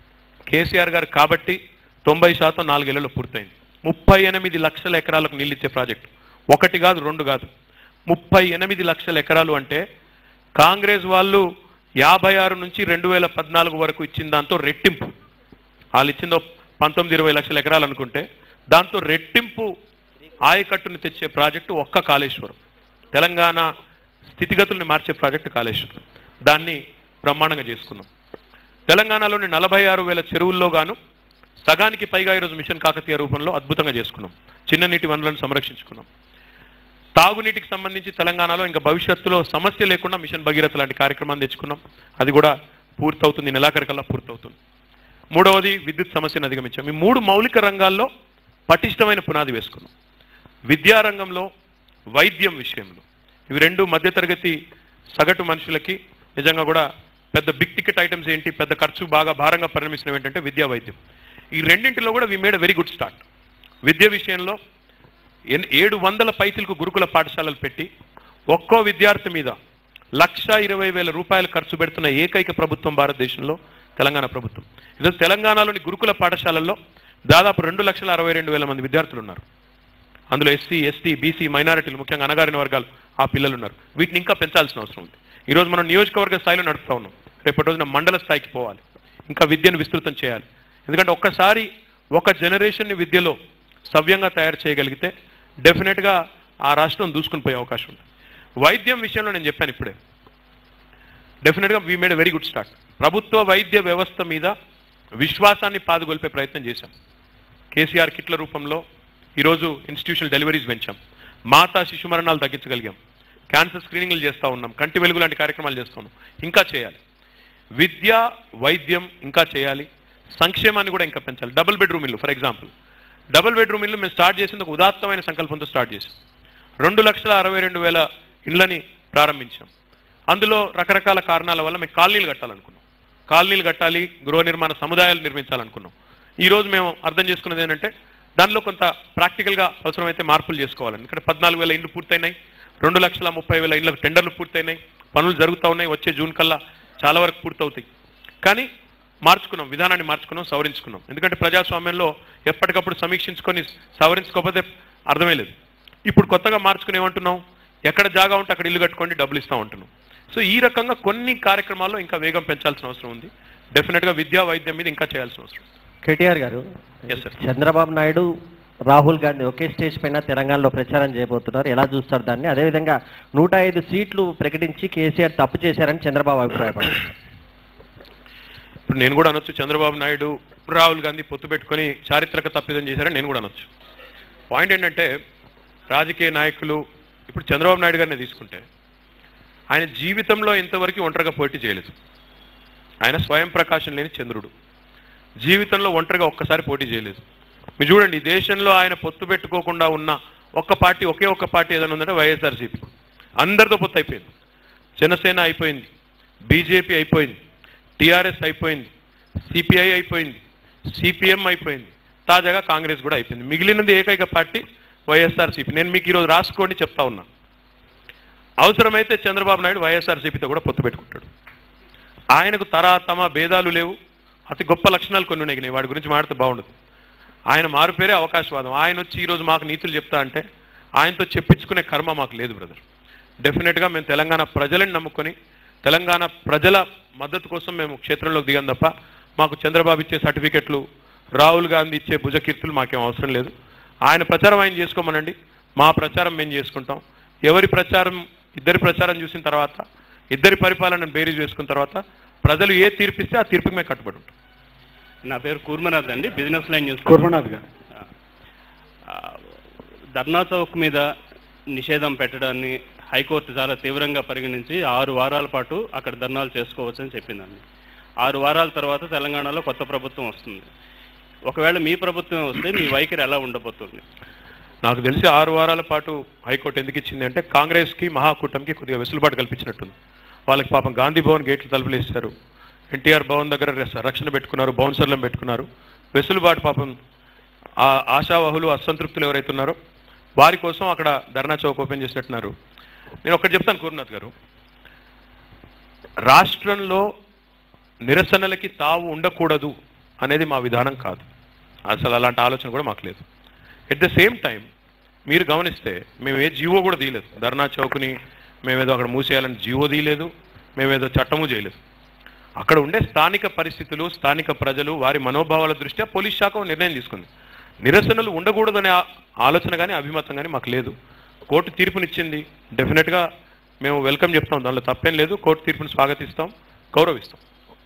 కేసీఆర్ గారు కాబట్టి తొంభై శాతం నాలుగేళ్లలో పూర్తయింది ముప్పై ఎనిమిది లక్షల ఎకరాలకు నీళ్ళిచ్చే ప్రాజెక్టు ఒకటి కాదు రెండు కాదు ముప్పై ఎనిమిది లక్షల ఎకరాలు అంటే కాంగ్రెస్ వాళ్ళు యాభై ఆరు నుంచి రెండు వేల పద్నాలుగు వరకు ఇచ్చిన దాంతో రెట్టింపు వాళ్ళు ఇచ్చిందో పంతొమ్మిది ఇరవై లక్షల ఎకరాలు అనుకుంటే దాంతో రెట్టింపు ఆయకట్టును తెచ్చే ప్రాజెక్టు ఒక్క కాళేశ్వరం తెలంగాణ స్థితిగతుల్ని మార్చే ప్రాజెక్టు కాళేశ్వరం దాన్ని బ్రహ్మాండంగా చేసుకున్నాం తెలంగాణలోని నలభై ఆరు వేల చెరువుల్లో గాను సగానికి పైగా ఈరోజు మిషన్ కాకతీయ రూపంలో అద్భుతంగా చేసుకున్నాం చిన్న నీటి వనరులను సంరక్షించుకున్నాం తాగునీటికి సంబంధించి తెలంగాణలో ఇంకా భవిష్యత్తులో సమస్య లేకుండా మిషన్ భగీరథ లాంటి కార్యక్రమాన్ని తెచ్చుకున్నాం అది కూడా పూర్తవుతుంది ఈ నెలాఖరికల్లా పూర్తవుతుంది మూడవది విద్యుత్ సమస్యను అధిగమించాం ఈ మూడు మౌలిక రంగాల్లో పటిష్టమైన పునాది వేసుకున్నాం విద్యారంగంలో వైద్యం విషయంలో ఇవి రెండు మధ్యతరగతి సగటు మనుషులకి నిజంగా కూడా పెద్ద బిగ్ టికెట్ ఐటమ్స్ ఏంటి పెద్ద ఖర్చు బాగా భారంగా పరిణమిస్తున్నవి ఏంటంటే విద్యా వైద్యం ఈ రెండింటిలో కూడా we made very good start విద్య విషయంలో ఎన్- ఏడు వందల పైసలకు గురుకుల పాఠశాలలు పెట్టి ఒక్కో విద్యార్థి మీద లక్ష ఇరవై వేల రూపాయలు ఖర్చు పెడుతున్న ఏకైక ప్రభుత్వం భారతదేశంలో తెలంగాణ ప్రభుత్వం ఈరోజు తెలంగాణలోని గురుకుల పాఠశాలల్లో దాదాపు రెండు లక్షల అరవై రెండు వేల మంది విద్యార్థులు ఉన్నారు అందులో ఎస్సీ ఎస్టీ బీసీ మైనారిటీలు ముఖ్యంగా అణగారిన వర్గాలు ఆ పిల్లలు ఉన్నారు వీటిని ఇంకా పెంచాల్సిన అవసరం ఉంది ఈరోజు మనం నియోజకవర్గ స్థాయిలో నడుపుతా ఉన్నాం రేపటి రోజున మండల స్థాయికి పోవాలి ఇంకా విద్యను విస్తృతం చేయాలి ఎందుకంటే ఒక్కసారి ఒక జనరేషన్ని విద్యలో సవ్యంగా తయారు చేయగలిగితే డెఫినెట్గా ఆ రాష్ట్రం దూసుకుని పోయే అవకాశం ఉంది వైద్యం విషయంలో నేను చెప్పాను ఇప్పుడే డెఫినెట్గా we made very good start ప్రభుత్వ వైద్య వ్యవస్థ మీద విశ్వాసాన్ని పాదుగొల్పే ప్రయత్నం చేశాం కేసీఆర్ కిట్ల రూపంలో ఈరోజు ఇన్స్టిట్యూషనల్ డెలివరీస్ పెంచాం మాతా శిశు మరణాలు తగ్గించగలిగాం క్యాన్సర్ స్క్రీనింగ్లు చేస్తూ ఉన్నాం కంటి వెలుగు లాంటి కార్యక్రమాలు చేస్తున్నాం ఇంకా చేయాలి విద్య వైద్యం ఇంకా చేయాలి సంక్షేమాన్ని కూడా ఇంకా పెంచాలి డబుల్ బెడ్రూమ్ ఇల్లు ఫర్ ఎగ్జాంపుల్ డబుల్ బెడ్రూమ్ ఇల్లు మేము స్టార్ట్ చేసింది ఒక ఉదాత్తమైన సంకల్పంతో స్టార్ట్ చేసాం రెండు లక్షల అరవై రెండు వేల ఇళ్ళని ప్రారంభించాం అందులో రకరకాల కారణాల వల్ల మేము కాలనీలు కట్టాలనుకున్నాం కాలనీలు కట్టాలి గృహ నిర్మాణ సముదాయాలు నిర్మించాలనుకున్నాం ఈ రోజు మేము అర్థం చేసుకున్నది ఏంటంటే దానిలో కొంత ప్రాక్టికల్గా అవసరమైతే మార్పులు చేసుకోవాలని ఇక్కడ పద్నాలుగు వేల ఇండ్లు పూర్తయినాయి రెండు లక్షల ముప్పై వేల ఇళ్ళ టెండర్లు పూర్తయినాయి పనులు జరుగుతూ ఉన్నాయి వచ్చే జూన్ కల్లా చాలా వరకు పూర్తవుతాయి కానీ మార్చుకున్నాం విధానాన్ని మార్చుకున్నాం సవరించుకున్నాం ఎందుకంటే ప్రజాస్వామ్యంలో ఎప్పటికప్పుడు సమీక్షించుకొని సవరించుకోకపోతే అర్థమే లేదు ఇప్పుడు కొత్తగా మార్చుకుని ఏమంటున్నాం ఎక్కడ జాగా ఉంటే అక్కడ ఇల్లు కట్టుకోండి డబ్బులు ఇస్తాం అంటున్నాం సో ఈ రకంగా కొన్ని కార్యక్రమాల్లో ఇంకా వేగం పెంచాల్సిన అవసరం ఉంది డెఫినెట్గా విద్యా వైద్యం మీద ఇంకా చేయాల్సిన అవసరం ఉంది. కేటీఆర్ గారు Yes, sir. చంద్రబాబు నాయుడు రాహుల్ గాంధీ ఒకే స్టేజ్ పైన తెలంగాణలో ప్రచారం చేయబోతున్నారు ఎలా చూస్తారు దాన్ని అదేవిధంగా నూట ఐదు సీట్లు ప్రకటించి కేసీఆర్ తప్పు చేశారని చంద్రబాబు అభిప్రాయపడ్డారు ఇప్పుడు నేను కూడా అనొచ్చు చంద్రబాబు నాయుడు రాహుల్ గాంధీ పొత్తు పెట్టుకొని చారిత్రక తప్పిదం చేశారని నేను కూడా అనొచ్చు పాయింట్ ఏంటంటే రాజకీయ నాయకులు ఇప్పుడు చంద్రబాబు నాయుడు గారిని తీసుకుంటే ఆయన జీవితంలో ఇంతవరకు ఒంటరిగా పోటీ చేయలేదు ఆయన స్వయం ప్రకాశం లేని చంద్రుడు జీవితంలో ఒంటరిగా ఒక్కసారి పోటీ చేయలేదు మీరు చూడండి ఈ దేశంలో ఆయన పొత్తు పెట్టుకోకుండా ఉన్న ఒక్క పార్టీ ఒకే ఒక్క పార్టీ ఏదైనా ఉందంటే వైఎస్ఆర్సీపీ అందరితో పొత్తు అయిపోయింది జనసేన అయిపోయింది బీజేపీ అయిపోయింది టీఆర్ఎస్ అయిపోయింది సిపిఐ అయిపోయింది సిపిఎం అయిపోయింది తాజాగా కాంగ్రెస్ కూడా అయిపోయింది మిగిలినది ఏకైక పార్టీ వైఎస్ఆర్సీపీ నేను మీకు ఈరోజు రాసుకోండి చెప్తా ఉన్నా అవసరమైతే చంద్రబాబు నాయుడు వైఎస్ఆర్సీపీతో కూడా పొత్తు పెట్టుకుంటాడు ఆయనకు తరా తమ భేదాలు లేవు అతి గొప్ప లక్షణాలు కొన్ని ఉన్నాయి నేను వాడి గురించి మాట్లాడితే బాగుండదు ఆయన మారు పేరే అవకాశవాదం ఆయన వచ్చి ఈరోజు మాకు నీతులు చెప్తా అంటే ఆయనతో చెప్పించుకునే కర్మ మాకు లేదు బ్రదర్ డెఫినెట్గా మేము తెలంగాణ ప్రజలని నమ్ముకొని తెలంగాణ ప్రజల మద్దతు కోసం మేము క్షేత్రంలోకి దిగాం తప్ప మాకు చంద్రబాబు ఇచ్చే సర్టిఫికెట్లు రాహుల్ గాంధీ ఇచ్చే భుజకీర్తులు మాకేం అవసరం లేదు ఆయన ప్రచారం ఆయన చేసుకోమనండి మా ప్రచారం మేము చేసుకుంటాం ఎవరి ప్రచారం ఇద్దరి ప్రచారం చూసిన తర్వాత ఇద్దరి పరిపాలనను బేరీజ్ వేసుకున్న తర్వాత ప్రజలు ఏ తీర్పిస్తే ఆ తీర్పుకి మేము కట్టుబడి ఉంటాం నా పేరు కూర్మనాథ్ అండి బిజినెస్ లైన్ న్యూస్ కుర్మనాథ్ గారు ఆ, ధర్నా చౌక్ మీద నిషేధం పెట్టడాన్ని హైకోర్టు చాలా తీవ్రంగా పరిగణించి ఆరు వారాల పాటు అక్కడ ధర్నాలు చేసుకోవచ్చని చెప్పిందండి ఆరు వారాల తర్వాత తెలంగాణలో కొత్త ప్రభుత్వం వస్తుంది ఒకవేళ మీ ప్రభుత్వం వస్తే మీ వైఖరి ఎలా ఉండబోతుంది నాకు తెలిసి ఆరు వారాల పాటు హైకోర్టు ఎందుకు ఇచ్చింది అంటే కాంగ్రెస్కి మహాకూటమికి కొద్దిగా వెసులుబాటు కల్పించినట్టుంది వాళ్ళకి పాపం గాంధీ భవన్ గేట్లు తలుపులేస్తారు ఎన్టీఆర్ భవన్ దగ్గర రెస్- రక్షణ పెట్టుకున్నారు బౌన్సర్లను పెట్టుకున్నారు వెసులుబాటు పాపం ఆ ఆశావహులు అసంతృప్తులు ఎవరైతే ఉన్నారో వారి కోసం అక్కడ ధర్నా చౌక్ ఓపెన్ చేసినట్టున్నారు నేను ఒకటి చెప్తాను కూర్నాథ్ గారు రాష్ట్రంలో నిరసనలకి తావు ఉండకూడదు అనేది మా విధానం కాదు అసలు అలాంటి ఆలోచన కూడా మాకు లేదు ఎట్ ద సేమ్ టైం మీరు గమనిస్తే మేము ఏ జీవో కూడా తీయలేదు ధర్నా చౌక్ని మేమేదో అక్కడ మూసేయాలని జీవో తీయలేదు మేమేదో చట్టము చేయలేదు అక్కడ ఉండే స్థానిక పరిస్థితులు స్థానిక ప్రజలు వారి మనోభావాల దృష్ట్యా పోలీస్ శాఖ ఓ నిర్ణయం తీసుకుంది నిరసనలు ఉండకూడదనే ఆ- ఆలోచన కానీ అభిమతం కానీ మాకు లేదు కోర్టు తీర్పునిచ్చింది డెఫినెట్గా మేము వెల్కమ్ చెప్తాం దానిలో తప్పేం లేదు కోర్టు తీర్పుని స్వాగతిస్తాం గౌరవిస్తాం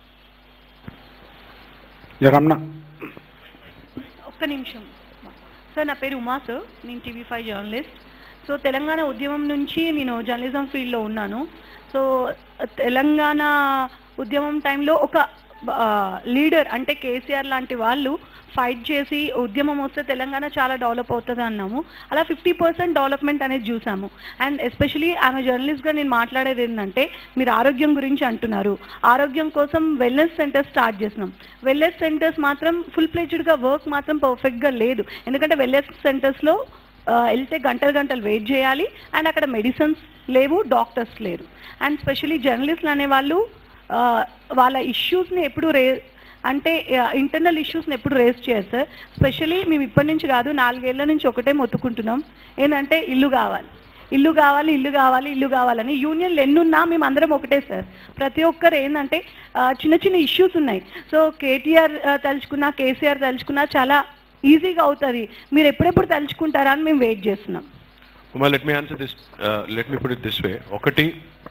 రమణ ఒక్క నిమిషం సార్ నా పేరు ఉమా సార్ నేను TV five journalist so Telangana ఉద్యమం నుంచి నేను జర్నలిజం ఫీల్డ్లో ఉన్నాను సో తెలంగాణ ఉద్యమం టైంలో ఒక లీడర్ అంటే కేసీఆర్ లాంటి వాళ్ళు ఫైట్ చేసి ఉద్యమం వస్తే తెలంగాణ చాలా డెవలప్ అవుతుంది అన్నాము అలా ఫిఫ్టీ పర్సెంట్ డెవలప్మెంట్ అనేది చూసాము అండ్ ఎస్పెషలీ ఆమె జర్నలిస్ట్గా నేను మాట్లాడేది ఏంటంటే మీరు ఆరోగ్యం గురించి అంటున్నారు ఆరోగ్యం కోసం వెల్నెస్ సెంటర్స్ స్టార్ట్ చేసినాం వెల్నెస్ సెంటర్స్ మాత్రం ఫుల్ గా వర్క్ మాత్రం పర్ఫెక్ట్గా లేదు ఎందుకంటే వెల్నెస్ సెంటర్స్లో వెళ్తే గంటలు గంటలు వెయిట్ చేయాలి అండ్ అక్కడ మెడిసిన్స్ లేవు డాక్టర్స్ లేరు అండ్ స్పెషలీ జర్నలిస్టులు అనేవాళ్ళు ఆ, వాళ్ళ ఇష్యూస్ని ఎప్పుడు రే అంటే ఇంటర్నల్ ఇష్యూస్ని ఎప్పుడు రేస్ చేయరు సార్ స్పెషలీ మేము ఇప్పటి నుంచి కాదు నాలుగేళ్ల నుంచి ఒకటే మొత్తుకుంటున్నాం ఏంటంటే ఇల్లు కావాలి ఇల్లు కావాలి ఇల్లు కావాలి ఇల్లు కావాలని యూనియన్లు ఎన్నున్నా మేము అందరం ఒకటే సార్ ప్రతి ఒక్కరు ఏంటంటే ఆ, చిన్న చిన్న ఇష్యూస్ ఉన్నాయి సో కేటీఆర్ ఆ, తలుచుకున్నా కేసీఆర్ తలుచుకున్నా చాలా ఈజీగా అవుతుంది మీరు ఎప్పుడెప్పుడు తలుచుకుంటారా అని మేము వెయిట్ చేస్తున్నాం Uma let me answer this let me put it this way ఒకటి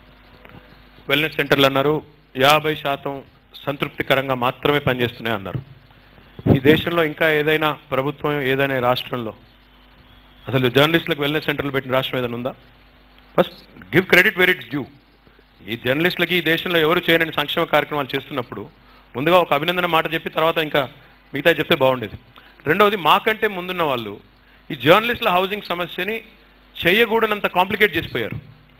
వెల్నెస్ సెంటర్లు అన్నారు యాభై శాతం సంతృప్తికరంగా మాత్రమే పనిచేస్తున్నాయి అన్నారు ఈ దేశంలో ఇంకా ఏదైనా ప్రభుత్వం ఏదైనా రాష్ట్రంలో అసలు జర్నలిస్టులకు వెల్నెస్ సెంటర్లు పెట్టిన రాష్ట్రం ఏదైనా ఉందా first give credit where it's due ఈ జర్నలిస్టులకి ఈ దేశంలో ఎవరు చేయని సంక్షేమ కార్యక్రమాలు చేస్తున్నప్పుడు ముందుగా ఒక అభినందన మాట చెప్పి తర్వాత ఇంకా మిగతా చెప్తే బాగుండేది రెండవది మాకంటే ముందున్న వాళ్ళు ఈ జర్నలిస్టుల హౌసింగ్ సమస్యని చేయకూడనంత కాంప్లికేట్ చేసిపోయారు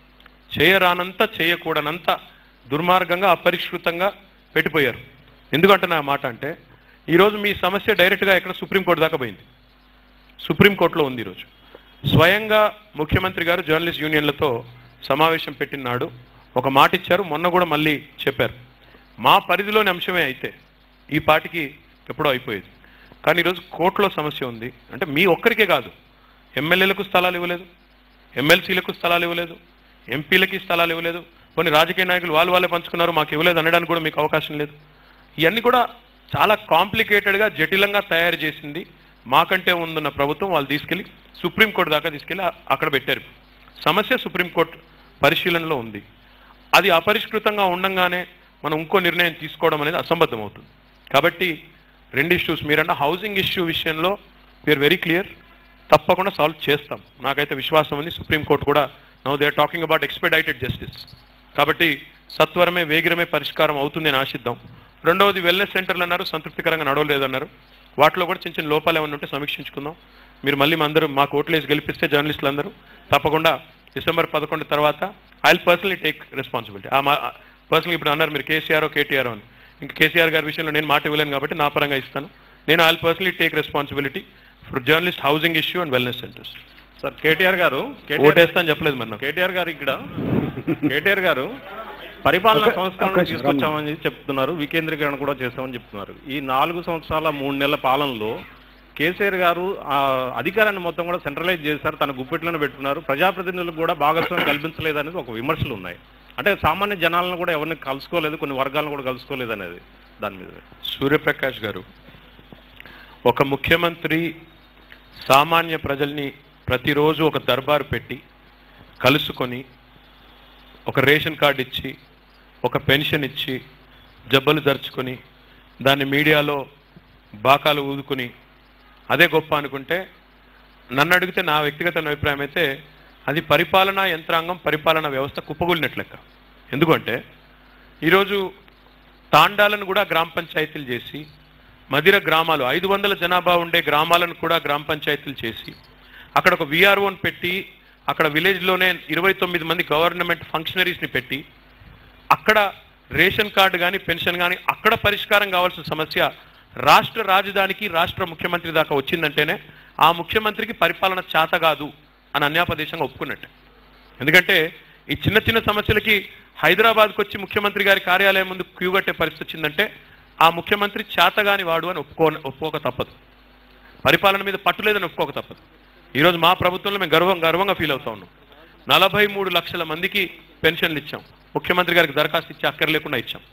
చేయరానంత చేయకూడనంత దుర్మార్గంగా అపరిష్కృతంగా పెట్టిపోయారు ఎందుకంటే నా మాట అంటే ఈరోజు మీ సమస్య డైరెక్ట్గా ఎక్కడ సుప్రీంకోర్టు దాకా పోయింది సుప్రీంకోర్టులో ఉంది ఈరోజు స్వయంగా ముఖ్యమంత్రి గారు జర్నలిస్ట్ యూనియన్లతో సమావేశం పెట్టినాడు ఒక మాట ఇచ్చారు మొన్న కూడా మళ్ళీ చెప్పారు మా పరిధిలోని అంశమే అయితే ఈ పాటికి ఎప్పుడో అయిపోయేది కానీ ఈరోజు కోర్టులో సమస్య ఉంది అంటే మీ ఒక్కరికే కాదు ఎమ్మెల్యేలకు స్థలాలు ఇవ్వలేదు ఎమ్మెల్సీలకు స్థలాలు ఇవ్వలేదు ఎంపీలకి స్థలాలు ఇవ్వలేదు కొన్ని రాజకీయ నాయకులు వాళ్ళు వాళ్ళే పంచుకున్నారు మాకు ఇవ్వలేదు అనడానికి కూడా మీకు అవకాశం లేదు ఇవన్నీ కూడా చాలా కాంప్లికేటెడ్గా జటిలంగా తయారు చేసింది మాకంటే ముందున్న ప్రభుత్వం వాళ్ళు తీసుకెళ్లి సుప్రీంకోర్టు దాకా తీసుకెళ్లి అ- అక్కడ పెట్టారు సమస్య సుప్రీంకోర్టు పరిశీలనలో ఉంది అది అపరిష్కృతంగా ఉండంగానే మనం ఇంకో నిర్ణయం తీసుకోవడం అనేది అసంబద్ధం అవుతుంది కాబట్టి రెండు ఇష్యూస్ మీరన్న హౌసింగ్ ఇష్యూ విషయంలో వీఆర్ వెరీ క్లియర్ తప్పకుండా సాల్వ్ చేస్తాం నాకైతే విశ్వాసం ఉంది సుప్రీంకోర్టు కూడా now they are talking about expedited justice కాబట్టి సత్వరమే వేగిరమే పరిష్కారం అవుతుంది అని ఆశిద్దాం రెండవది వెల్నెస్ సెంటర్లు అన్నారు సంతృప్తికరంగా నడవలేదన్నారు వాటిలో కూడా చిన్న చిన్న లోపాలు ఏమైనా ఉంటే సమీక్షించుకుందాం మీరు మళ్ళీ మా అందరూ మాకు ఓట్లేసి గెలిపిస్తే జర్నలిస్టులు అందరూ తప్పకుండా డిసెంబర్ పదకొండు తర్వాత ఐ పర్సనలీ టేక్ రెస్పాన్సిబిలిటీ ఆ మా పర్సనల్ ఇప్పుడు అన్నారు మీరు కేసీఆర్ కేటీఆర్ అని ఇంకా కేసీఆర్ గారి విషయంలో నేను మాట ఇవ్వలేను కాబట్టి నా పరంగా ఇస్తాను నేను I personally take responsibility for journalist housing issue and wellness centres sir KTR గారు కేటీఆర్ ఓటేస్తా అని చెప్పలేదు మరి నాకు. కేటీఆర్ గారు ఇక్కడ కేటీఆర్ గారు పరిపాలన ఒక- సంస్కరణ ఒక- తీసుకొచ్చామని చెప్తున్నారు వికేంద్రీకరణ కూడా చేస్తామని చెప్తున్నారు ఈ నాలుగు సంవత్సరాల మూడు నెలల పాలనలో కేసీఆర్ గారు ఆ అధికారాన్ని మొత్తం కూడా సెంట్రలైజ్ చేశారు తన గుప్పెట్లను పెట్టుకున్నారు ప్రజాప్రతినిధులకు కూడా భాగస్వామ్యం కల్పించలేదు అనేది ఒక విమర్శలు ఉన్నాయి అంటే సామాన్య జనాలను కూడా ఎవరిని కలుసుకోలేదు కొన్ని వర్గాలను కూడా కలుసుకోలేదు అనేది దాని మీద సూర్యప్రకాష్ గారు ఒక ముఖ్యమంత్రి సామాన్య ప్రజల్ని ప్రతిరోజు ఒక దర్బారు పెట్టి కలుసుకొని ఒక రేషన్ కార్డు ఇచ్చి ఒక పెన్షన్ ఇచ్చి జబ్బలు జరుచుకొని దాన్ని మీడియాలో బాకాలు ఊదుకుని అదే గొప్ప అనుకుంటే నన్ను అడిగితే నా వ్యక్తిగత అభిప్రాయం అయితే అది పరిపాలనా యంత్రాంగం పరిపాలనా వ్యవస్థ కుప్పగూలినట్లెక్క ఎందుకంటే ఈరోజు తాండాలను కూడా గ్రామ పంచాయతీలు చేసి మదిర గ్రామాలు ఐదు వందల జనాభా ఉండే గ్రామాలను కూడా గ్రామ పంచాయతీలు చేసి అక్కడ ఒక విఆర్ఓని పెట్టి అక్కడ విలేజ్లోనే ఇరవై తొమ్మిది మంది గవర్నమెంట్ ఫంక్షనరీస్ని పెట్టి అక్కడ రేషన్ కార్డు కానీ పెన్షన్ కానీ అక్కడ పరిష్కారం కావాల్సిన సమస్య రాష్ట్ర రాజధానికి రాష్ట్ర ముఖ్యమంత్రి దాకా వచ్చిందంటేనే ఆ ముఖ్యమంత్రికి పరిపాలన చేత కాదు అని అన్యాపదేశంగా ఒప్పుకున్నట్టే ఎందుకంటే ఈ చిన్న చిన్న సమస్యలకి హైదరాబాద్కు వచ్చి ముఖ్యమంత్రి గారి కార్యాలయం ముందు క్యూ కట్టే పరిస్థితి వచ్చిందంటే ఆ ముఖ్యమంత్రి చేతగాని వాడు అని ఒప్పుకో ఒప్పుకోక తప్పదు పరిపాలన మీద పట్టు లేదని ఒప్పుకోక తప్పదు ఈరోజు మా ప్రభుత్వంలో మేము గర్వం గర్వంగా ఫీల్ అవుతా ఉన్నాం నలభై మూడు లక్షల మందికి పెన్షన్లు ఇచ్చాం ముఖ్యమంత్రి గారికి దరఖాస్తు ఇచ్చి అక్కర లేకుండా ఇచ్చాం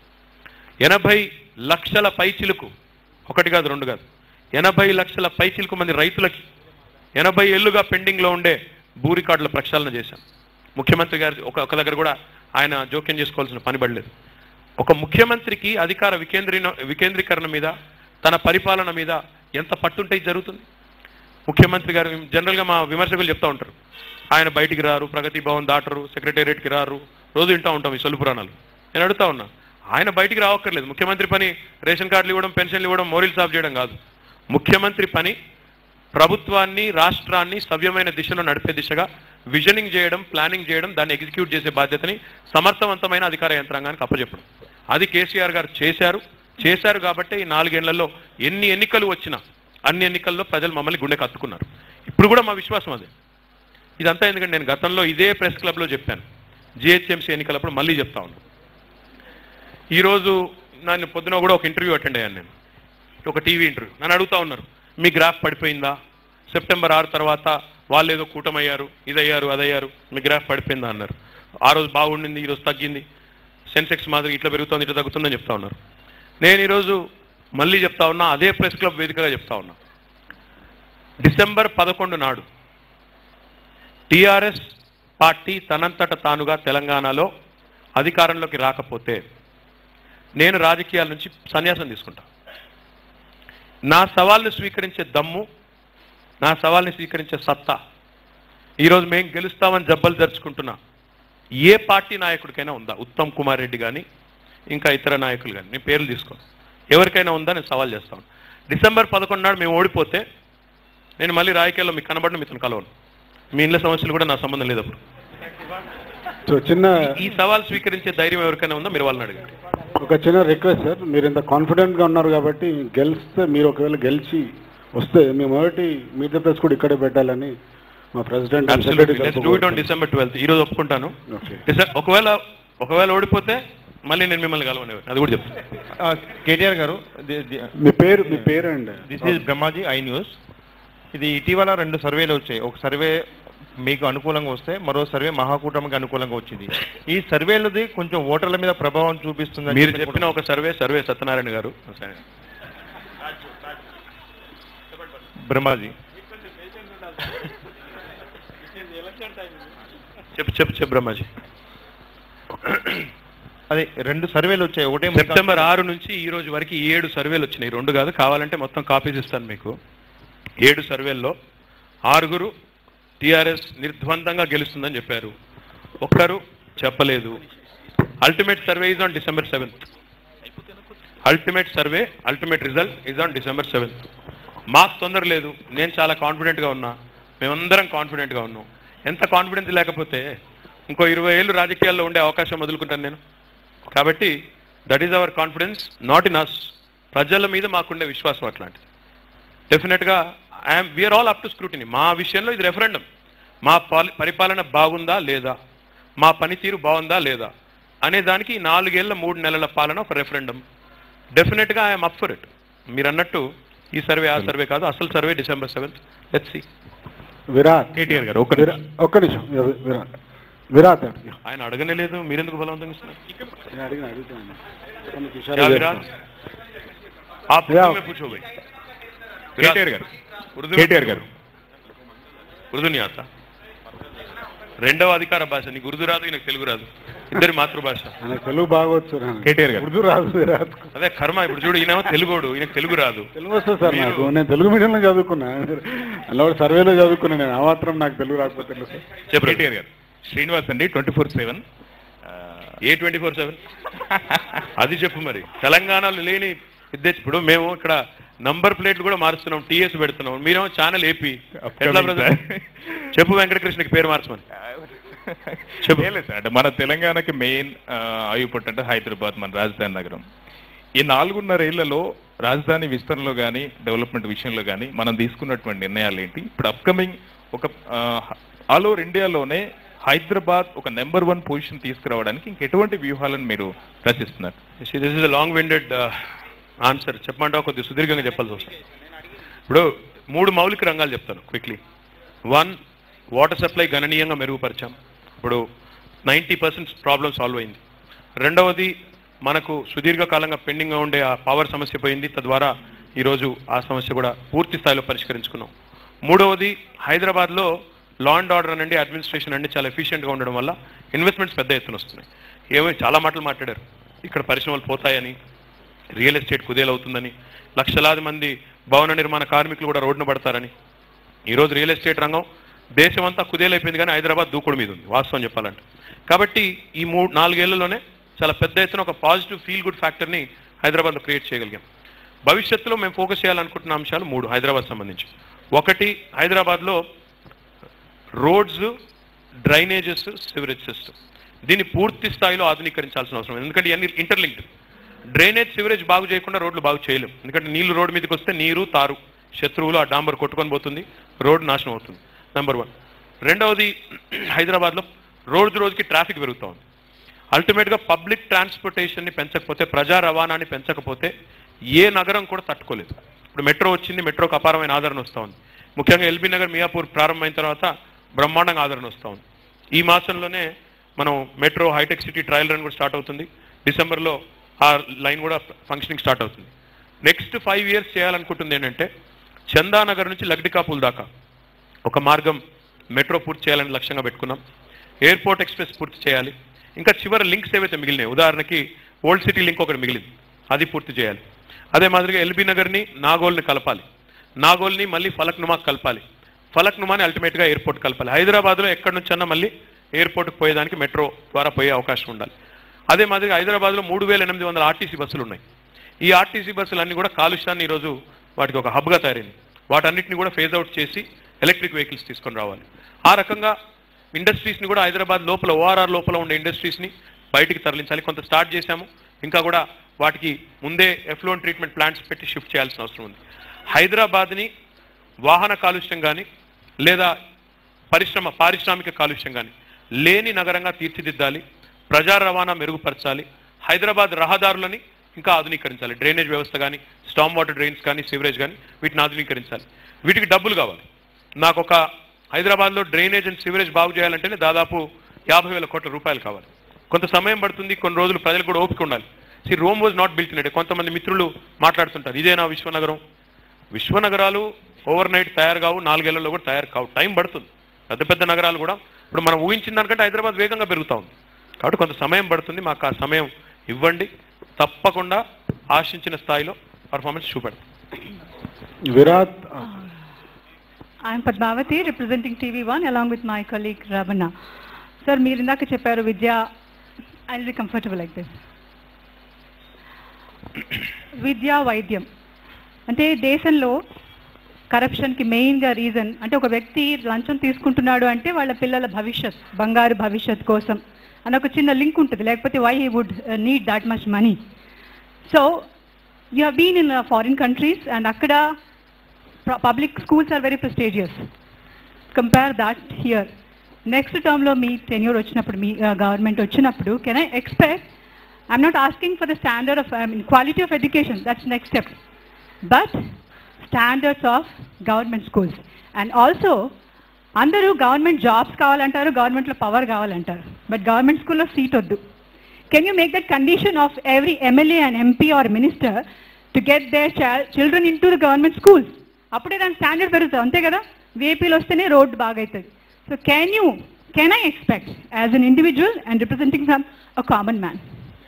ఎనభై లక్షల పైచిలుకు ఒకటి కాదు రెండు కాదు ఎనభై లక్షల పైచిలుకు మంది రైతులకి ఎనభై ఏళ్లుగా పెండింగ్లో ఉండే భూ రికార్డుల ప్రక్షాళన చేశాం ముఖ్యమంత్రి గారి ఒక ఒక దగ్గర కూడా ఆయన జోక్యం చేసుకోవాల్సిన పని పడలేదు ఒక ముఖ్యమంత్రికి అధికార వికేంద్రీ వికేంద్రీకరణ మీద తన పరిపాలన మీద ఎంత పట్టుంటే ఇది జరుగుతుంది ముఖ్యమంత్రి గారు జనరల్గా మా విమర్శకులు చెప్తా ఉంటారు ఆయన బయటికి రారు ప్రగతి భవన్ దాటరు సెక్రటేరియట్కి రారు రోజు వింటూ ఉంటాం ఈ సొల్లు పురాణాలు నేను అడుగుతా ఉన్నా ఆయన బయటికి రావక్కర్లేదు ముఖ్యమంత్రి పని రేషన్ కార్డులు ఇవ్వడం పెన్షన్లు ఇవ్వడం మోరీలు సాఫ్ చేయడం కాదు ముఖ్యమంత్రి పని ప్రభుత్వాన్ని రాష్ట్రాన్ని సవ్యమైన దిశలో నడిపే దిశగా విజనింగ్ చేయడం ప్లానింగ్ చేయడం దాన్ని ఎగ్జిక్యూట్ చేసే బాధ్యతని సమర్థవంతమైన అధికార యంత్రాంగానికి అప్పచెప్పడం అది కేసీఆర్ గారు చేశారు చేశారు కాబట్టి ఈ నాలుగేళ్లలో ఎన్ని ఎన్నికలు వచ్చినా అన్ని ఎన్నికల్లో ప్రజలు మమ్మల్ని గుండె కత్తుకున్నారు ఇప్పుడు కూడా మా విశ్వాసం అదే ఇదంతా ఎందుకంటే నేను గతంలో ఇదే ప్రెస్ క్లబ్లో చెప్పాను జిహెచ్ఎంసీ ఎన్నికలప్పుడు మళ్ళీ చెప్తా ఉన్నాను ఈరోజు నన్ను పొద్దున కూడా ఒక ఇంటర్వ్యూ అటెండ్ అయ్యాను నేను ఒక టీవీ ఇంటర్వ్యూ నన్ను అడుగుతా ఉన్నారు మీ గ్రాఫ్ పడిపోయిందా సెప్టెంబర్ ఆరు తర్వాత వాళ్ళు ఏదో కూటమయ్యారు ఇదయ్యారు అదయ్యారు మీ గ్రాఫ్ పడిపోయిందా అన్నారు ఆ రోజు బాగుండింది ఈ రోజు తగ్గింది సెన్సెక్స్ మాదిరి ఇట్లా పెరుగుతుంది ఇట్లా తగ్గుతుందని చెప్తా ఉన్నారు నేను ఈరోజు మళ్ళీ చెప్తా ఉన్నా అదే ప్రెస్ క్లబ్ వేదికగా చెప్తా ఉన్నా డిసెంబర్ పదకొండు నాడు టిఆర్ఎస్ పార్టీ తనంతట తానుగా తెలంగాణలో అధికారంలోకి రాకపోతే నేను రాజకీయాల నుంచి సన్యాసం తీసుకుంటా నా సవాల్ని స్వీకరించే దమ్ము నా సవాల్ని స్వీకరించే సత్తా ఈరోజు మేము గెలుస్తామని జబ్బలు జరుచుకుంటున్నా ఏ పార్టీ నాయకుడికైనా ఉందా ఉత్తమ్ కుమార్ రెడ్డి కానీ ఇంకా ఇతర నాయకులు కానీ నేను పేర్లు తీసుకోను ఎవరికైనా ఉందా నేను సవాల్ చేస్తాను డిసెంబర్ పదకొండు నాడు మేము ఓడిపోతే నేను మళ్ళీ రాజకీయాల్లో మీకు కనబడిన మీతో కలవను మీ ఇంట్లో సమస్యలు కూడా నా సంబంధం లేదు అప్పుడు సో చిన్న ఈ సవాల్ స్వీకరించే ధైర్యం ఎవరికైనా ఉందా మీరు వాళ్ళని అడగండి ఒక చిన్న రిక్వెస్ట్ సార్ మీరు ఇంత కాన్ఫిడెంట్గా ఉన్నారు కాబట్టి గెలిస్తే మీరు ఒకవేళ గెలిచి వస్తే మేము మొదటి మీడియా ప్రెస్ కూడా ఇక్కడే పెట్టాలని మా president and secretary let's do it on December twelfth ఈ రోజు ఒప్పుకుంటాను Okay. డిసె- ఒకవేళ ఒకవేళ ఓడిపోతే మళ్ళీ నేను మిమ్మల్ని కలవను అది కూడా చెప్తాను కేటీఆర్ గారు మీ పేరు మీ పేరు అండి this is Brahmaji I news ఇది ఇటీవల రెండు సర్వేలు వచ్చాయి ఒక సర్వే మీకు అనుకూలంగా వస్తే మరో సర్వే మహాకూటమికి అనుకూలంగా వచ్చింది ఈ సర్వేలది కొంచెం ఓటర్ల మీద ప్రభావం చూపిస్తుంది మీరు చెప్పిన ఒక సర్వే సర్వే సత్యనారాయణ గారు బ్రహ్మాజీ చెప్పు చెప్పు చెప్పు బ్రహ్మాజీ అదే రెండు సర్వేలు వచ్చాయి ఒకటే మీకు- సెప్టెంబర్ ఆరు నుంచి ఈ రోజు వరకు ఏడు సర్వేలు వచ్చినాయి రెండు కాదు కావాలంటే మొత్తం కాపీస్ ఇస్తాను మీకు ఏడు సర్వేల్లో ఆరుగురు టిఆర్ఎస్ నిర్ద్వందంగా గెలుస్తుందని చెప్పారు ఒక్కరు చెప్పలేదు ultimate survey is on December seventh ultimate survey ultimate result is on December seventh మాకు తొందర లేదు నేను చాలా కాన్ఫిడెంట్గా ఉన్నా మేమందరం కాన్ఫిడెంట్గా ఉన్నాం ఎంత కాన్ఫిడెన్స్ లేకపోతే ఇంకో ఇరవై ఏళ్ళు రాజకీయాల్లో ఉండే అవకాశం వదులుకుంటాను నేను కాబట్టి that is our confidence not in us ప్రజల మీద మాకుండే విశ్వాసం అట్లాంటిది డెఫినెట్గా I'm we are all up to scrutiny మా విషయంలో ఇది రెఫరెండం మా పాలి- పరిపాలన బాగుందా లేదా మా పనితీరు బాగుందా లేదా అనే దానికి ఈ నాలుగేళ్ల మూడు నెలల పాలన ఒక రెఫరెండం డెఫినెట్గా ఐఎమ్ అప్ ఫర్ ఇట్ మీరు అన్నట్టు ఈ సర్వే ఆ సర్వే కాదు అసలు survey December seventh let's see Virat KTR గారు ఒక విరా- ఒక్క నిమిషం వి- విరాట్ విరాట్ అండి. ఆయన అడగనే లేదు మీరెందుకు బలవంతంగా ఇస్తున్నారు నేను అడిగిన అడుగుతాను కొన్ని क्या విషయాలు विराट చెప్తాను. आप या- उर्दू में पूछो भाई కేటీఆర్ గారు उर्दू में కేటీఆర్ पूछो। గారు ఉర్దూ నీ ఆత రెండవ అధికార భాష నీకు ఉర్దూ రాదు నీకు తెలుగు రాదు ఇద్దరి మాతృభాష ఆయనకు తెలుగు బాగా వచ్చు రాను. కేటీఆర్ గారు. ఉర్దూ రాదు విరాట్ అదే కర్మ ఇప్పుడు చూడు ఈయన తెలుగోడు ఈయనకు తెలుగు రాదు తెలుగు వస్తుంది సార్ నాకు నేను తెలుగు మీడియంలో చదువుకున్నా అలా కూడా సర్వేలో చదువుకున్నా నేను ఆ మాత్రం నాకు తెలుగు రాకపోతే తెలుసు చెప్పు కేటీఆర్ గారు శ్రీనివాస్ అండి ట్వంటీ ఫోర్ సెవెన్ ఏ ట్వంటీ ఫోర్ సెవెన్ అది చెప్పు మరి తెలంగాణలో లేని ఇద్దే ఇప్పుడు మేము ఇక్కడ నంబర్ ప్లేట్లు కూడా మారుస్తున్నాం టీఎస్ పెడుతున్నాం మీరేమో ఛానల్ ఏపీ ఎట్లా బ్రదర్ చెప్పు వెంకటకృష్ణకి పేరు మార్చమని చెప్పు. ఏం లేదు సార్ అంటే మన తెలంగాణకి మెయిన్ ఆయుపట్టు అంటే హైదరాబాద్ మన రాజధాని నగరం ఈ నాలుగున్నర ఏళ్లలో రాజధాని విస్తరణలో కానీ డెవలప్మెంట్ విషయంలో కానీ మనం తీసుకున్నటువంటి నిర్ణయాలు ఏంటి ఇప్పుడు అప్కమింగ్ ఒక ఆల్ ఓవర్ ఇండియాలోనే హైదరాబాద్ ఒక నెంబర్ వన్ పొజిషన్ తీసుకురావడానికి ఇంకెటువంటి వ్యూహాలను మీరు రచిస్తున్నారు this is long winded answer చెప్పమంటావా కొద్దిగా సుదీర్ఘంగా చెప్పాల్సి వస్తుంది ఇప్పుడు మూడు మౌలిక రంగాలు చెప్తాను క్విక్లీ వన్ వాటర్ సప్లై గణనీయంగా మెరుగుపరిచాం ఇప్పుడు నైంటీ పర్సెంట్ ప్రాబ్లం సాల్వ్ అయింది రెండవది మనకు సుదీర్ఘకాలంగా పెండింగ్గా ఉండే ఆ పవర్ సమస్య పోయింది తద్వారా ఈరోజు ఆ సమస్య కూడా పూర్తి స్థాయిలో పరిష్కరించుకున్నాం మూడవది హైదరాబాద్లో లా అండ్ ఆర్డర్ అనండి అడ్మినిస్ట్రేషన్ అండి చాలా ఎఫిషియెంట్గా ఉండడం వల్ల ఇన్వెస్ట్మెంట్స్ పెద్ద ఎత్తున వస్తున్నాయి ఏమో చాలా మాటలు మాట్లాడారు ఇక్కడ పరిశ్రమలు పోతాయని రియల్ ఎస్టేట్ కుదేలవుతుందని లక్షలాది మంది భవన నిర్మాణ కార్మికులు కూడా రోడ్డున పడతారని ఈరోజు రియల్ ఎస్టేట్ రంగం దేశమంతా కుదేలైపోయింది కానీ హైదరాబాద్ దూకుడు మీద ఉంది వాస్తవం చెప్పాలంటే కాబట్టి ఈ మూడు నాలుగేళ్లలోనే చాలా పెద్ద ఎత్తున ఒక పాజిటివ్ ఫీల్ గుడ్ ఫ్యాక్టర్ని హైదరాబాద్లో క్రియేట్ చేయగలిగాం భవిష్యత్తులో మేము ఫోకస్ చేయాలనుకుంటున్న అంశాలు మూడు హైదరాబాద్ సంబంధించి ఒకటి హైదరాబాద్లో రోడ్స్ డ్రైనేజెస్ సివరేజ్ సిస్టమ్ దీన్ని పూర్తి స్థాయిలో ఆధునీకరించాల్సిన అవసరం ఉంది. ఎందుకంటే ఇవన్నీ ఇంటర్లింక్డ్ డ్రైనేజ్ సివరేజ్ బాగు చేయకుండా రోడ్లు బాగు చేయలేం ఎందుకంటే నీళ్లు రోడ్డు మీదకి వస్తే నీరు తారు శత్రువులు ఆ డాంబర్ కొట్టుకొని పోతుంది రోడ్డు నాశనం అవుతుంది నెంబర్ వన్ రెండవది హైదరాబాద్లో రోజు రోజుకి ట్రాఫిక్ పెరుగుతూ ఉంది అల్టిమేట్గా పబ్లిక్ ట్రాన్స్పోర్టేషన్ని పెంచకపోతే ప్రజా రవాణాని పెంచకపోతే ఏ నగరం కూడా తట్టుకోలేదు ఇప్పుడు మెట్రో వచ్చింది మెట్రోకి అపారమైన ఆదరణ వస్తూ ఉంది ముఖ్యంగా ఎల్బీ నగర్ మియాపూర్ ప్రారంభమైన తర్వాత బ్రహ్మాండంగా ఆదరణ వస్తూ ఉంది ఈ మాసంలోనే మనం మెట్రో హైటెక్ సిటీ ట్రయల్ రన్ కూడా స్టార్ట్ అవుతుంది డిసెంబర్లో ఆ లైన్ కూడా ఫంక్షనింగ్ స్టార్ట్ అవుతుంది నెక్స్ట్ ఫైవ్ ఇయర్స్ చేయాలనుకుంటుంది ఏంటంటే చందానగర్ నుంచి లగ్డికాపూల్ దాకా ఒక మార్గం మెట్రో పూర్తి చేయాలని లక్ష్యంగా పెట్టుకున్నాం ఎయిర్పోర్ట్ ఎక్స్ప్రెస్ పూర్తి చేయాలి ఇంకా చివరి లింక్స్ ఏవైతే మిగిలినాయి ఉదాహరణకి ఓల్డ్ సిటీ లింక్ ఒకటి మిగిలింది అది పూర్తి చేయాలి అదే మాదిరిగా ఎల్బీ నగర్ని నాగోల్ని కలపాలి నాగోల్ని మళ్ళీ ఫలక్నుమాకి కలపాలి ఫలక్నుమాని అల్టిమేట్గా ఎయిర్పోర్ట్ కలపాలి హైదరాబాద్లో ఎక్కడి నుంచన్నా మళ్ళీ ఎయిర్పోర్ట్కి పోయేదానికి మెట్రో ద్వారా పోయే అవకాశం ఉండాలి అదే మాదిరిగా హైదరాబాద్లో మూడు వేల ఎనిమిది వందల ఆర్టీసీ బస్సులు ఉన్నాయి ఈ ఆర్టీసీ బస్సులు అన్ని కూడా కాలుష్యాన్ని ఈరోజు వాటికి ఒక హబ్గా తయారైంది వాటన్నిటిని కూడా ఫేజ్ అవుట్ చేసి ఎలక్ట్రిక్ వెహికల్స్ తీసుకొని రావాలి ఆ రకంగా ఇండస్ట్రీస్ని కూడా హైదరాబాద్ లోపల ఓఆర్ఆర్ లోపల ఉండే ఇండస్ట్రీస్ని బయటికి తరలించాలి కొంత స్టార్ట్ చేశాము ఇంకా కూడా వాటికి ముందే ఎఫ్లోన్ ట్రీట్మెంట్ ప్లాంట్స్ పెట్టి షిఫ్ట్ చేయాల్సిన అవసరం ఉంది హైదరాబాద్ని వాహన కాలుష్యం కానీ లేదా పరిశ్రమ పారిశ్రామిక కాలుష్యం కానీ లేని నగరంగా తీర్చిదిద్దాలి ప్రజా రవాణా మెరుగుపరచాలి హైదరాబాద్ రహదారులని ఇంకా ఆధునీకరించాలి డ్రైనేజ్ వ్యవస్థ కానీ స్టామ్ వాటర్ డ్రైన్స్ కానీ సివరేజ్ కానీ వీటిని ఆధునీకరించాలి వీటికి డబ్బులు కావాలి నాకు ఒక హైదరాబాద్లో డ్రైనేజ్ అండ్ సివరేజ్ బాగు చేయాలంటేనే దాదాపు యాభై వేల కోట్ల రూపాయలు కావాలి కొంత సమయం పడుతుంది కొన్ని రోజులు ప్రజలకు కూడా ఓపిక ఉండాలి see Rome was not built in కొంతమంది మిత్రులు మాట్లాడుతుంటారు ఇదేనా విశ్వనగరం విశ్వనగరాలు ఓవర్ నైట్ తయారు కావు నాలుగేళ్లలో కూడా తయారు కావు టైం పడుతుంది పెద్ద పెద్ద నగరాలు కూడా ఇప్పుడు మనం ఊహించిన దానికంటే హైదరాబాద్ వేగంగా పెరుగుతా ఉంది కాబట్టి కొంత సమయం పడుతుంది మాకు ఆ సమయం ఇవ్వండి తప్పకుండా ఆశించిన స్థాయిలో పర్ఫార్మెన్స్ చూపెడతాం Virat I'm Padmavathi representing TV one along with my colleague Ramana sir మీరు ఇందాక చెప్పారు విద్య I be comfortable like this విద్య వైద్యం అంటే దేశంలో కరప్షన్కి మెయిన్గా రీజన్ అంటే ఒక వ్యక్తి లంచం తీసుకుంటున్నాడు అంటే వాళ్ళ పిల్లల భవిష్యత్ బంగారు భవిష్యత్ కోసం అని ఒక చిన్న లింక్ ఉంటుంది లేకపోతే why he would need that much money so you have been in foreign countries and అక్కడ public schools are very prestigious compare that here next టర్మ్లో మీ టెన్యూర్ వచ్చినప్పుడు మీ గవర్నమెంట్ వచ్చినప్పుడు can I expect I'm not asking for the standard of I mean quality of education that's next step but standards of government schools and also అందరూ గవర్నమెంట్ జాబ్స్ కావాలంటారు గవర్నమెంట్లో పవర్ కావాలంటారు బట్ గవర్నమెంట్ స్కూల్లో సీట్ వద్దు can you make that condition of every MLA and MP or minister to get their children in to the government schools అప్పుడే దాని స్టాండర్డ్ పెరుగుతుంది అంతే కదా వేపీలు వస్తేనే రోడ్డు బాగా అవుతుంది so can you can I expect as an individual and representing from a common man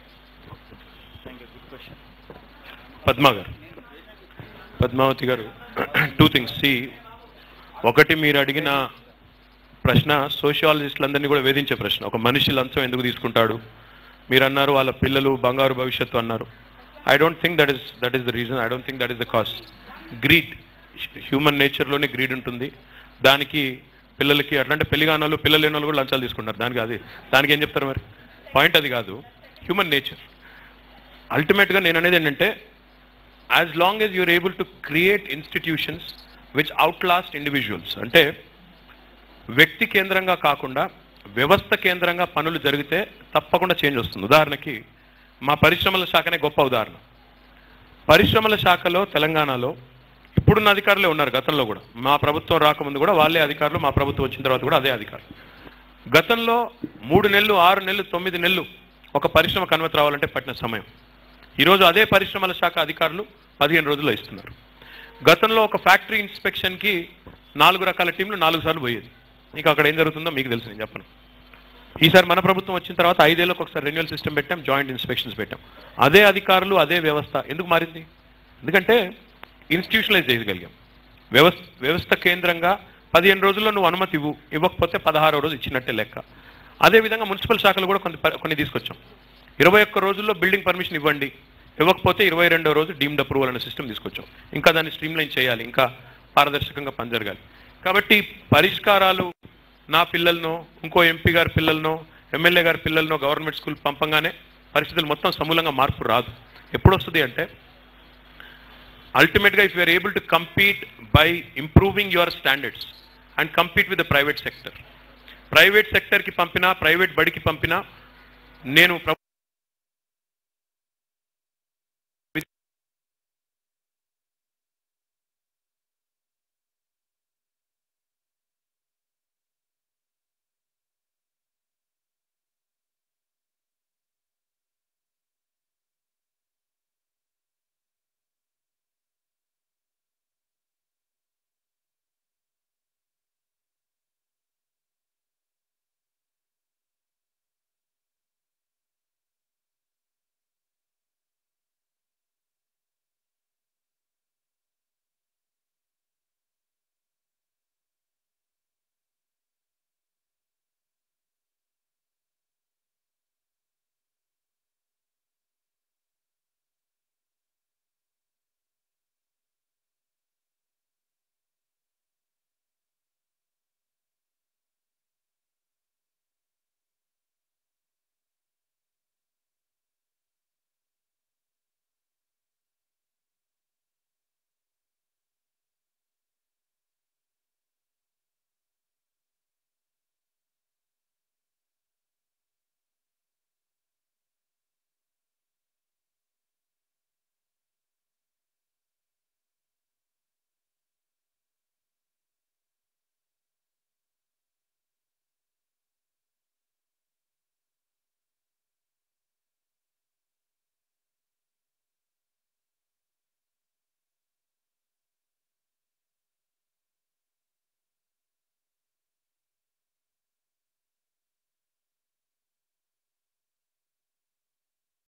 Padma గారు పద్మావతి గారు టూ థింగ్స్ సి ఒకటి మీరు అడిగిన ప్రశ్న సోషియాలజిస్టులందరినీ కూడా వేధించే ప్రశ్న ఒక మనిషి లంచం ఎందుకు తీసుకుంటాడు మీరు అన్నారు వాళ్ళ పిల్లలు బంగారు భవిష్యత్తు అన్నారు I don't think that is that is the reason I don't think that is the cost greed human నేచర్లోనే గ్రీడ్ ఉంటుంది దానికి పిల్లలకి అట్లాంటి పెళ్లి కాని వాళ్ళు పిల్లలు లేని వాళ్ళు కూడా లంచాలు తీసుకుంటారు దానికి అది దానికి ఏం చెప్తారు మరి పాయింట్ అది కాదు హ్యూమన్ నేచర్ అల్టిమేట్గా నేను అనేది ఏంటంటే as long as you're able to create institutions which outlast individuals అంటే వ్యక్తి కేంద్రంగా కాకుండా వ్యవస్థ కేంద్రంగా పనులు జరిగితే తప్పకుండా చేంజ్ వస్తుంది ఉదాహరణకి మా పరిశ్రమల శాఖనే గొప్ప ఉదాహరణ పరిశ్రమల శాఖలో తెలంగాణలో ఇప్పుడున్న అధికారులే ఉన్నారు గతంలో కూడా మా ప్రభుత్వం రాకముందు కూడా వాళ్ళే అధికారులు మా ప్రభుత్వం వచ్చిన తర్వాత కూడా అదే అధికారులు గతంలో మూడు నెలలు ఆరు నెలలు తొమ్మిది నెలలు ఒక పరిశ్రమ కన్వర్ట్ రావాలంటే పట్టిన సమయం ఈరోజు అదే పరిశ్రమల శాఖ అధికారులు పదిహేను రోజుల్లో ఇస్తున్నారు గతంలో ఒక ఫ్యాక్టరీ ఇన్స్పెక్షన్కి నాలుగు రకాల టీంలు నాలుగు సార్లు పోయేది ఇంకా అక్కడ ఏం జరుగుతుందో మీకు తెలుసు నేను చెప్పను ఈసారి మన ప్రభుత్వం వచ్చిన తర్వాత ఐదేళ్ళకి ఒకసారి రెన్యువల్ సిస్టమ్ పెట్టాం జాయింట్ ఇన్స్పెక్షన్స్ పెట్టాం అదే అధికారులు అదే వ్యవస్థ ఎందుకు మారింది ఎందుకంటే ఇన్స్టిట్యూషనలైజ్ చేయగలిగాం వ్యవస్థ వ్యవస్థ కేంద్రంగా పదిహేను రోజుల్లో నువ్వు అనుమతి ఇవ్వు ఇవ్వకపోతే పదహారో రోజు ఇచ్చినట్టే లెక్క అదేవిధంగా మున్సిపల్ శాఖలు కూడా కొన్ని ప- కొన్ని తీసుకొచ్చాం ఇరవై ఒక్క రోజుల్లో బిల్డింగ్ పర్మిషన్ ఇవ్వండి ఇవ్వకపోతే ఇరవై రెండో రోజు డీమ్డ్ అప్రూవల్ అనే సిస్టమ్ తీసుకొచ్చాం ఇంకా దాన్ని స్ట్రీమ్లైన్ చేయాలి ఇంకా పారదర్శకంగా పనిజరగాలి కాబట్టి పరిష్కారాలు నా పిల్లలనో ఇంకో ఎంపీ గారి పిల్లలనో ఎమ్మెల్యే గారి పిల్లలనో గవర్నమెంట్ స్కూల్ పంపంగానే పరిస్థితులు మొత్తం సమూలంగా మార్పు రాదు ఎప్పుడు వస్తుంది అంటే అల్టిమేట్గా if you're able to compete by improving your standards and compete with the private sector private సెక్టర్కి పంపినా ప్రైవేట్ బడికి పంపినా నేను ప్ర-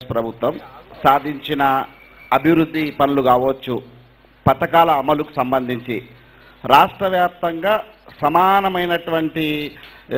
ప్రభుత్వం సాధించిన అభివృద్ధి పనులు కావచ్చు పథకాల అమలుకు సంబంధించి రాష్ట్ర వ్యాప్తంగా సమానమైనటువంటి ఆ,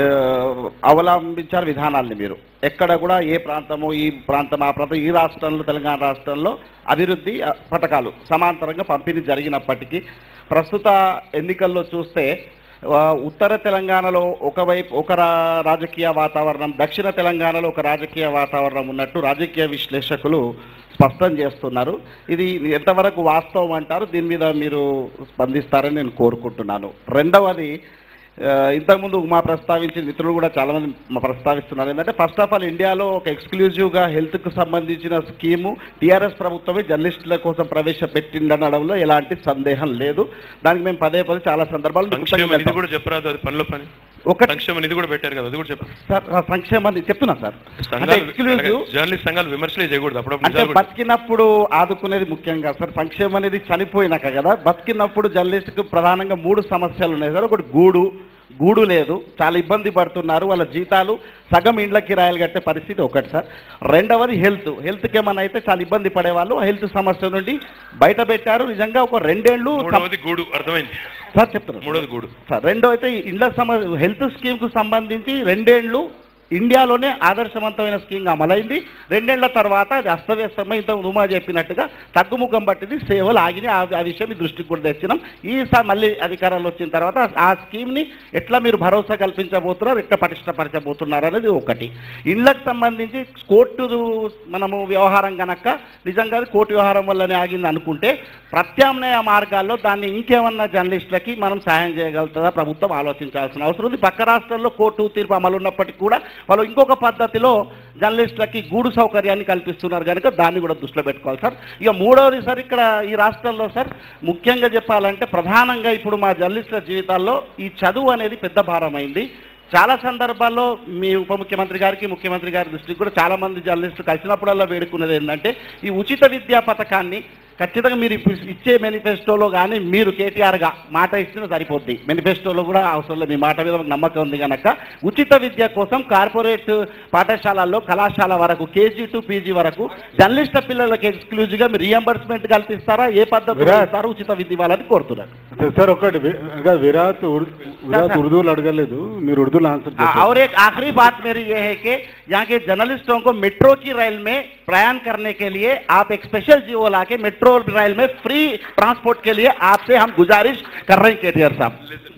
అవలంబించారు విధానాల్ని మీరు ఎక్కడ కూడా ఏ ప్రాంతము ఈ ప్రాంతం ఆ ప్రాంతం ఈ రాష్ట్రంలో తెలంగాణ రాష్ట్రంలో అభివృద్ధి ఆ, పథకాలు సమాంతరంగా పంపిణీ జరిగినప్పటికీ ప్రస్తుత ఎన్నికల్లో చూస్తే ఆ, ఉత్తర తెలంగాణలో ఒకవైపు ఒక రా- రాజకీయ వాతావరణం దక్షిణ తెలంగాణలో ఒక రాజకీయ వాతావరణం ఉన్నట్టు రాజకీయ విశ్లేషకులు స్పష్టం చేస్తున్నారు ఇది ఎంతవరకు వాస్తవం అంటారు దీని మీద మీరు స్పందిస్తారని నేను కోరుకుంటున్నాను రెండవది ఆ, ఇంతకుముందు మా ప్రస్తావించిన మిత్రులు కూడా చాలా మంది మా ప్రస్తావిస్తున్నారు ఏంటంటే ఫస్ట్ ఆఫ్ ఆల్ ఇండియాలో ఒక ఎక్స్క్లూజివ్గా హెల్త్కు సంబంధించిన స్కీము టీఆర్ఎస్ ప్రభుత్వమే జర్నలిస్టుల కోసం ప్రవేశపెట్టిందనడంలో ఎలాంటి సందేహం లేదు దానికి మేము పదే పదే చాలా సందర్భాలు సంక్షేమ నిధి కూడా చెప్పరాదు అది పనిలో పని ఒకటి సంక్షేమ నిధి కూడా పెట్టారు కదా అది కూడా చెప్పారు సార్ ఆ సంక్షేమాన్ని చెప్తున్నా సార్ అంటే సంఘాలు ఎక్స్క్లూజివ్ జర్నలిస్ట్ సంఘాలు విమర్శలే చేయకూడదు అప్పుడప్పుడు అంటే నిజాలు కూడా- బతికినప్పుడు ఆదుకునేది ముఖ్యంగా సార్ సంక్షేమం అనేది చనిపోయినాక కదా బతికినప్పుడు జర్నలిస్ట్కి ప్రధానంగా మూడు సమస్యలు ఉన్నాయి సార్ ఒకటి గూడు గూడు లేదు చాలా ఇబ్బంది పడుతున్నారు వాళ్ళ జీతాలు సగం ఇండ్ల కిరాయిలు కట్టే పరిస్థితి ఒకటి సార్ రెండవది హెల్త్ హెల్త్కి ఏమన్నా అయితే చాలా ఇబ్బంది పడేవాళ్ళు హెల్త్ సమస్య నుండి బయట పెట్టారు నిజంగా ఒక రెండేళ్లు మూడవది గూడు అర్థమైంది సార్ చెప్తున్నారు మూడవది గూడు సార్ రెండో అయితే ఈ ఇండ్ల సమ హెల్త్ స్కీమ్కు సంబంధించి రెండేళ్లు ఇండియాలోనే ఆదర్శవంతమైన స్కీమ్ అమలైంది రెండేళ్ల తర్వాత అది అస్తవ్యస్తమై ఇంత ఉమా చెప్పినట్టుగా తగ్గుముఖం పట్టింది సేవలు ఆగినాయి ఆ ఆ విషయం మీ దృష్టికి కూడా తెచ్చినాం ఈసారి మళ్ళీ అధికారంలో వచ్చిన తర్వాత ఆ స్కీమ్ని ఎట్లా మీరు భరోసా కల్పించబోతున్నారు ఎట్లా పటిష్టపరచబోతున్నారు అనేది ఒకటి ఇండ్లకు సంబంధించి కోర్టు మనము వ్యవహారం కనుక నిజంగా అది కోర్టు వ్యవహారం వల్లనే ఆగింది అనుకుంటే ప్రత్యామ్నాయ మార్గాల్లో దాన్ని ఇంకేమన్నా జర్నలిస్టులకి మనం సహాయం చేయగలుగుతుందా ప్రభుత్వం ఆలోచించాల్సిన అవసరం ఉంది పక్క రాష్ట్రాల్లో కోర్టు తీర్పు అమలు ఉన్నప్పటికీ కూడా వాళ్ళు ఇంకొక పద్ధతిలో జర్నలిస్టులకి గూడు సౌకర్యాన్ని కల్పిస్తున్నారు కనుక దాన్ని కూడా దృష్టిలో పెట్టుకోవాలి సార్ ఇక మూడవది సార్ ఇక్కడ ఈ రాష్ట్రంలో సార్ ముఖ్యంగా చెప్పాలంటే ప్రధానంగా ఇప్పుడు మా జర్నలిస్టుల జీవితాల్లో ఈ చదువు అనేది పెద్ద భారమైంది చాలా సందర్భాల్లో మీ ఉప ముఖ్యమంత్రి గారికి ముఖ్యమంత్రి గారి దృష్టికి కూడా చాలా మంది జర్నలిస్టులు కలిసినప్పుడల్లా వేడుకున్నది ఏంటంటే ఈ ఉచిత విద్యా పథకాన్ని ఖచ్చితంగా మీరు ఇప్పుడు ఇచ్చే మేనిఫెస్టోలో కానీ మీరు కేటీఆర్గా మాట ఇస్తే సరిపోద్ది మేనిఫెస్టోలో కూడా అవసరం లేదు మీ మాట మీద మాకు నమ్మకం ఉంది కనుక ఉచిత విద్య కోసం కార్పొరేట్ పాఠశాలల్లో కళాశాల వరకు కేజీ టు పీజీ వరకు జర్నలిస్టుల పిల్లలకి ఎక్స్క్లూజివ్గా మీరు రియంబర్స్మెంట్ కల్పిస్తారా ఏ పద్ధతిలో విరాట్. ఇస్తారో ఉచిత విద్య ఇవ్వాలని కోరుతున్నారు అంటే సార్ ఒకటి వి- ఇంకా విరాట్ ఉర్- విరాట్ ఉర్దూలో అడగలేదు మీరు ఉర్దూలో ఆన్సర్ आ- చేశారు और एक आखिरी बात मेरी ये है कि यहाँ के जर्नलिस्टों को मेट्रो की रेल में प्रयाण करने के लिए आप एक स्पेशल जीवो ला के मेट्रो रेल में फ्री ट्रांसपोर्ट के लिए आपसे हम गुजारिश कर रहे हैं केटीआर साहब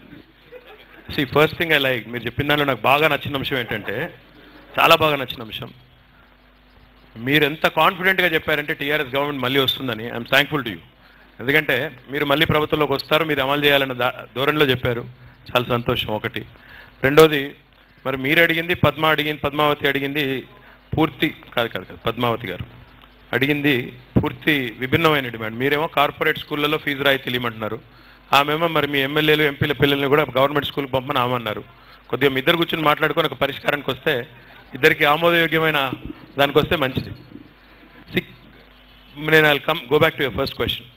see first thing I like మీరు చెప్పిన దానిలో నాకు బాగా నచ్చిన అంశం ఏంటంటే చాలా బాగా నచ్చిన అంశం మీరు ఎంత కాన్ఫిడెంట్గా చెప్పారంటే టీఆర్ఎస్ గవర్నమెంట్ మళ్ళీ వస్తుందని ఐఎమ్ థ్యాంక్ఫుల్ టు యూ ఎందుకంటే మీరు మళ్ళీ ప్రభుత్వంలోకి వస్తారు మీరు అమలు చేయాలన్న దా ధోరణిలో చెప్పారు చాలా సంతోషం ఒకటి రెండోది మరి మీరు అడిగింది పద్మ అడిగింది పద్మావతి అడిగింది పూర్తి కాదు కాదు కాదు పద్మావతి గారు అడిగింది పూర్తి విభిన్నమైన డిమాండ్ మీరేమో కార్పొరేట్ స్కూళ్ళలో ఫీజు రాయితీలు ఇవ్వమంటున్నారు ఆమెమో మరి మీ ఎమ్మెల్యేలు ఎంపీల పిల్లల్ని కూడా గవర్నమెంట్ స్కూల్కి పంపని ఆమన్నారు కొద్దిగా మీ ఇద్దరు కూర్చొని మాట్లాడుకొని ఒక పరిష్కారానికి వస్తే ఇద్దరికి ఆమోదయోగ్యమైన దానికి వస్తే మంచిది సిక్ నేను I come go back to your first question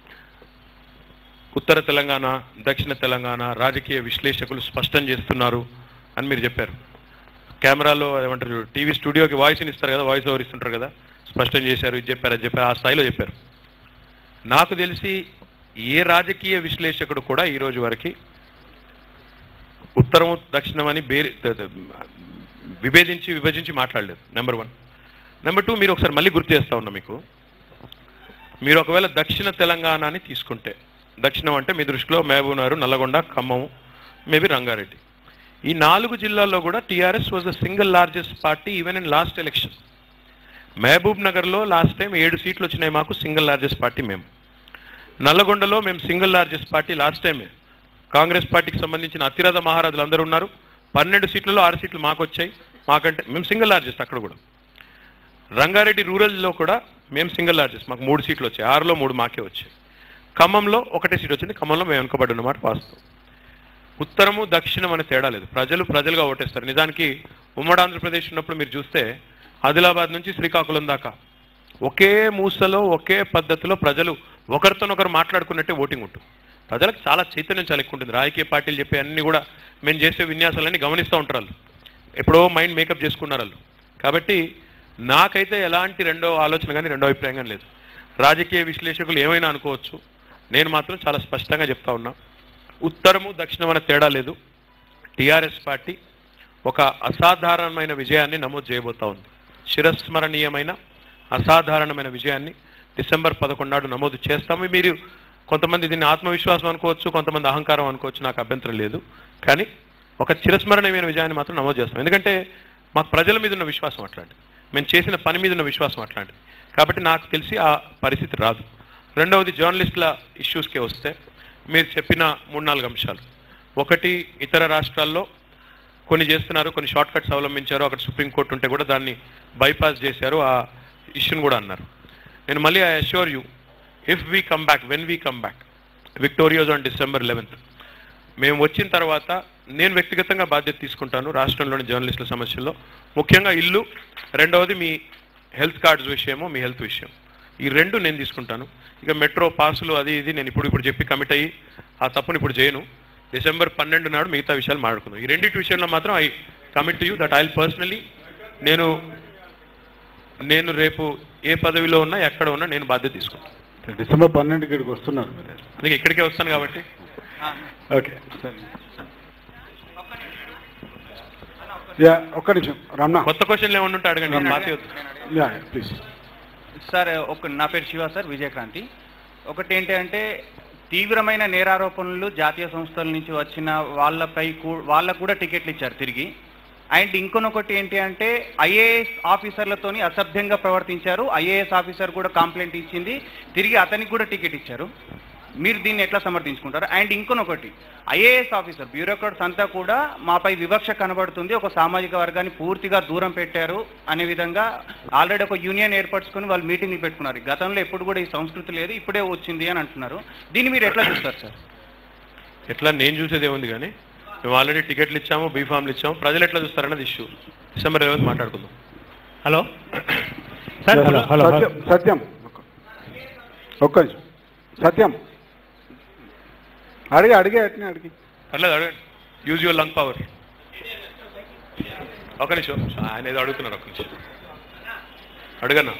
ఉత్తర తెలంగాణ దక్షిణ తెలంగాణ రాజకీయ విశ్లేషకులు స్పష్టం చేస్తున్నారు అని మీరు చెప్పారు కెమెరాలో ఏమంటారు టీవీ స్టూడియోకి వాయిస్ని ఇస్తారు కదా వాయిస్ ఓవర్ ఇస్తుంటారు కదా స్పష్టం చేశారు ఇది చెప్పారు అది చెప్పారు ఆ స్థాయిలో చెప్పారు నాకు తెలిసి ఏ రాజకీయ విశ్లేషకుడు కూడా ఈ రోజు వరకు ఉత్తరం దక్షిణం అని బేరి ద- ద- విభేదించి విభజించి మాట్లాడలేదు నెంబర్ వన్ నెంబర్ టూ మీరు ఒకసారి మళ్ళీ గుర్తు చేస్తా ఉన్నా మీకు మీరు ఒకవేళ దక్షిణ తెలంగాణని తీసుకుంటే దక్షిణం అంటే మీ దృష్టిలో మహబూబ్నగర్ నల్లగొండ ఖమ్మం మేబీ రంగారెడ్డి ఈ నాలుగు జిల్లాల్లో కూడా TRS was the single largest party even in last election మహబూబ్ నగర్లో లాస్ట్ టైం ఏడు సీట్లు వచ్చినాయి మాకు సింగిల్ లార్జెస్ట్ పార్టీ మేము నల్లగొండలో మేము సింగిల్ లార్జెస్ట్ పార్టీ లాస్ట్ టైమే కాంగ్రెస్ పార్టీకి సంబంధించిన అతిరథ మహారాజులు అందరూ ఉన్నారు పన్నెండు సీట్లలో ఆరు సీట్లు మాకు వచ్చాయి మాకంటే మేము సింగిల్ లార్జెస్ట్ అక్కడ కూడా రంగారెడ్డి రూరల్లో కూడా మేము సింగిల్ లార్జెస్ట్ మాకు మూడు సీట్లు వచ్చాయి ఆరులో మూడు మాకే వచ్చాయి ఖమ్మంలో ఒకటే సీట్ వచ్చింది ఖమ్మంలో మేము వెనుకబడి ఉన్నమాట వాస్తవం ఉత్తరము దక్షిణం అనే తేడా లేదు ప్రజలు ప్రజలుగా ఓటేస్తారు నిజానికి ఉమ్మడి ఆంధ్రప్రదేశ్ ఉన్నప్పుడు మీరు చూస్తే ఆదిలాబాద్ నుంచి శ్రీకాకుళం దాకా ఒకే మూసలో ఒకే పద్ధతిలో ప్రజలు ఒకరితోనొకరు మాట్లాడుకున్నట్టే ఓటింగ్ ఉంటుంది ప్రజలకు చాలా చైతన్యం చాలా ఎక్కువ ఉంటుంది రాజకీయ పార్టీలు చెప్పే అన్ని కూడా మేము చేసే విన్యాసాలన్నీ గమనిస్తూ ఉంటారు వాళ్ళు ఎప్పుడో మైండ్ మేకప్ చేసుకున్నారు వాళ్ళు కాబట్టి నాకైతే ఎలాంటి రెండో ఆలోచన కానీ రెండో అభిప్రాయం కానీ లేదు రాజకీయ విశ్లేషకులు ఏమైనా అనుకోవచ్చు నేను మాత్రం చాలా స్పష్టంగా చెప్తా ఉన్నా ఉత్తరము దక్షిణం అనే తేడా లేదు టీఆర్ఎస్ పార్టీ ఒక అసాధారణమైన విజయాన్ని నమోదు చేయబోతా ఉంది చిరస్మరణీయమైన అసాధారణమైన విజయాన్ని డిసెంబర్ పదకొండు నాడు నమోదు చేస్తాము మీరు కొంతమంది దీన్ని ఆత్మవిశ్వాసం అనుకోవచ్చు కొంతమంది అహంకారం అనుకోవచ్చు నాకు అభ్యంతరం లేదు కానీ ఒక చిరస్మరణీయమైన విజయాన్ని మాత్రం నమోదు చేస్తాం ఎందుకంటే మాకు ప్రజల మీద ఉన్న విశ్వాసం అట్లాంటిది మేము చేసిన పని మీద ఉన్న విశ్వాసం అట్లాంటిది కాబట్టి నాకు తెలిసి ఆ పరిస్థితి రాదు రెండవది జర్నలిస్టుల ఇష్యూస్కే వస్తే మీరు చెప్పిన మూడు నాలుగు అంశాలు ఒకటి ఇతర రాష్ట్రాల్లో కొన్ని చేస్తున్నారు కొన్ని షార్ట్ కట్స్ అవలంబించారు అక్కడ సుప్రీంకోర్టు ఉంటే కూడా దాన్ని బైపాస్ చేశారు ఆ ఇష్యూని కూడా అన్నారు నేను మళ్ళీ I assure you if we come back when we come back victorious on December eleventh మేము వచ్చిన తర్వాత నేను వ్యక్తిగతంగా బాధ్యత తీసుకుంటాను రాష్ట్రంలోని జర్నలిస్టుల సమస్యల్లో ముఖ్యంగా ఇల్లు రెండవది మీ హెల్త్ కార్డ్స్ విషయము మీ హెల్త్ విషయం ఈ రెండు నేను తీసుకుంటాను ఇక మెట్రో పాసులు అది ఇది నేను ఇప్పుడు ఇప్పుడు చెప్పి కమిట్ అయ్యి ఆ తప్పుని ఇప్పుడు చేయను డిసెంబర్ పన్నెండు నాడు మిగతా విషయాలు మాట్లాడుకుందాం ఈ రెండింటి విషయంలో మాత్రం I commit you that I personally నేను నేను రేపు ఏ పదవిలో ఉన్నా ఎక్కడ ఉన్నా నేను బాధ్యత తీసుకుంటాను డిసెంబర్ పన్నెండుకి ఇక్కడికి వస్తున్నారు మీరు అందుకే ఇక్కడికే వస్తాను కాబట్టి ఓకే యా ఒక్క నిమిషం రమణ కొత్త క్వశ్చన్లు ఏమన్నా ఉంటే అడగండి రమణ. పాత యా ప్లీజ్ సార్ ఒక నా పేరు శివ సార్ విజయక్రాంతి ఒకటి ఏంటంటే తీవ్రమైన నేరారోపణలు జాతీయ సంస్థల నుంచి వచ్చిన వాళ్ళపై కూ- వాళ్ళకు కూడా టికెట్లు ఇచ్చారు తిరిగి అండ్ ఇంకొనొకటి ఏంటి అంటే ఐఏఎస్ ఆఫీసర్లతోని అసభ్యంగా ప్రవర్తించారు ఐఏఎస్ ఆఫీసర్ కూడా కంప్లైంట్ ఇచ్చింది తిరిగి అతనికి కూడా టికెట్ ఇచ్చారు మీరు దీన్ని ఎట్లా సమర్థించుకుంటారు అండ్ ఇంకొనొకటి ఐఏఎస్ ఆఫీసర్ బ్యూరోక్రాట్స్ అంతా కూడా మాపై వివక్ష కనబడుతుంది ఒక సామాజిక వర్గాన్ని పూర్తిగా దూరం పెట్టారు అనే విధంగా ఆల్రెడీ ఒక యూనియన్ ఏర్పరచుకొని వాళ్ళు మీటింగ్లు పెట్టుకున్నారు గతంలో ఎప్పుడు కూడా ఈ సంస్కృతి లేదు ఇప్పుడే వచ్చింది అని అంటున్నారు దీన్ని మీరు ఎట్లా చూస్తారు సార్ ఎట్లా నేను చూసేది ఏముంది కానీ మేము ఆల్రెడీ టికెట్లు ఇచ్చాము బీఫామ్లు ఇచ్చాము ప్రజలు ఎట్లా చూస్తారన్నది ఇష్యూ డిసెంబర్ ఇరవై మాట్లాడుకుందాం hello hello hello Satyam Satyam ఒక్క నిమిషం సత్యం అడిగి అడిగే అట్నే అడిగి పర్లేదు అడగండి యూజ్ యువర్ లంగ్ పవర్ ఒక నిమిషం ఆయన ఏదో అడుగుతున్నారు ఒక నిమిషం అడగన్నా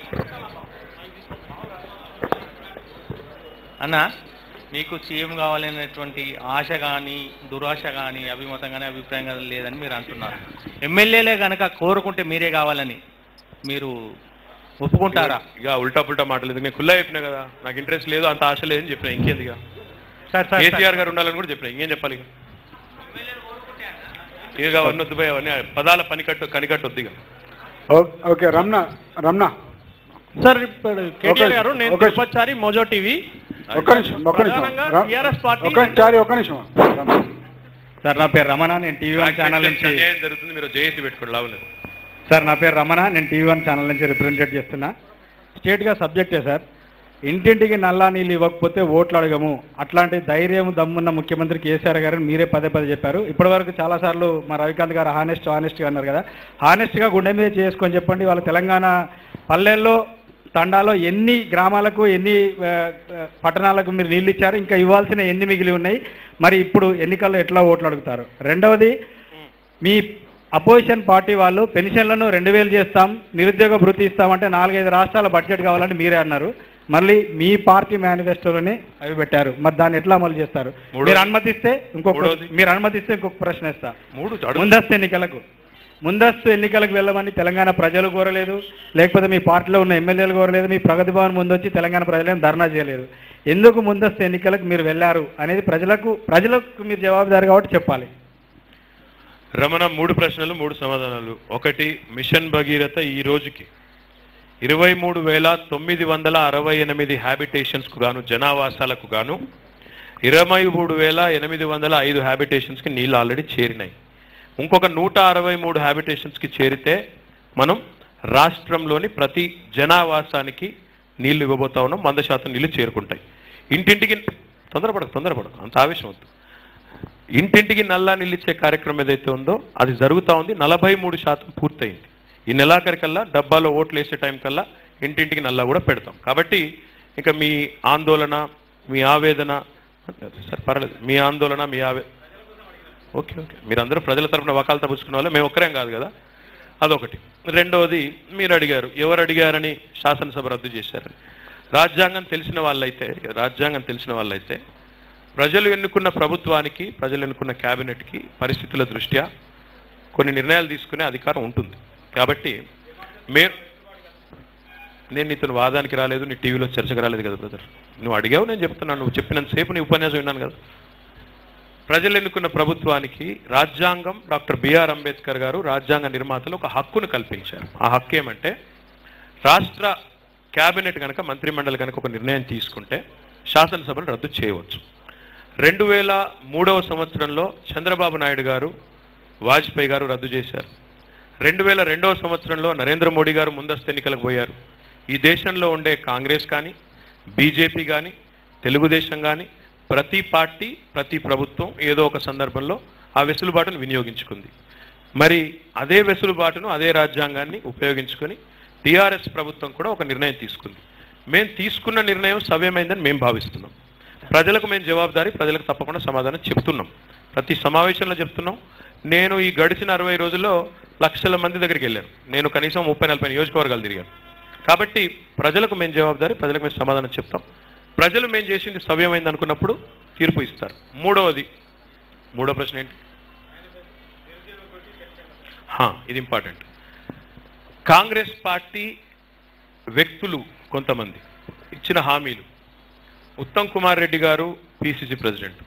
అన్న మీకు సీఎం కావాలనేటువంటి ఆశ కానీ దురాశ కానీ అభిమతం కానీ అభిప్రాయం కానీ లేదని మీరు అంటున్నారు ఎమ్మెల్యేలే కనుక కోరుకుంటే మీరే కావాలని మీరు ఒప్పుకుంటారా ఇక ఉల్టా పుల్టా మాటలేదు నేను కుల్లా చెప్పినా కదా నాకు ఇంట్రెస్ట్ లేదు అంత ఆశ లేదని చెప్పిన ఇంకేంది ఇక సార్ సార్ కేసీఆర్ గారు ఉండాలని కూడా చెప్పిన ఇంకేం చెప్పాలి ఇక ఇక అవన్నీ వద్దు పోయి అవన్నీ పదాల పనికట్టు కనికట్టు వద్దు ఇక ఓ- ఓకే రమణ రమణ సార్ ఇప్పుడు కేటీఆర్ ఒక- గారు నేను ఒక- తిరుపతిసారి మోజో టీవీ ఒక్క నిమిషం ఒక్క నిమిషం ప్రధానంగా ర- TRS పార్టీ ఒక్క చారి ఒక్క నిమిషం సార్ నా పేరు రమణ నేను టీవీ వన్ ఛానల్ నుంచి అన్యాయం జరుగుతుంది మీరు జేఏసీ పెట్టుకోండి లాభం లేదు సార్ నా పేరు రమణ నేను టీవీ వన్ ఛానల్ నుంచి రిప్రజెంటేట్ చేస్తున్నా స్టేట్గా సబ్జెక్టే సార్ ఇంటింటికి నల్లా నీళ్ళు ఇవ్వకపోతే ఓట్లు అడగము అట్లాంటి ధైర్యం దమ్మున్న ముఖ్యమంత్రి కేసీఆర్ గారు మీరే పదే పదే చెప్పారు ఇప్పటివరకు చాలాసార్లు మా రవికాంత్ గారు హానెస్ట్ హానెస్ట్గా అన్నారు కదా హానెస్ట్గా గుండె మీద చేసుకొని చెప్పండి వాళ్ళ తెలంగాణ పల్లెల్లో తండాలో ఎన్ని గ్రామాలకు ఎన్ని ఆ, ఆ, పట్టణాలకు మీరు నీళ్ళు ఇచ్చారు ఇంకా ఇవ్వాల్సిన ఎన్ని మిగిలి ఉన్నాయి మరి ఇప్పుడు ఎన్నికల్లో ఎట్లా ఓట్లు అడుగుతారు రెండవది మీ అపోజిషన్ పార్టీ వాళ్ళు పెన్షన్లను రెండు వేలు చేస్తాం నిరుద్యోగ భృతి ఇస్తామంటే నాలుగైదు రాష్ట్రాల బడ్జెట్ కావాలని మీరే అన్నారు మళ్ళీ మీ పార్టీ మేనిఫెస్టోలోనే అవి పెట్టారు మరి దాన్ని ఎట్లా అమలు చేస్తారు మూడోది. మీరు అనుమతిస్తే ఇంకొక మూడోది. మీరు అనుమతిస్తే ఇంకొక ప్రశ్న ఇస్తా మూడు అడుగు. ముందస్తు ఎన్నికలకు ముందస్తు ఎన్నికలకు వెళ్ళమని తెలంగాణ ప్రజలు కోరలేదు లేకపోతే మీ పార్టీలో ఉన్న ఎమ్మెల్యేలు కోరలేదు మీ ప్రగతి భవన్ ముందు వచ్చి తెలంగాణ ప్రజలేం ధర్నా చేయలేదు ఎందుకు ముందస్తు ఎన్నికలకు మీరు వెళ్ళారు అనేది ప్రజలకు ప్రజలకు మీరు జవాబుదారు కాబట్టి చెప్పాలి రమణ మూడు ప్రశ్నలు మూడు సమాధానాలు ఒకటి మిషన్ భగీరథ ఈ రోజుకి ఇరవై మూడు వేల తొమ్మిది వందల అరవై ఎనిమిది హ్యాబిటేషన్స్కు గాను జనావాసాలకు గాను ఇరవై మూడు వేల ఎనిమిది వందల ఐదు హ్యాబిటేషన్స్కి నీళ్ళు ఆల్రెడీ చేరినాయి ఇంకొక నూట అరవై మూడు హ్యాబిటేషన్స్కి చేరితే మనం రాష్ట్రంలోని ప్రతి జనావాసానికి నీళ్లు ఇవ్వబోతా ఉన్నాం వంద శాతం నీళ్లు చేరుకుంటాయి ఇంటింటికి తొందరపడకు తొందరపడకు అంత ఆవేశం వద్దు ఇంటింటికి నల్లా నిలిచే కార్యక్రమం ఏదైతే ఉందో అది జరుగుతూ ఉంది నలభై మూడు శాతం పూర్తయింది ఈ నెలాఖరికల్లా డబ్బాలో ఓట్లు వేసే టైం కల్లా ఇంటింటికి నల్లా కూడా పెడతాం కాబట్టి ఇంకా మీ ఆందోళన మీ ఆవేదన సరే పర్లేదు మీ ఆందోళన మీ ఆవే ఓకే ఓకే మీరందరూ ప్రజల తరపున వకాలత పుచ్చుకున్న వాళ్ళు మేము ఒక్కరేం కాదు కదా అదొకటి రెండవది మీరు అడిగారు ఎవరు అడిగారని శాసనసభ రద్దు చేశారని రాజ్యాంగం తెలిసిన వాళ్ళైతే రాజ్యాంగం తెలిసిన వాళ్ళైతే ప్రజలు ఎన్నుకున్న ప్రభుత్వానికి ప్రజలు ఎన్నుకున్న క్యాబినెట్కి పరిస్థితుల దృష్ట్యా కొన్ని నిర్ణయాలు తీసుకునే అధికారం ఉంటుంది కాబట్టి మే నేను నీతో వాదానికి రాలేదు నీ టీవీలో చర్చకు రాలేదు కదా బ్రదర్ నువ్వు అడిగావు నేను చెప్తున్నాను నువ్వు చెప్పినంతసేపు నీ ఉపన్యాసం విన్నాను కదా ప్రజలు ఎన్నుకున్న ప్రభుత్వానికి రాజ్యాంగం డాక్టర్ బిఆర్ అంబేద్కర్ గారు రాజ్యాంగ నిర్మాతలు ఒక హక్కును కల్పించారు ఆ హక్కు ఏమంటే రాష్ట్ర కేబినెట్ కనుక మంత్రిమండలి కనుక ఒక నిర్ణయం తీసుకుంటే శాసనసభను రద్దు చేయవచ్చు రెండు వేల మూడవ సంవత్సరంలో చంద్రబాబు నాయుడు గారు వాజ్పేయి గారు రద్దు చేశారు రెండు వేల రెండవ సంవత్సరంలో నరేంద్ర మోడీ గారు ముందస్తు ఎన్నికలకు పోయారు ఈ దేశంలో ఉండే కాంగ్రెస్ కానీ బీజేపీ కానీ తెలుగుదేశం కానీ ప్రతి పార్టీ ప్రతి ప్రభుత్వం ఏదో ఒక సందర్భంలో ఆ వెసులుబాటును వినియోగించుకుంది మరి అదే వెసులుబాటును అదే రాజ్యాంగాన్ని ఉపయోగించుకొని టీఆర్ఎస్ ప్రభుత్వం కూడా ఒక నిర్ణయం తీసుకుంది మేము తీసుకున్న నిర్ణయం సవ్యమైందని మేము భావిస్తున్నాం ప్రజలకు మేము జవాబుదారీ ప్రజలకు తప్పకుండా సమాధానం చెప్తున్నాం ప్రతి సమావేశంలో చెప్తున్నాం నేను ఈ గడిచిన అరవై రోజుల్లో లక్షల మంది దగ్గరికి వెళ్ళాను నేను కనీసం ముప్పై నలభై నియోజకవర్గాలు తిరిగాను కాబట్టి ప్రజలకు మేము జవాబుదారీ ప్రజలకు మేము సమాధానం చెప్తాం ప్రజలు మేము చేసింది సవ్యమైంది అనుకున్నప్పుడు తీర్పు ఇస్తారు మూడవది మూడో ప్రశ్న ఏంటి హా, ఇది ఇంపార్టెంట్ కాంగ్రెస్ పార్టీ వ్యక్తులు కొంతమంది ఇచ్చిన హామీలు ఉత్తమ్ కుమార్ రెడ్డి గారు పిసిసి ప్రెసిడెంట్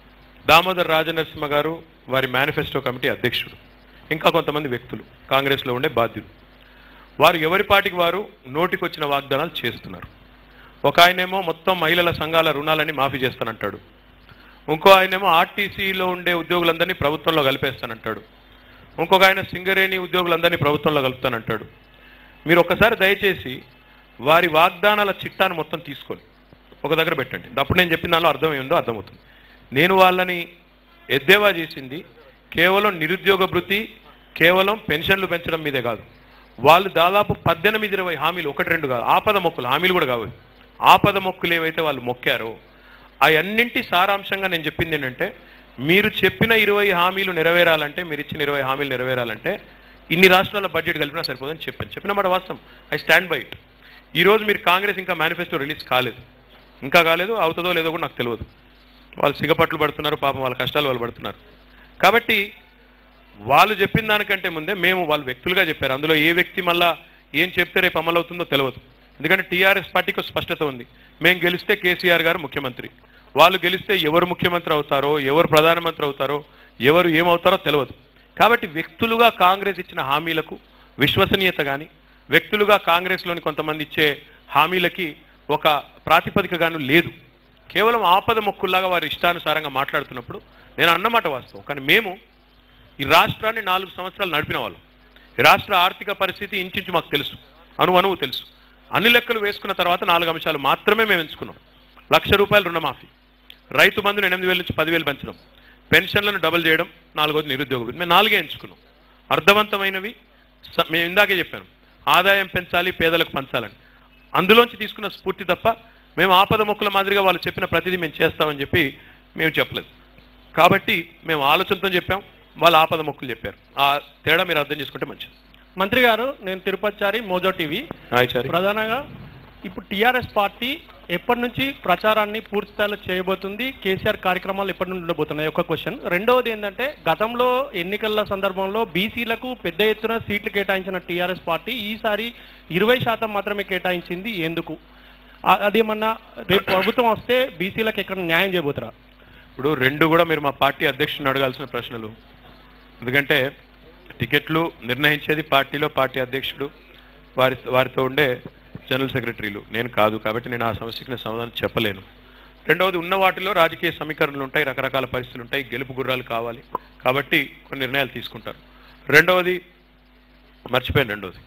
దామోదర్ రాజనరసింహ గారు వారి మేనిఫెస్టో కమిటీ అధ్యక్షుడు ఇంకా కొంతమంది వ్యక్తులు కాంగ్రెస్లో ఉండే బాధ్యులు వారు ఎవరి పాటికి వారు నోటికొచ్చిన వాగ్దానాలు చేస్తున్నారు ఒక ఆయనేమో మొత్తం మహిళల సంఘాల రుణాలని మాఫీ చేస్తానంటాడు ఇంకో ఆయనేమో ఆర్టీసీలో ఉండే ఉద్యోగులందరినీ ప్రభుత్వంలో కలిపేస్తానంటాడు ఇంకొక ఆయన సింగరేణి ఉద్యోగులందరినీ ప్రభుత్వంలో కలుపుతానంటాడు మీరు ఒక్కసారి దయచేసి వారి వాగ్దానాల చిట్టాను మొత్తం తీసుకొని ఒక దగ్గర పెట్టండి అప్పుడు నేను చెప్పిన దానిలో అర్థం ఏందో అర్థమవుతుంది నేను వాళ్ళని ఎద్దేవా చేసింది కేవలం నిరుద్యోగ భృతి కేవలం పెన్షన్లు పెంచడం మీదే కాదు వాళ్ళు దాదాపు పద్దెనిమిది ఇరవై హామీలు ఒకటి రెండు కాదు ఆపద మొక్కులు హామీలు కూడా కావాలి ఆపద మొక్కులు ఏవైతే వాళ్ళు మొక్కారో అవన్నింటి సారాంశంగా నేను చెప్పింది ఏంటంటే మీరు చెప్పిన ఇరవై హామీలు నెరవేరాలంటే మీరు ఇచ్చిన ఇరవై హామీలు నెరవేరాలంటే ఇన్ని రాష్ట్రాల బడ్జెట్ కలిపినా సరిపోదని చెప్పాను చెప్పిన మాట వాస్తవం ఐ స్టాండ్ బై ఇట్ ఈ రోజు మీరు కాంగ్రెస్ ఇంకా మేనిఫెస్టో రిలీజ్ కాలేదు ఇంకా కాలేదు అవుతుందో లేదో కూడా నాకు తెలియదు వాళ్ళు సిగపట్లు పడుతున్నారు పాపం వాళ్ళ కష్టాలు వాళ్ళు పడుతున్నారు కాబట్టి వాళ్ళు చెప్పిన దానికంటే ముందే మేము వాళ్ళు వ్యక్తులుగా చెప్పారు అందులో ఏ వ్యక్తి మళ్ళా ఏం చెప్తే రేపు అమలు అవుతుందో తెలియదు ఎందుకంటే టీఆర్ఎస్ పార్టీకి ఒక స్పష్టత ఉంది మేము గెలిస్తే కేసీఆర్ గారు ముఖ్యమంత్రి వాళ్ళు గెలిస్తే ఎవరు ముఖ్యమంత్రి అవుతారో ఎవరు ప్రధానమంత్రి అవుతారో ఎవరు ఏమవుతారో తెలియదు కాబట్టి వ్యక్తులుగా కాంగ్రెస్ ఇచ్చిన హామీలకు విశ్వసనీయత కానీ వ్యక్తులుగా కాంగ్రెస్లోని కొంతమంది ఇచ్చే హామీలకి ఒక ప్రాతిపదికగాను లేదు కేవలం ఆపద మొక్కుల్లాగా వారి ఇష్టానుసారంగా మాట్లాడుతున్నప్పుడు నేను అన్నమాట వాస్తవం కానీ మేము ఈ రాష్ట్రాన్ని నాలుగు సంవత్సరాలు నడిపిన వాళ్ళం ఈ రాష్ట్ర ఆర్థిక పరిస్థితి ఇంచుంచు మాకు తెలుసు అణు అణువు తెలుసు అన్ని లెక్కలు వేసుకున్న తర్వాత నాలుగు అంశాలు మాత్రమే మేము ఎంచుకున్నాం లక్ష రూపాయలు రుణమాఫీ రైతు బంధును ఎనిమిది వేల నుంచి పదివేలు పెంచడం పెన్షన్లను డబుల్ చేయడం నాలుగోది నిరుద్యోగ వృత్తి. మేము నాలుగే ఎంచుకున్నాం అర్థవంతమైనవి స- మేము ఇందాకే చెప్పాను ఆదాయం పెంచాలి పేదలకు పంచాలని అందులోంచి తీసుకున్న స్ఫూర్తి తప్ప మేము ఆపద మొక్కుల మాదిరిగా వాళ్ళు చెప్పిన ప్రతిదీ మేము చేస్తామని చెప్పి మేము చెప్పలేదు కాబట్టి మేము ఆలోచనతో చెప్పాం వాళ్ళు ఆపద మొక్కులు చెప్పారు ఆ తేడా మీరు అర్థం చేసుకుంటే మంచిది మంత్రి గారు నేను Tirupatichari Mojo TV hi Chari. ప్రధానంగా ఇప్పుడు టీఆర్ఎస్ పార్టీ ఎప్పటి నుంచి ప్రచారాన్ని పూర్తి స్థాయిలో చేయబోతుంది కేసీఆర్ కార్యక్రమాలు ఎప్పటి నుండి ఉండబోతున్నాయి ఒక క్వశ్చన్ రెండవది ఏంటంటే గతంలో ఎన్నికల సందర్భంలో బీసీలకు పెద్ద ఎత్తున సీట్లు కేటాయించిన టీఆర్ఎస్ పార్టీ ఈసారి ఇరవై శాతం మాత్రమే కేటాయించింది ఎందుకు ఆ- అదేమన్నా రేపు ప్రభుత్వం వస్తే బీసీలకు ఎక్కడ న్యాయం చేయబోతురా ఇప్పుడు రెండు కూడా మీరు మా పార్టీ అధ్యక్షుడిని అడగాల్సిన ప్రశ్నలు ఎందుకంటే టికెట్లు నిర్ణయించేది పార్టీలో పార్టీ అధ్యక్షుడు వారి వారితో ఉండే జనరల్ సెక్రటరీలు నేను కాదు కాబట్టి నేను ఆ సమస్యకి నేను సమాధానం చెప్పలేను రెండవది ఉన్న వాటిలో రాజకీయ సమీకరణలు ఉంటాయి రకరకాల పరిస్థితులు ఉంటాయి గెలుపు గుర్రాలు కావాలి కాబట్టి కొన్ని నిర్ణయాలు తీసుకుంటారు రెండవది మర్చిపోయాను రెండవది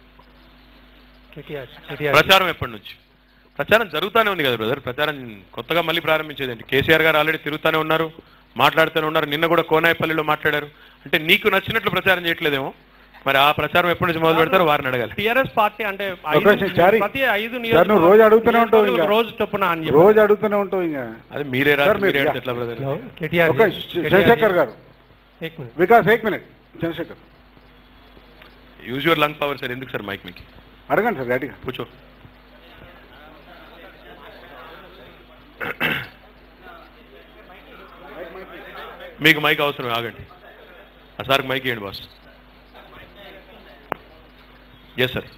ప్రచారం ఎప్పటి నుంచి ప్రచారం జరుగుతూనే ఉంది కదా బ్రదర్ ప్రచారం కొత్తగా మళ్ళీ ప్రారంభించేదండి కేసీఆర్ గారు ఆల్రెడీ తిరుగుతూనే ఉన్నారు మాట్లాడుతూనే ఉన్నారు నిన్న కూడా కోనాయపల్లిలో మాట్లాడారు అంటే నీకు నచ్చినట్లు ప్రచారం చేయట్లేదేమో మరి ఆ ప్రచారం ఎప్పటి నుంచి మొదలు పెడతారో వారిని అడగాలి టీఆర్ఎస్ పార్టీ అంటే ఒక ఐదు- నిమిషం, చారి. ప్రతి ఐదు సార్, నువ్వు రోజు అడుగుతూనే ఉంటావు నియోజకవర్గాలు ఇంకా. రోజు చొప్పున అని చెప్పి. రోజు అడుగుతూనే ఉంటావు ఇంకా అది మీరే రాత్రి సార్, మీరు- మీరే అడిగితే ఎట్లా బ్రదర్ ఒక చంద్రశేఖర్ గారు వికాస్ ఏక్ minute Chandrasekhar use your lung power sir ఎందుకు సార్ మైక్ మీకు అడగండి సార్ గట్టిగా కూర్చో మీకు మైక్ అవసరం ఆగండి ఆ సార్కి మైక్ ఇవ్వండి బాస్ ఎస్ సార్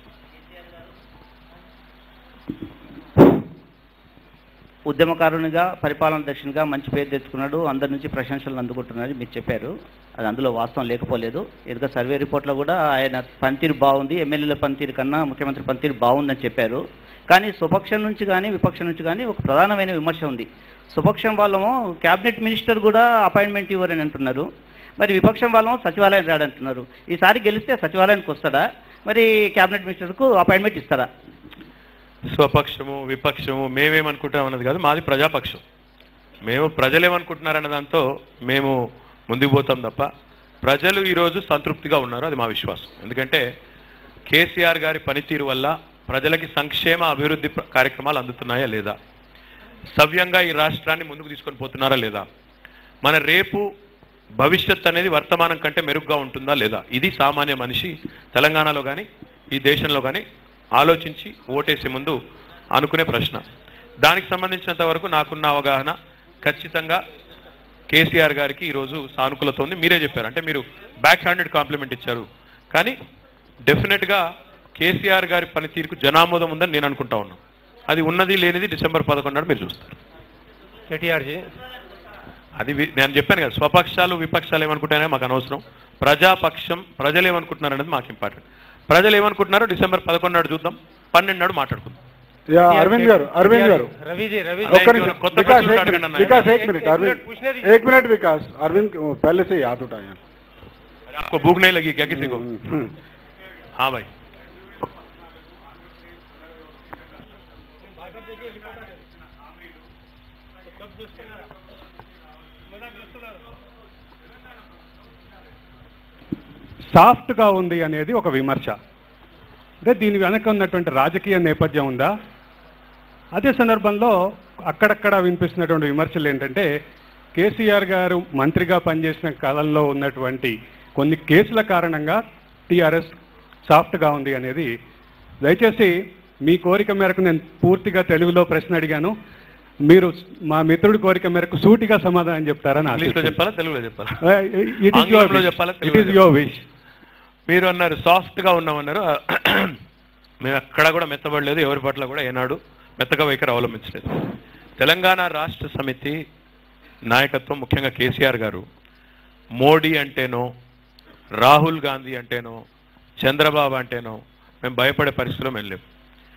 ఉద్యమకారునిగా పరిపాలన దక్షిణగా మంచి పేరు తెచ్చుకున్నాడు అందరి నుంచి ప్రశంసలు అందుకుంటున్నాడు మీరు చెప్పారు అది అందులో వాస్తవం లేకపోలేదు ఎందుకంటే సర్వే రిపోర్ట్లో కూడా ఆయన పనితీరు బాగుంది ఎమ్మెల్యేల పనితీరు కన్నా ముఖ్యమంత్రి పనితీరు బాగుందని చెప్పారు కానీ స్వపక్షం నుంచి కానీ విపక్షం నుంచి కానీ ఒక ప్రధానమైన విమర్శ ఉంది స్వపక్షం వాళ్ళము క్యాబినెట్ మినిస్టర్ కూడా అపాయింట్మెంట్ ఇవ్వరని అంటున్నారు మరి విపక్షం వాళ్ళము సచివాలయం రాడంటున్నారు ఈసారి గెలిస్తే సచివాలయానికి వస్తాడా మరి క్యాబినెట్ మినిస్టర్కు అపాయింట్మెంట్ ఇస్తారా స్వపక్షము విపక్షము మేమేమనుకుంటాం అన్నది కాదు మాది ప్రజాపక్షం మేము ప్రజలు ఏమనుకుంటున్నారన్న దాంతో మేము ముందుకు పోతాం తప్ప ప్రజలు ఈరోజు సంతృప్తిగా ఉన్నారు అది మా విశ్వాసం ఎందుకంటే కేసీఆర్ గారి పనితీరు వల్ల ప్రజలకి సంక్షేమ అభివృద్ధి ప్ర- కార్యక్రమాలు అందుతున్నాయా లేదా సవ్యంగా ఈ రాష్ట్రాన్ని ముందుకు తీసుకొని పోతున్నారా లేదా మన రేపు భవిష్యత్ అనేది వర్తమానం కంటే మెరుగ్గా ఉంటుందా లేదా ఇది సామాన్య మనిషి తెలంగాణలో కానీ ఈ దేశంలో కానీ ఆలోచించి ఓటేసే ముందు అనుకునే ప్రశ్న దానికి సంబంధించినంత వరకు నాకున్న అవగాహన ఖచ్చితంగా కేసీఆర్ గారికి ఈరోజు సానుకూలత ఉంది మీరే చెప్పారు అంటే మీరు బ్యాక్ హ్యాండెడ్ కాంప్లిమెంట్ ఇచ్చారు కానీ డెఫినెట్గా కేసీఆర్ గారి పనితీరుకు జనామోదం ఉందని నేను అనుకుంటా ఉన్నాను అది ఉన్నది లేనిది డిసెంబర్ పదకొండు నాడు మీరు చూస్తారు కేటీఆర్జీ అది వి- నేను చెప్పాను కదా స్వపక్షాలు విపక్షాలు ఏమనుకుంటాయనే మాకు అనవసరం ప్రజాపక్షం ప్రజలు ఏమనుకుంటున్నారు అనేది మాకు ఇంపార్టెంట్ ప్రజలు ఏమనుకుంటున్నారో డిసెంబర్ పదకొండు నాడు చూద్దాం పన్నెండు నాడు మాట్లాడుకుందాం యా అరవింद గారు अरविंद గారు रवि जी रवि ఒక్క నిమిషం కొత్త विकास ప్రశ్నలు एक అడగండి मिनट అన్న. विकास एक एक- मिनट एक अरविंद मिनट पूछने दीजिए। एक मिनट विकास अरविंद को पहले से ही हाथ उठाए हैं। आपको भूख नहीं लगी क्या किसी को हम्म। हाँ भाई సాఫ్ట్గా ఉంది అనేది ఒక విమర్శ అంటే దీని వెనక ఉన్నటువంటి రాజకీయ నేపథ్యం ఉందా అదే సందర్భంలో అక్కడక్కడ వినిపిస్తున్నటువంటి విమర్శలు ఏంటంటే కేసీఆర్ గారు మంత్రిగా పనిచేసిన కాలంలో ఉన్నటువంటి కొన్ని కేసుల కారణంగా టీఆర్ఎస్ సాఫ్ట్గా ఉంది అనేది దయచేసి మీ కోరిక మేరకు నేను పూర్తిగా తెలుగులో ప్రశ్న అడిగాను మీరు మా మిత్రుడి కోరిక మేరకు సూటిగా సమాధానం చెప్తారని ఇంగ్లీష్లో ఆశిస్తున్నాను. చెప్పాలా తెలుగులో చెప్పాలా ఇట్ ఈస్ యువర్ ఆంగ్లంలో చెప్పాలా ఇట్ తెలుగులో ఈస్ యువర్ విష్ మీరు అన్నారు సాఫ్ట్ గా ఉన్నామన్నారు మేము ఎక్కడా కూడా మెత్తబడలేదు ఎవరి పట్ల కూడా ఏనాడు మెత్తగా వైఖరి అవలంబించలేదు తెలంగాణ రాష్ట్ర సమితి నాయకత్వం ముఖ్యంగా కేసీఆర్ గారు మోడీ అంటేనో రాహుల్ గాంధీ అంటేనో చంద్రబాబు అంటేనో మేము భయపడే పరిస్థితిలో మేము లేము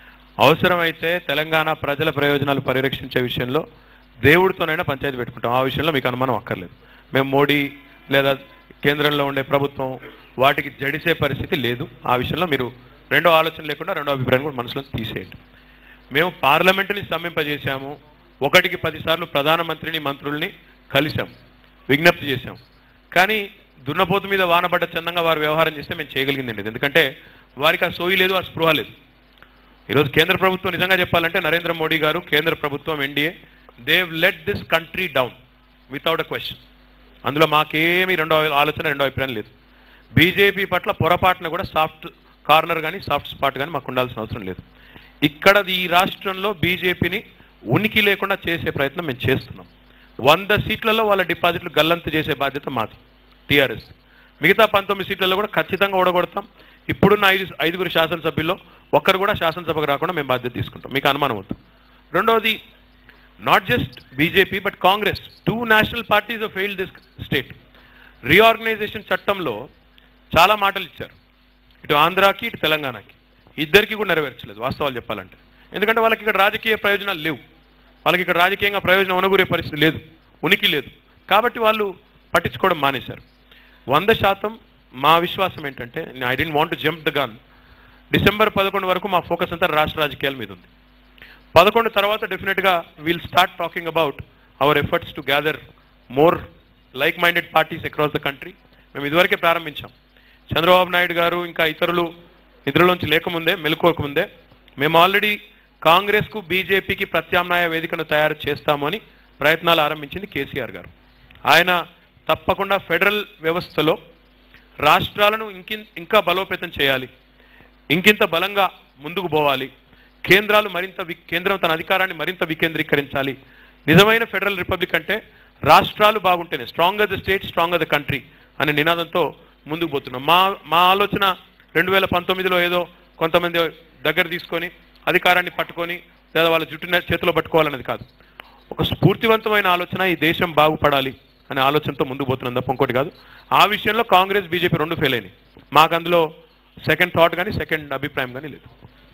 అవసరమైతే తెలంగాణ ప్రజల ప్రయోజనాలు పరిరక్షించే విషయంలో దేవుడితోనైనా పంచాయతీ పెట్టుకుంటాం ఆ విషయంలో మీకు అనుమానం అక్కర్లేదు మేము మోడీ లేదా కేంద్రంలో ఉండే ప్రభుత్వం వాటికి జడిసే పరిస్థితి లేదు ఆ విషయంలో మీరు రెండో ఆలోచన లేకుండా రెండో అభిప్రాయం కూడా మనసులో తీసేయండి మేము పార్లమెంటుని స్తంభింపజేశాము ఒకటికి పదిసార్లు ప్రధానమంత్రిని మంత్రుల్ని కలిశాం విజ్ఞప్తి చేశాం కానీ దున్నపోతు మీద వానపడ్డ చందంగా వారు వ్యవహారం చేస్తే మేము చేయగలిగింది లేదు ఎందుకంటే వారికి ఆ సోయి లేదు ఆ స్పృహ లేదు ఈరోజు కేంద్ర ప్రభుత్వం నిజంగా చెప్పాలంటే నరేంద్ర మోడీ గారు కేంద్ర ప్రభుత్వం NDA they've let this country down without a question అందులో మాకేమీ రెండో ఆలోచన రెండో అభిప్రాయం లేదు బీజేపీ పట్ల పొరపాటున కూడా సాఫ్ట్ కార్నర్ కానీ సాఫ్ట్ స్పాట్ కానీ మాకు ఉండాల్సిన అవసరం లేదు ఇక్కడ ఈ రాష్ట్రంలో బీజేపీని ఉనికి లేకుండా చేసే ప్రయత్నం మేము చేస్తున్నాం వంద సీట్లలో వాళ్ళ డిపాజిట్లు గల్లంతు చేసే బాధ్యత మాది టీఆర్ఎస్ మిగతా పంతొమ్మిది సీట్లలో కూడా ఖచ్చితంగా ఓడగొడతాం ఇప్పుడున్న ఐదు ఐదుగురు శాసనసభ్యుల్లో ఒక్కరు కూడా శాసనసభకు రాకుండా మేము బాధ్యత తీసుకుంటాం మీకు అనుమానం వద్దు రెండవది not just BJP but Congress two national parties fail this state reorganisation చట్టంలో చాలా మాటలు ఇచ్చారు ఇటు ఆంధ్రాకి ఇటు తెలంగాణకి ఇద్దరికి కూడా నెరవేర్చలేదు వాస్తవాలు చెప్పాలంటే ఎందుకంటే వాళ్ళకి ఇక్కడ రాజకీయ ప్రయోజనాలు లేవు వాళ్ళకి ఇక్కడ రాజకీయంగా ప్రయోజనం అనుగురే పరిస్థితి లేదు ఉనికి లేదు కాబట్టి వాళ్ళు పట్టించుకోవడం మానేశారు వంద శాతం మా విశ్వాసం ఏంటంటే I don't want jump the gun December పదకొండు వరకు మా ఫోకస్ అంతా రాష్ట్ర రాజకీయాల మీద ఉంది పదకొండు తర్వాత డెఫినెట్గా will start talking about our efforts to gather more like minded parties across the country మేము ఇదివరకే ప్రారంభించాం చంద్రబాబు నాయుడు గారు ఇంకా ఇతరులు నిద్రలోంచి లేకముందే మెలుకోకముందే మేము ఆల్రెడీ కాంగ్రెస్కు బీజేపీకి ప్రత్యామ్నాయ వేదికను తయారు చేస్తామని ప్రయత్నాలు ఆరంభించింది కేసీఆర్ గారు ఆయన తప్పకుండా ఫెడరల్ వ్యవస్థలో రాష్ట్రాలను ఇంకి ఇంకా బలోపేతం చేయాలి ఇంకింత బలంగా ముందుకు పోవాలి కేంద్రాలు మరింత వి- కేంద్రం తన అధికారాన్ని మరింత వికేంద్రీకరించాలి నిజమైన ఫెడరల్ రిపబ్లిక్ అంటే రాష్ట్రాలు బాగుంటేనే stronger the state stronger the country అనే నినాదంతో ముందుకు పోతున్నాం మా మా ఆలోచన రెండు వేల పంతొమ్మిదిలో ఏదో కొంతమంది దగ్గర తీసుకొని అధికారాన్ని పట్టుకొని లేదా వాళ్ళ జుట్టు చేతిలో పట్టుకోవాలన్నది కాదు ఒక స్ఫూర్తివంతమైన ఆలోచన ఈ దేశం బాగుపడాలి అనే ఆలోచనతో ముందుకు పోతున్నాం తప్ప ఇంకోటి కాదు ఆ విషయంలో కాంగ్రెస్ బీజేపీ రెండు ఫెయిల్ అయినాయి మాకు అందులో సెకండ్ థాట్ కానీ సెకండ్ అభిప్రాయం కానీ లేదు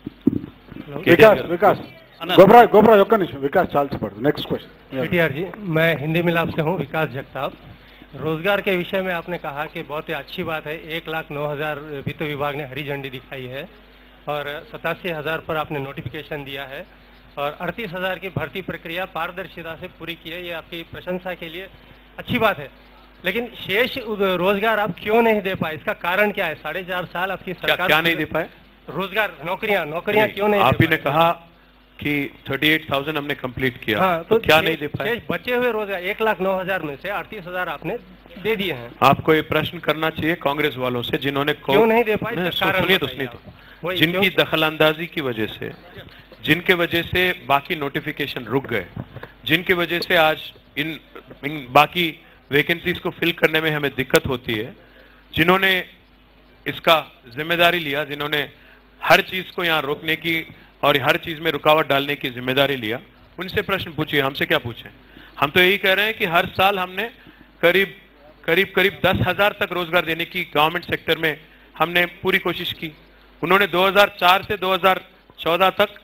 వికాస్ వికాస్ గోపరాజ్ గోపరాజ్ ఒక్క నిమిషం వికాస్ చాల్సి పడుతుంది నెక్స్ట్ క్వశ్చన్ पीटीआर जी मैं हिंदी मिलाप से हूँ विकास जगताप रोजगार के विषय में आपने कहा कि बहुत ही अच्छी बात है एक लाख नौ हजार वित्त विभाग ने हरी झंडी दिखाई है और सतासी हजार पर आपने नोटिफिकेशन दिया है और अड़तीस हजार की भर्ती प्रक्रिया पारदर्शिता से पूरी की है ये आपकी प्रशंसा के लिए अच्छी बात है लेकिन शेष उद- रोजगार आप क्यों नहीं दे पाए इसका कारण क्या है साढ़े चार साल आपकी क्या सरकार क्या नहीं दे पाए रोजगार नौकरियां नौकरियां क्यों नहीं आप दे ही ने कहा कि 38,000 हमने कंप्लीट किया हाँ तो क्या शेष- नहीं दे पाए शेष बचे हुए रोजगार एक लाख नौ हजार में से अड़तीस हजार आपने दे दिए हैं आपको ये प्रश्न करना चाहिए कांग्रेस वालों से जिन्होंने को- क्यों नहीं दे पाए? नहीं, इसका कारण सुनिए तो बताइए सुनिए तो वही, जिनकी क्यों? दखल अंदाजी की वजह से जिनके वजह से बाकी नोटिफिकेशन रुक गए जिनकी वजह से आज इन, इन बाकी वैकेंसीज को फिल करने में हमें दिक्कत होती है जिन्होंने इसका जिम्मेदारी लिया जिन्होंने हर चीज को यहाँ रोकने की और हर चीज में रुकावट डालने की जिम्मेदारी लिया उनसे प्रश्न पूछिए हमसे क्या पूछे हम तो यही कह रहे हैं कि हर साल हमने करीब करीब करीब दस हजार तक रोजगार देने की गवर्नमेंट सेक्टर में हमने पूरी कोशिश की उन्होंने 2004 से 2014 तक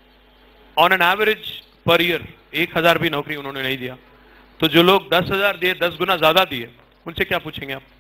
on an average per year एक हजार भी नौकरी उन्होंने नहीं दिया तो जो लोग दस हजार दिए दस गुना ज्यादा दिए उनसे क्या पूछेंगे आप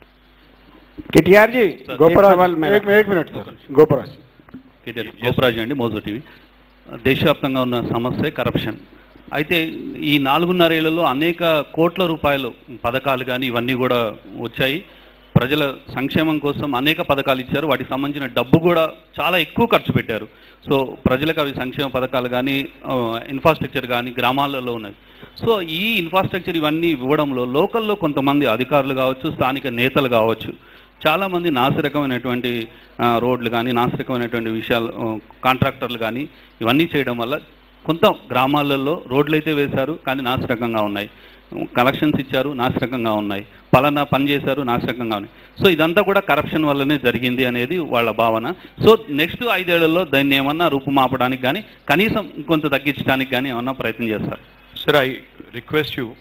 केटीआर जी एक గోపరాజ్ सवाल मेरा एक एक मिनट सर గోపరాజ్ కేటీఆర్ గోపరాజు అండి మోజో టీవీ దేశవ్యాప్తంగా ఉన్న సమస్య కరప్షన్ అయితే ఈ నాలుగున్నరేళ్లలో అనేక కోట్ల రూపాయలు పథకాలు కానీ ఇవన్నీ కూడా వచ్చాయి ప్రజల సంక్షేమం కోసం అనేక పథకాలు ఇచ్చారు వాటికి సంబంధించిన డబ్బు కూడా చాలా ఎక్కువ ఖర్చు పెట్టారు సో ప్రజలకు అవి సంక్షేమ పథకాలు కానీ ఇన్ఫ్రాస్ట్రక్చర్ కానీ గ్రామాలలో ఉన్నాయి సో ఈ ఇన్ఫ్రాస్ట్రక్చర్ ఇవన్నీ ఇవ్వడంలో లోకల్లో కొంతమంది అధికారులు కావచ్చు స్థానిక నేతలు కావచ్చు చాలా మంది నాసిరకమైనటువంటి ఆ, రోడ్లు కానీ నాసిరకమైనటువంటి విషయాలు ఆ, కాంట్రాక్టర్లు కానీ ఇవన్నీ చేయడం వల్ల కొంత గ్రామాలలో రోడ్లు అయితే వేశారు కానీ నాసిరకంగా ఉన్నాయి కలెక్షన్స్ ఇచ్చారు నాసిరకంగా ఉన్నాయి పలానా పని చేశారు నాసిరకంగా ఉన్నాయి సో ఇదంతా కూడా కరప్షన్ వల్లనే జరిగింది అనేది వాళ్ళ భావన సో నెక్స్ట్ ఐదేళ్లలో దాన్ని ఏమన్నా రూపుమాపడానికి కానీ కనీసం కొంత తగ్గించడానికి కానీ ఏమన్నా ప్రయత్నం చేస్తారు sir I request you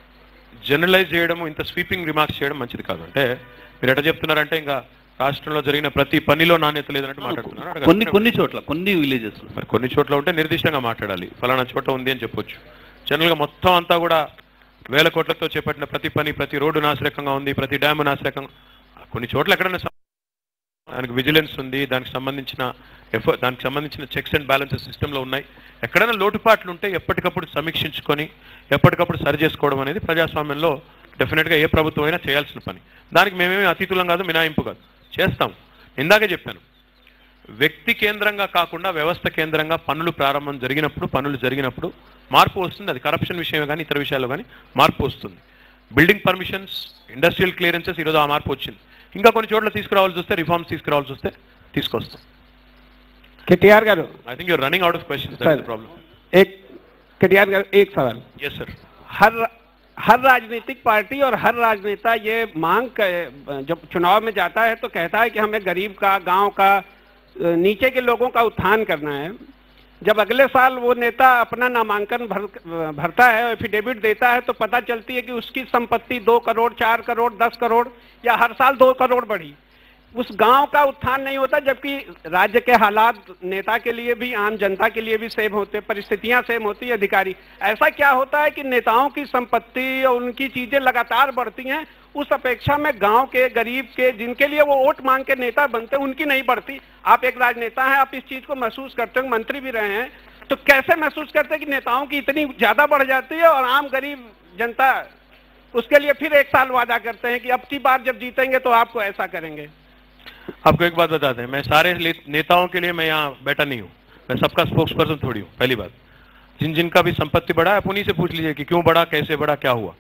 generalize చేయడం ఇంత స్వీపింగ్ రిమార్క్స్ చేయడం మంచిది కాదు అంటే మీరు ఎట్లా చెప్తున్నారంటే ఇంకా రాష్ట్రంలో జరిగిన ప్రతి పనిలో నాణ్యత లేదన్నట్టు మాట్లాడుతున్నారు అడగండి. కొన్ని కొన్ని చోట్ల కొన్ని విలేజెస్ మరి కొన్ని చోట్ల ఉంటే నిర్దిష్టంగా మాట్లాడాలి ఫలానా చోట ఉంది అని చెప్పొచ్చు జనరల్గా మొత్తం అంతా కూడా వేల కోట్లతో చేపట్టిన ప్రతి పని ప్రతి రోడ్డు నాశరకంగా ఉంది ప్రతి డ్యామ్ నాశరకంగా కొన్ని చోట్ల ఎక్కడైనా సమ- దానికి విజిలెన్స్ ఉంది దానికి సంబంధించిన ఎఫర్ట్ దానికి సంబంధించిన చెక్స్ అండ్ బ్యాలెన్సెస్ సిస్టంలో ఉన్నాయి ఎక్కడైనా లోటుపాట్లు ఉంటే ఎప్పటికప్పుడు సమీక్షించుకొని ఎప్పటికప్పుడు సరి చేసుకోవడం అనేది ప్రజాస్వామ్యంలో డెఫినెట్గా ఏ ప్రభుత్వం అయినా చేయాల్సిన పని దానికి మేమేమి అతీతులం కాదు మినాయింపు కాదు చేస్తాం ఇందాకే చెప్పాను వ్యక్తి కేంద్రంగా కాకుండా వ్యవస్థ కేంద్రంగా పనులు ప్రారంభం జరిగినప్పుడు పనులు జరిగినప్పుడు మార్పు వస్తుంది అది కరప్షన్ విషయమే కానీ ఇతర విషయాల్లో కానీ మార్పు వస్తుంది బిల్డింగ్ పర్మిషన్స్ ఇండస్ట్రియల్ క్లియరెన్సెస్ ఈరోజు ఆ మార్పు వచ్చింది ఇంకా కొన్ని చోట్ల తీసుకురావాల్సి వస్తే రిఫార్మ్స్ తీసుకురావాల్సి వస్తే తీసుకొస్తాం KTR garu I think you're running out of questions Sir. Problem एक केटीआर गारू एक सवाल ఎస్ సార్ हर हर राजनीतिक पार्टी और हर राजनेता ये मांग क- जब चुनाव में जाता है तो कहता है कि हमें गरीब का गांव का अ, नीचे के लोगों का उत्थान करना है जब अगले साल वो नेता अपना नामांकन भर भरता है एफिडेविट देता है तो पता चलती है कि उसकी संपत्ति दो करोड़ चार करोड़ दस करोड़ या हर साल दो करोड़ बढ़ी उस गांव का उत्थान नहीं होता जबकि राज्य के हालात नेता के लिए भी आम जनता के लिए भी सेम होते परिस्थितियां सेम होती अधिकारी ऐसा क्या होता है कि नेताओं की संपत्ति और उनकी चीजें लगातार बढ़ती हैं उस अपेक्षा में गांव के गरीब के जिनके लिए वो वोट मांग के नेता बनते हैं उनकी नहीं बढ़ती आप एक राजनेता हैं आप इस चीज को महसूस करते हैं मंत्री भी रहे हैं तो कैसे महसूस करते हैं कि नेताओं की इतनी ज्यादा बढ़ जाती है और आम गरीब जनता उसके लिए फिर एक साल वादा करते हैं कि अब की बार जब जीतेंगे तो आपको ऐसा करेंगे आपको एक बात बता दें मैं सारे ले- नेताओं के लिए मैं यहाँ बैठा नहीं हूँ मैं सबका स्पोक्स पर्सन थोड़ी हूँ पहली बात जिन जिनका भी संपत्ति बढ़ा है आप उन्हीं से पूछ लीजिए कि क्यों बढ़ा कैसे बढ़ा क्या हुआ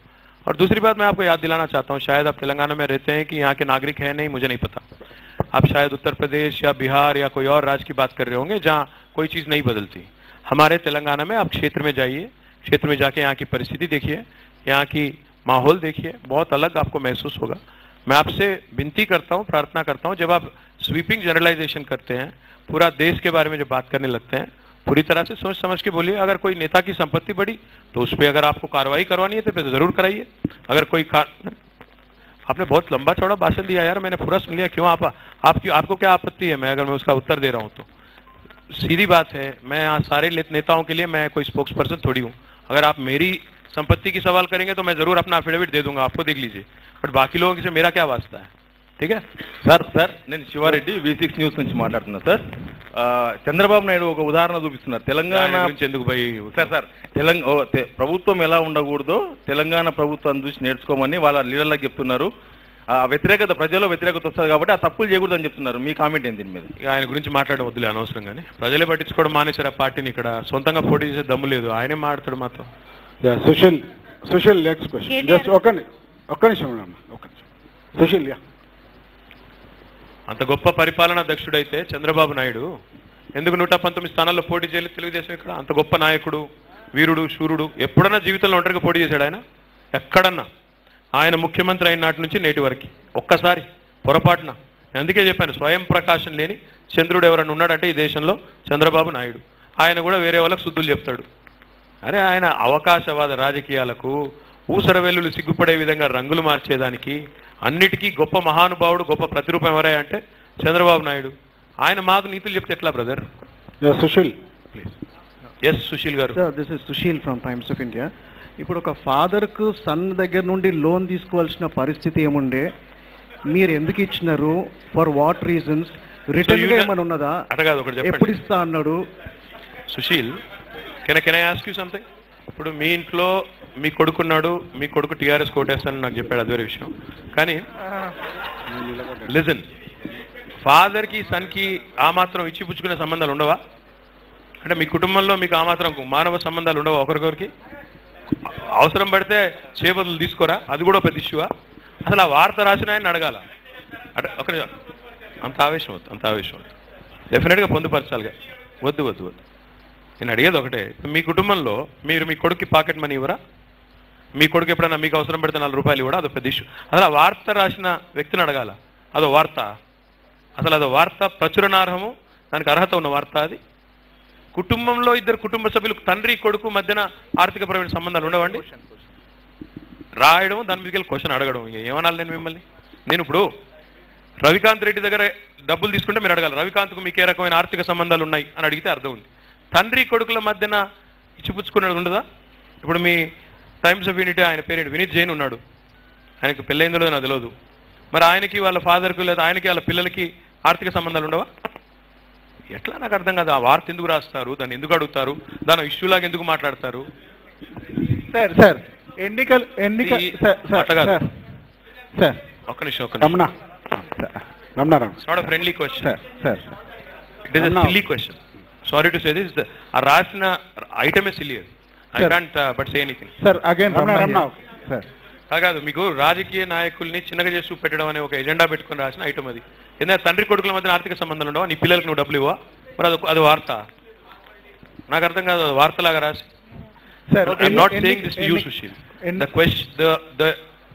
और दूसरी बात मैं आपको याद दिलाना चाहता हूँ शायद आप तेलंगाना में रहते हैं कि यहाँ के नागरिक हैं नहीं मुझे नहीं पता आप शायद उत्तर प्रदेश या बिहार या कोई और राज्य की बात कर रहे होंगे जहाँ कोई चीज़ नहीं बदलती हमारे तेलंगाना में आप क्षेत्र में जाइए क्षेत्र में जाके यहाँ की परिस्थिति देखिए यहाँ की माहौल देखिए बहुत अलग आपको महसूस होगा मैं आपसे विनती करता हूँ प्रार्थना करता हूँ जब आप स्वीपिंग जनरलाइजेशन करते हैं पूरा देश के बारे में जब बात करने लगते हैं पूरी तरह से सोच समझ के बोलिए अगर कोई नेता की संपत्ति बढ़ी तो उस पर अगर आपको कार्रवाई करवानी है तो फिर जरूर कराइए अगर कोई का... आपने बहुत लंबा चौड़ा भाषण दिया यार मैंने पूरा सुन लिया क्यों आप आपकी आपको क्या आपत्ति है मैं अगर मैं उसका उत्तर दे रहा हूँ तो सीधी बात है मैं यहाँ सारे ले- नेताओं के लिए मैं कोई स्पोक्स पर्सन थोड़ी हूँ अगर आप मेरी संपत्ति की सवाल करेंगे तो मैं जरूर अपना अफिडेविट दे दूंगा आपको देख लीजिए बट बाकी लोगों से मेरा क्या वास्ता है ठीक है సార్ సార్ నేను శివారెడ్డి వి సిక్స్ న్యూస్ నుంచి మాట్లాడుతున్నా సార్ ఆ, చంద్రబాబు నాయుడు ఒక ఉదాహరణ చూపిస్తున్నారు తెలంగాణ ఆయన గురించి ఎందుకు భయ్ సార్ సార్ తెలంగాణ ఓ, తె- ప్రభుత్వం ఎలా ఉండకూడదో తెలంగాణ ప్రభుత్వం చూసి నేర్చుకోమని వాళ్ళ లీడర్లకు చెప్తున్నారు ఆ వ్యతిరేకత ప్రజల్లో వ్యతిరేకత వస్తుంది కాబట్టి ఆ తప్పులు చేయకూడదని చెప్తున్నారు మీ కామెంట్ ఏంటి దీని మీద ఇక ఆయన గురించి మాట్లాడడం వద్దులే అనవసరంగానే ప్రజలే పట్టించుకోవడం మానేశారు ఆ పార్టీని ఇక్కడ సొంతంగా పోటీ చేసే దమ్ము లేదు ఆయనే మాట్లాడు మాతో Yeah, Sushil Sushil next question just ఒక్క ని- ఒక్క నిమిషం అమ్మా ఒక్క నిమిషం సుశీల్ యా అంత గొప్ప పరిపాలనా దక్షుడైతే చంద్రబాబు నాయుడు ఎందుకు నూట పంతొమ్మిది స్థానాల్లో పోటీ చేయలేదు తెలుగుదేశం ఇక్కడ అంత గొప్ప నాయకుడు వీరుడు శూరుడు ఎప్పుడన్నా జీవితంలో ఒంటరిగా పోటీ చేశాడు ఆయన ఎక్కడన్నా ఆయన ముఖ్యమంత్రి అయిన నాటి నుంచి నేటి వరకు ఒక్కసారి పొరపాటున నేను అందుకే చెప్పాను స్వయం ప్రకాశం లేని చంద్రుడు ఎవరైనా ఉన్నాడంటే ఈ దేశంలో చంద్రబాబు నాయుడు ఆయన కూడా వేరే వాళ్ళకి శుద్ధులు చెప్తాడు అరే ఆయన అవకాశవాద రాజకీయాలకు ఊసర వెల్లులు సిగ్గుపడే విధంగా రంగులు మార్చేదానికి అన్నిటికీ గొప్ప మహానుభావుడు గొప్ప ప్రతిరూపం ఎవరే అంటే చంద్రబాబు నాయుడు ఆయన మాకు నీతులు చెప్తే ఎట్లా brother Sushil yes Sushil garu sir this is Sushil from Times of India ఇప్పుడు ఒక ఫాదర్కు సన్ దగ్గర నుండి లోన్ తీసుకోవాల్సిన పరిస్థితి ఏముండే మీరు ఎందుకు ఇచ్చినారు ఫర్ వాట్ రీజన్స్ రిటర్న్ గా ఏమైనా ఉన్నదా అట కాదు ఒకటి ఎప్పుడు చెప్పండి ఇస్తా అన్నాడు Sushil can can I ask you something ఇప్పుడు మీ ఇంట్లో మీ కొడుకున్నాడు మీ కొడుకు టీఆర్ఎస్ కోటేస్తానని నాకు చెప్పాడు అది వేరే విషయం కానీ లిజన్ ఫాదర్ కి సన్ కి ఆ మాత్రం ఇచ్చి పుచ్చుకునే సంబంధాలు ఉండవా అంటే మీ కుటుంబంలో మీకు ఆ మాత్రం మానవ సంబంధాలు ఉండవా ఒకరికొకరికి అవసరం పడితే చేపదులు తీసుకోరా అది కూడా పెద్ద ఇష్యూవా అసలు ఆ వార్త రాసిన ఆయన అడగాల అంటే ఒక నిమిషం. అంత ఆవేశం వద్దు అంత ఆవేశం వద్దు డెఫినెట్గా పొందుపరచాలిగా వద్దు వద్దు వద్దు నేను అడిగేది ఒకటే మీ కుటుంబంలో మీరు మీ కొడుక్కి పాకెట్ మనీ ఇవ్వరా మీ కొడుకు ఎప్పుడైనా మీకు అవసరం పెడితే నాలుగు రూపాయలు ఇవ్వడా అదో పెద్ద ఇష్యూ అసలు ఆ వార్త రాసిన వ్యక్తిని అడగాల అదో వార్త అసలు అదో వార్త ప్రచురణార్హము దానికి అర్హత ఉన్న వార్త అది కుటుంబంలో ఇద్దరు కుటుంబ సభ్యులు తండ్రి కొడుకు మధ్యన ఆర్థికపరమైన సంబంధాలు ఉండవండి రాయడం దాని మీదకి వెళ్ళి క్వశ్చన్ అడగడం ఇక ఏమనాలి నేను మిమ్మల్ని నేను ఇప్పుడు రవికాంత్ రెడ్డి దగ్గర డబ్బులు తీసుకుంటే మీరు అడగాలి రవికాంత్కు మీకు ఏ రకమైన ఆర్థిక సంబంధాలు ఉన్నాయి అని అడిగితే అర్థం ఉంది తండ్రి కొడుకుల మధ్యన ఇచ్చిపుచ్చుకునేది ఉండదా ఇప్పుడు మీ టైమ్స్ ఆఫ్ యూనిటీ ఆయన పేరు వినీత్ జైన్ ఉన్నాడు ఆయనకు పెళ్ళైందో లేదో నాకు తెలియదు మరి ఆయనకి వాళ్ళ ఫాదర్కు లేదా ఆయనకి వాళ్ళ పిల్లలకి ఆర్థిక సంబంధాలు ఉండవా ఎట్లా నాకు అర్థం కాదు ఆ వార్త ఎందుకు రాస్తారు దాన్ని ఎందుకు అడుగుతారు దాని ఇష్యూలాగా ఎందుకు మాట్లాడతారు సార్ సార్ ఎన్నికలు ఎన్నిక ఈ- సార్ సార్ అట్లా కాదు. సార్ సార్ ఒక్క నిమిషం ఒక్క Ramana Ramana Ramana not friendly question sir it is Ramana. Silly question sorry to say this ఆ రాసిన ఐటమే silly I Sir. Can't but say anything sir again Ramana, Ramana. Sir కాదు మీకు రాజకీయ నాయకుల్ని చిన్నగా చేసి చూపెట్టడం అనే ఒక ఎజెండా పెట్టుకొని రాసిన ఐటమ్ అది ఎందుకంటే తండ్రి కొడుకుల మధ్య ఆర్థిక సంబంధాలు ఉండవా నీ పిల్లలకు నువ్వు డబ్బులు ఇవ్వా మరి అది అది వార్త నాకు అర్థం కాదు అది వార్తలాగా రాసి sir I'm not saying this you Sushil the question the the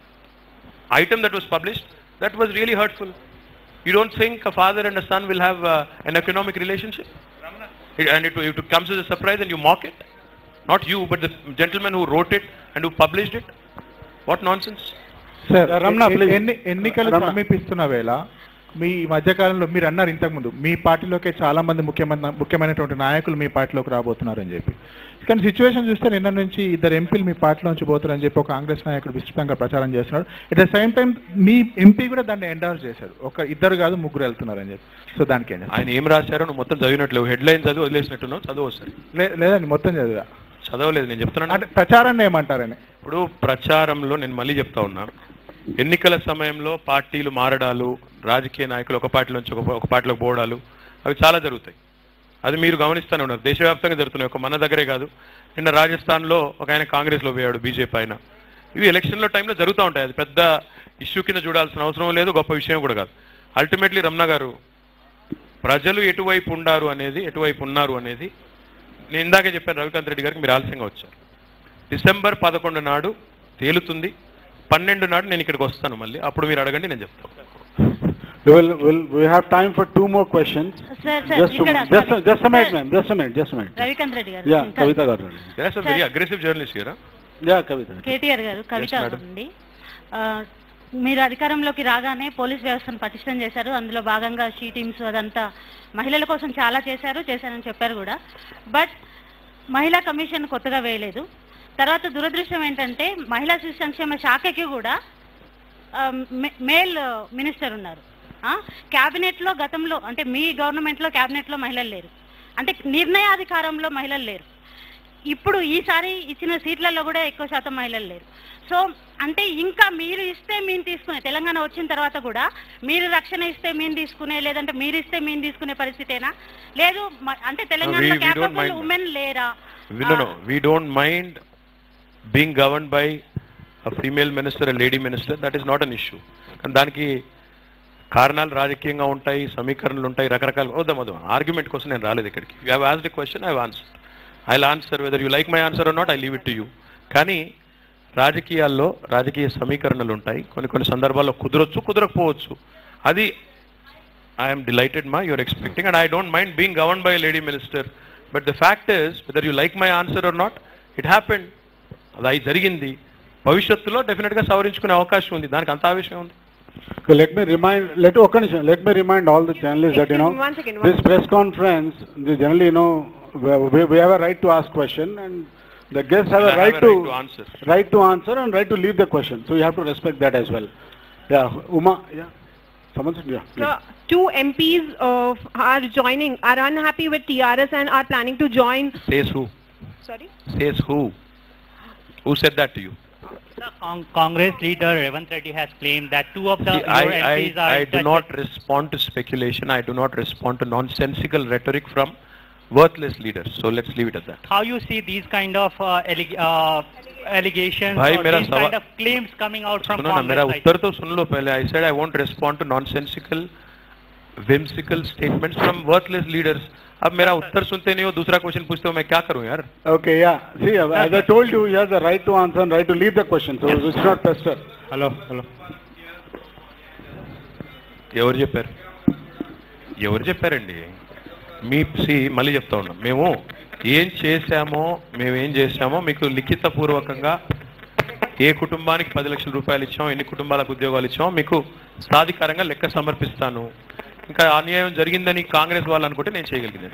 item that was published, that was really hurtful. You don't think a father and a son will have uh, an economic relationship? It- and it, it comes as a surprise and you mock it? Not you, but the gentleman who wrote it and who published it? What nonsense? Sir Ramana, ఎ- please. ఎన్ని ఎన్నికలు రమణ. సమీపిస్తున్న వేళ మీ ఈ మధ్యకాలంలో మీరు అన్నారు ఇంతకుముందు మీ పార్టీలోకే చాలా మంది ముఖ్యమైన ముఖ్యమైనటువంటి నాయకులు మీ పార్టీలోకి రాబోతున్నారని చెప్పి కానీ సిచ్యువేషన్ చూస్తే నిన్న నుంచి ఇద్దరు ఎంపీలు మీ పార్టీలోంచి పోతారని చెప్పి ఒక కాంగ్రెస్ నాయకుడు విస్తృతంగా ప్రచారం చేస్తున్నాడు ఎట్ ద సేమ్ టైం మీ ఎంపీ కూడా దాన్ని ఎండార్స్ చేశారు ఒక ఇద్దరు కాదు ముగ్గురు వెళ్తున్నారని చెప్పి సో దానికి ఏం చేస్తారు? ఆయన ఏం రాశారో నువ్వు మొత్తం చదివినట్లు హెడ్లైన్ చదివి వదిలేసినట్టున్నావు చదువు ఒకసారి లే- లేదండి మొత్తం చదివా చదవలేదు నేను చెప్తున్నాను అంటే ప్రచారాన్ని ఏమంటారని ఇప్పుడు ప్రచారంలో నేను మళ్ళీ చెప్తా ఉన్నా ఎన్నికల సమయంలో పార్టీలు మారడాలు రాజకీయ నాయకులు ఒక పార్టీ నుంచి ఒక ఒక పార్టీలోకి పోవడాలు అవి చాలా జరుగుతాయి అది మీరు గమనిస్తూనే ఉన్నారు దేశవ్యాప్తంగా జరుగుతున్నాయి ఒక మన దగ్గరే కాదు నిన్న రాజస్థాన్లో ఒక ఆయన కాంగ్రెస్లో పోయాడు బీజేపీ ఆయన ఇవి ఎలక్షన్ల టైంలో జరుగుతూ ఉంటాయి అది పెద్ద ఇష్యూ కింద చూడాల్సిన అవసరం లేదు గొప్ప విషయం కూడా కాదు అల్టిమేట్లీ రమణ గారు ప్రజలు ఎటువైపు ఉండారు అనేది ఎటువైపు ఉన్నారు అనేది నేను ఇందాకే చెప్పాను రవికాంత్ రెడ్డి గారికి మీరు ఆలస్యంగా వచ్చారు డిసెంబర్ పదకొండు నాడు తేలుతుంది పన్నెండు నాడు నేను ఇక్కడికి వస్తాను మళ్ళీ అప్పుడు మీరు అడగండి నేను చెప్తాను We will, will, we have time for two more questions. Sir, sir, Just, to, ఇక్కడ- just, a- just a minute, Sir. ma'am. Just a minute, just a minute. Ravikanth Reddy గారు Yeah, Kavita garu. Yes, a very aggressive journalist here. huh? Yeah, Kavita. KTR గారు కవిత madam. అండి ఆ, మీరు అధికారంలోకి రాగానే పోలీస్ వ్యవస్థను పటిష్టం చేశారు అందులో భాగంగా షీ టీమ్స్ అదంతా మహిళల కోసం చాలా చేశారు చేశారని చెప్పారు కూడా బట్ మహిళా కమిషన్ కొత్తగా వేయలేదు తర్వాత దురదృష్టం ఏంటంటే మహిళా శిశు సంక్షేమ శాఖకి కూడా ఆ, మే- మేల్ మినిస్టర్ ఉన్నారు ఆ, క్యాబినెట్లో గతంలో అంటే మీ గవర్నమెంట్లో క్యాబినెట్లో మహిళలు లేరు అంటే నిర్ణయాధికారంలో మహిళలు లేరు ఇప్పుడు ఈసారి ఇచ్చిన సీట్లలో కూడా ఎక్కువ శాతం మహిళలు లేరు సో అంటే ఇంకా మీరు ఇస్తే మేము తీసుకునే తెలంగాణ వచ్చిన తర్వాత కూడా మీరు రక్షణ ఇస్తే మేము తీసుకునే లేదంటే మీరు ఇస్తే మేము తీసుకునే పరిస్థితేనా లేదు మ- అంటే తెలంగాణలో we don't capable mind. Women లేరా We, no, no, we don't mind being governed by a female minister, a lady minister. That is not an issue. కానీ దానికి కారణాలు రాజకీయంగా ఉంటాయి సమీకరణలు ఉంటాయి రకరకాల వద్దాం వద్దాం ఆర్గ్యుమెంట్ కోసం నేను రాలేదు ఇక్కడికి you have asked question I answer I answer whether you like my answer or not I leave it to you కానీ రాజకీయాల్లో రాజకీయ సమీకరణలు ఉంటాయి కొన్ని కొన్ని సందర్భాల్లో కుదరొచ్చు కుదరకపోవచ్చు అది ఐఎమ్ డిలైటెడ్ మా you're expecting and I don't mind being govern by lady minister but the fact is whether you like my answer or not it happened అది అయి జరిగింది భవిష్యత్తులో డెఫినెట్గా సవరించుకునే అవకాశం ఉంది దానికి అంత ఆవేశం ఉంది So let me remind, let, okay, Nisha, let me remind all the journalists that, you know, Excuse me, one second, one this second. press conference, they generally, you know, we, we have a right to ask question and the guests have a I have right a to, right to answer. right to answer and right to leave the question. So you have to respect that as well. Yeah, Uma, yeah. Someone said, yeah. So, two MPs uh, are joining, are unhappy with TRS and are planning to join. Says who? Sorry? Says who? Who said that to you? Con- Congress leader Revant Reddy has claimed that two of the See, your I, MPs I, are I in do touch not respond to speculation. I do not respond to nonsensical rhetoric from worthless leaders. So let's leave it at that. with- How you see these kind of uh, alleg- uh, allegations भाई, or मेरा these सवाल- kind of claims coming out from सुनो ना मेरा Congress? उत्तर तो सुन लो पहले I said I won't respond to nonsensical whimsical statements from worthless leaders अब मेरा उत्तर सुनते नहीं हो दूसरा क्वेश्चन पूछते हो मैं क्या करूं यार Okay, yeah. See, as I told you, he has the right to answer and right to leave the question. So it's not pester. Hello hello ఎవరు చెప్పారు ఎవరు చెప్పారండి మీ సి మళ్ళీ చెప్తా ఉన్నాం మేము ఏం చేశామో మేము ఏం చేశామో మీకు లిఖిత పూర్వకంగా ఏ కుటుంబానికి పది లక్షల రూపాయలు ఇచ్చాం ఎన్ని కుటుంబాలకు ఉద్యోగాలు ఇచ్చామో మీకు సాధికారంగా లెక్క సమర్పిస్తాను ఇంకా అన్యాయం జరిగిందని కాంగ్రెస్ వాళ్ళు అనుకుంటే నేను చేయగలిగింది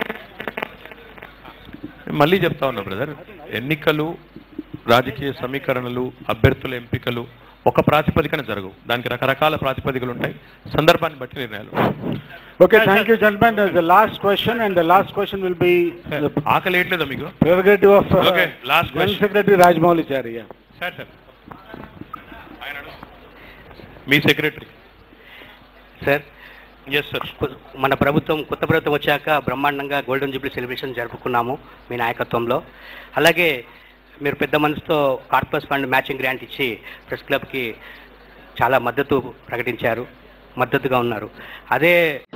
మళ్ళీ చెప్తా ఉన్నా బ్రదర్ ఎన్నికలు రాజకీయ సమీకరణలు అభ్యర్థుల ఎంపికలు ఒక ప్రాతిపదికన జరగవు దానికి రకరకాల ప్రాతిపదికలు ఉంటాయి సందర్భాన్ని బట్టి నిర్ణయాలు Okay, thank you, gentlemen. There's the last question, and the last question will be the ఆకలి వేయట్లేదా మీకు prerogative of uh, Okay, last General question. Secretary Rajmouli Chari. Yeah. Sir sir మీ సెక్రటరీ సార్ ఎస్ సార్ మన ప్రభుత్వం కొత్త ప్రభుత్వం వచ్చాక బ్రహ్మాండంగా గోల్డెన్ జూబ్లీ సెలబ్రేషన్ జరుపుకున్నాము మీ నాయకత్వంలో అలాగే మీరు పెద్ద మనసుతో కార్పస్ ఫండ్ మ్యాచింగ్ గ్రాంట్ ఇచ్చి ప్రెస్ క్లబ్కి చాలా మద్దతు ప్రకటించారు మద్దతుగా ఉన్నారు అదే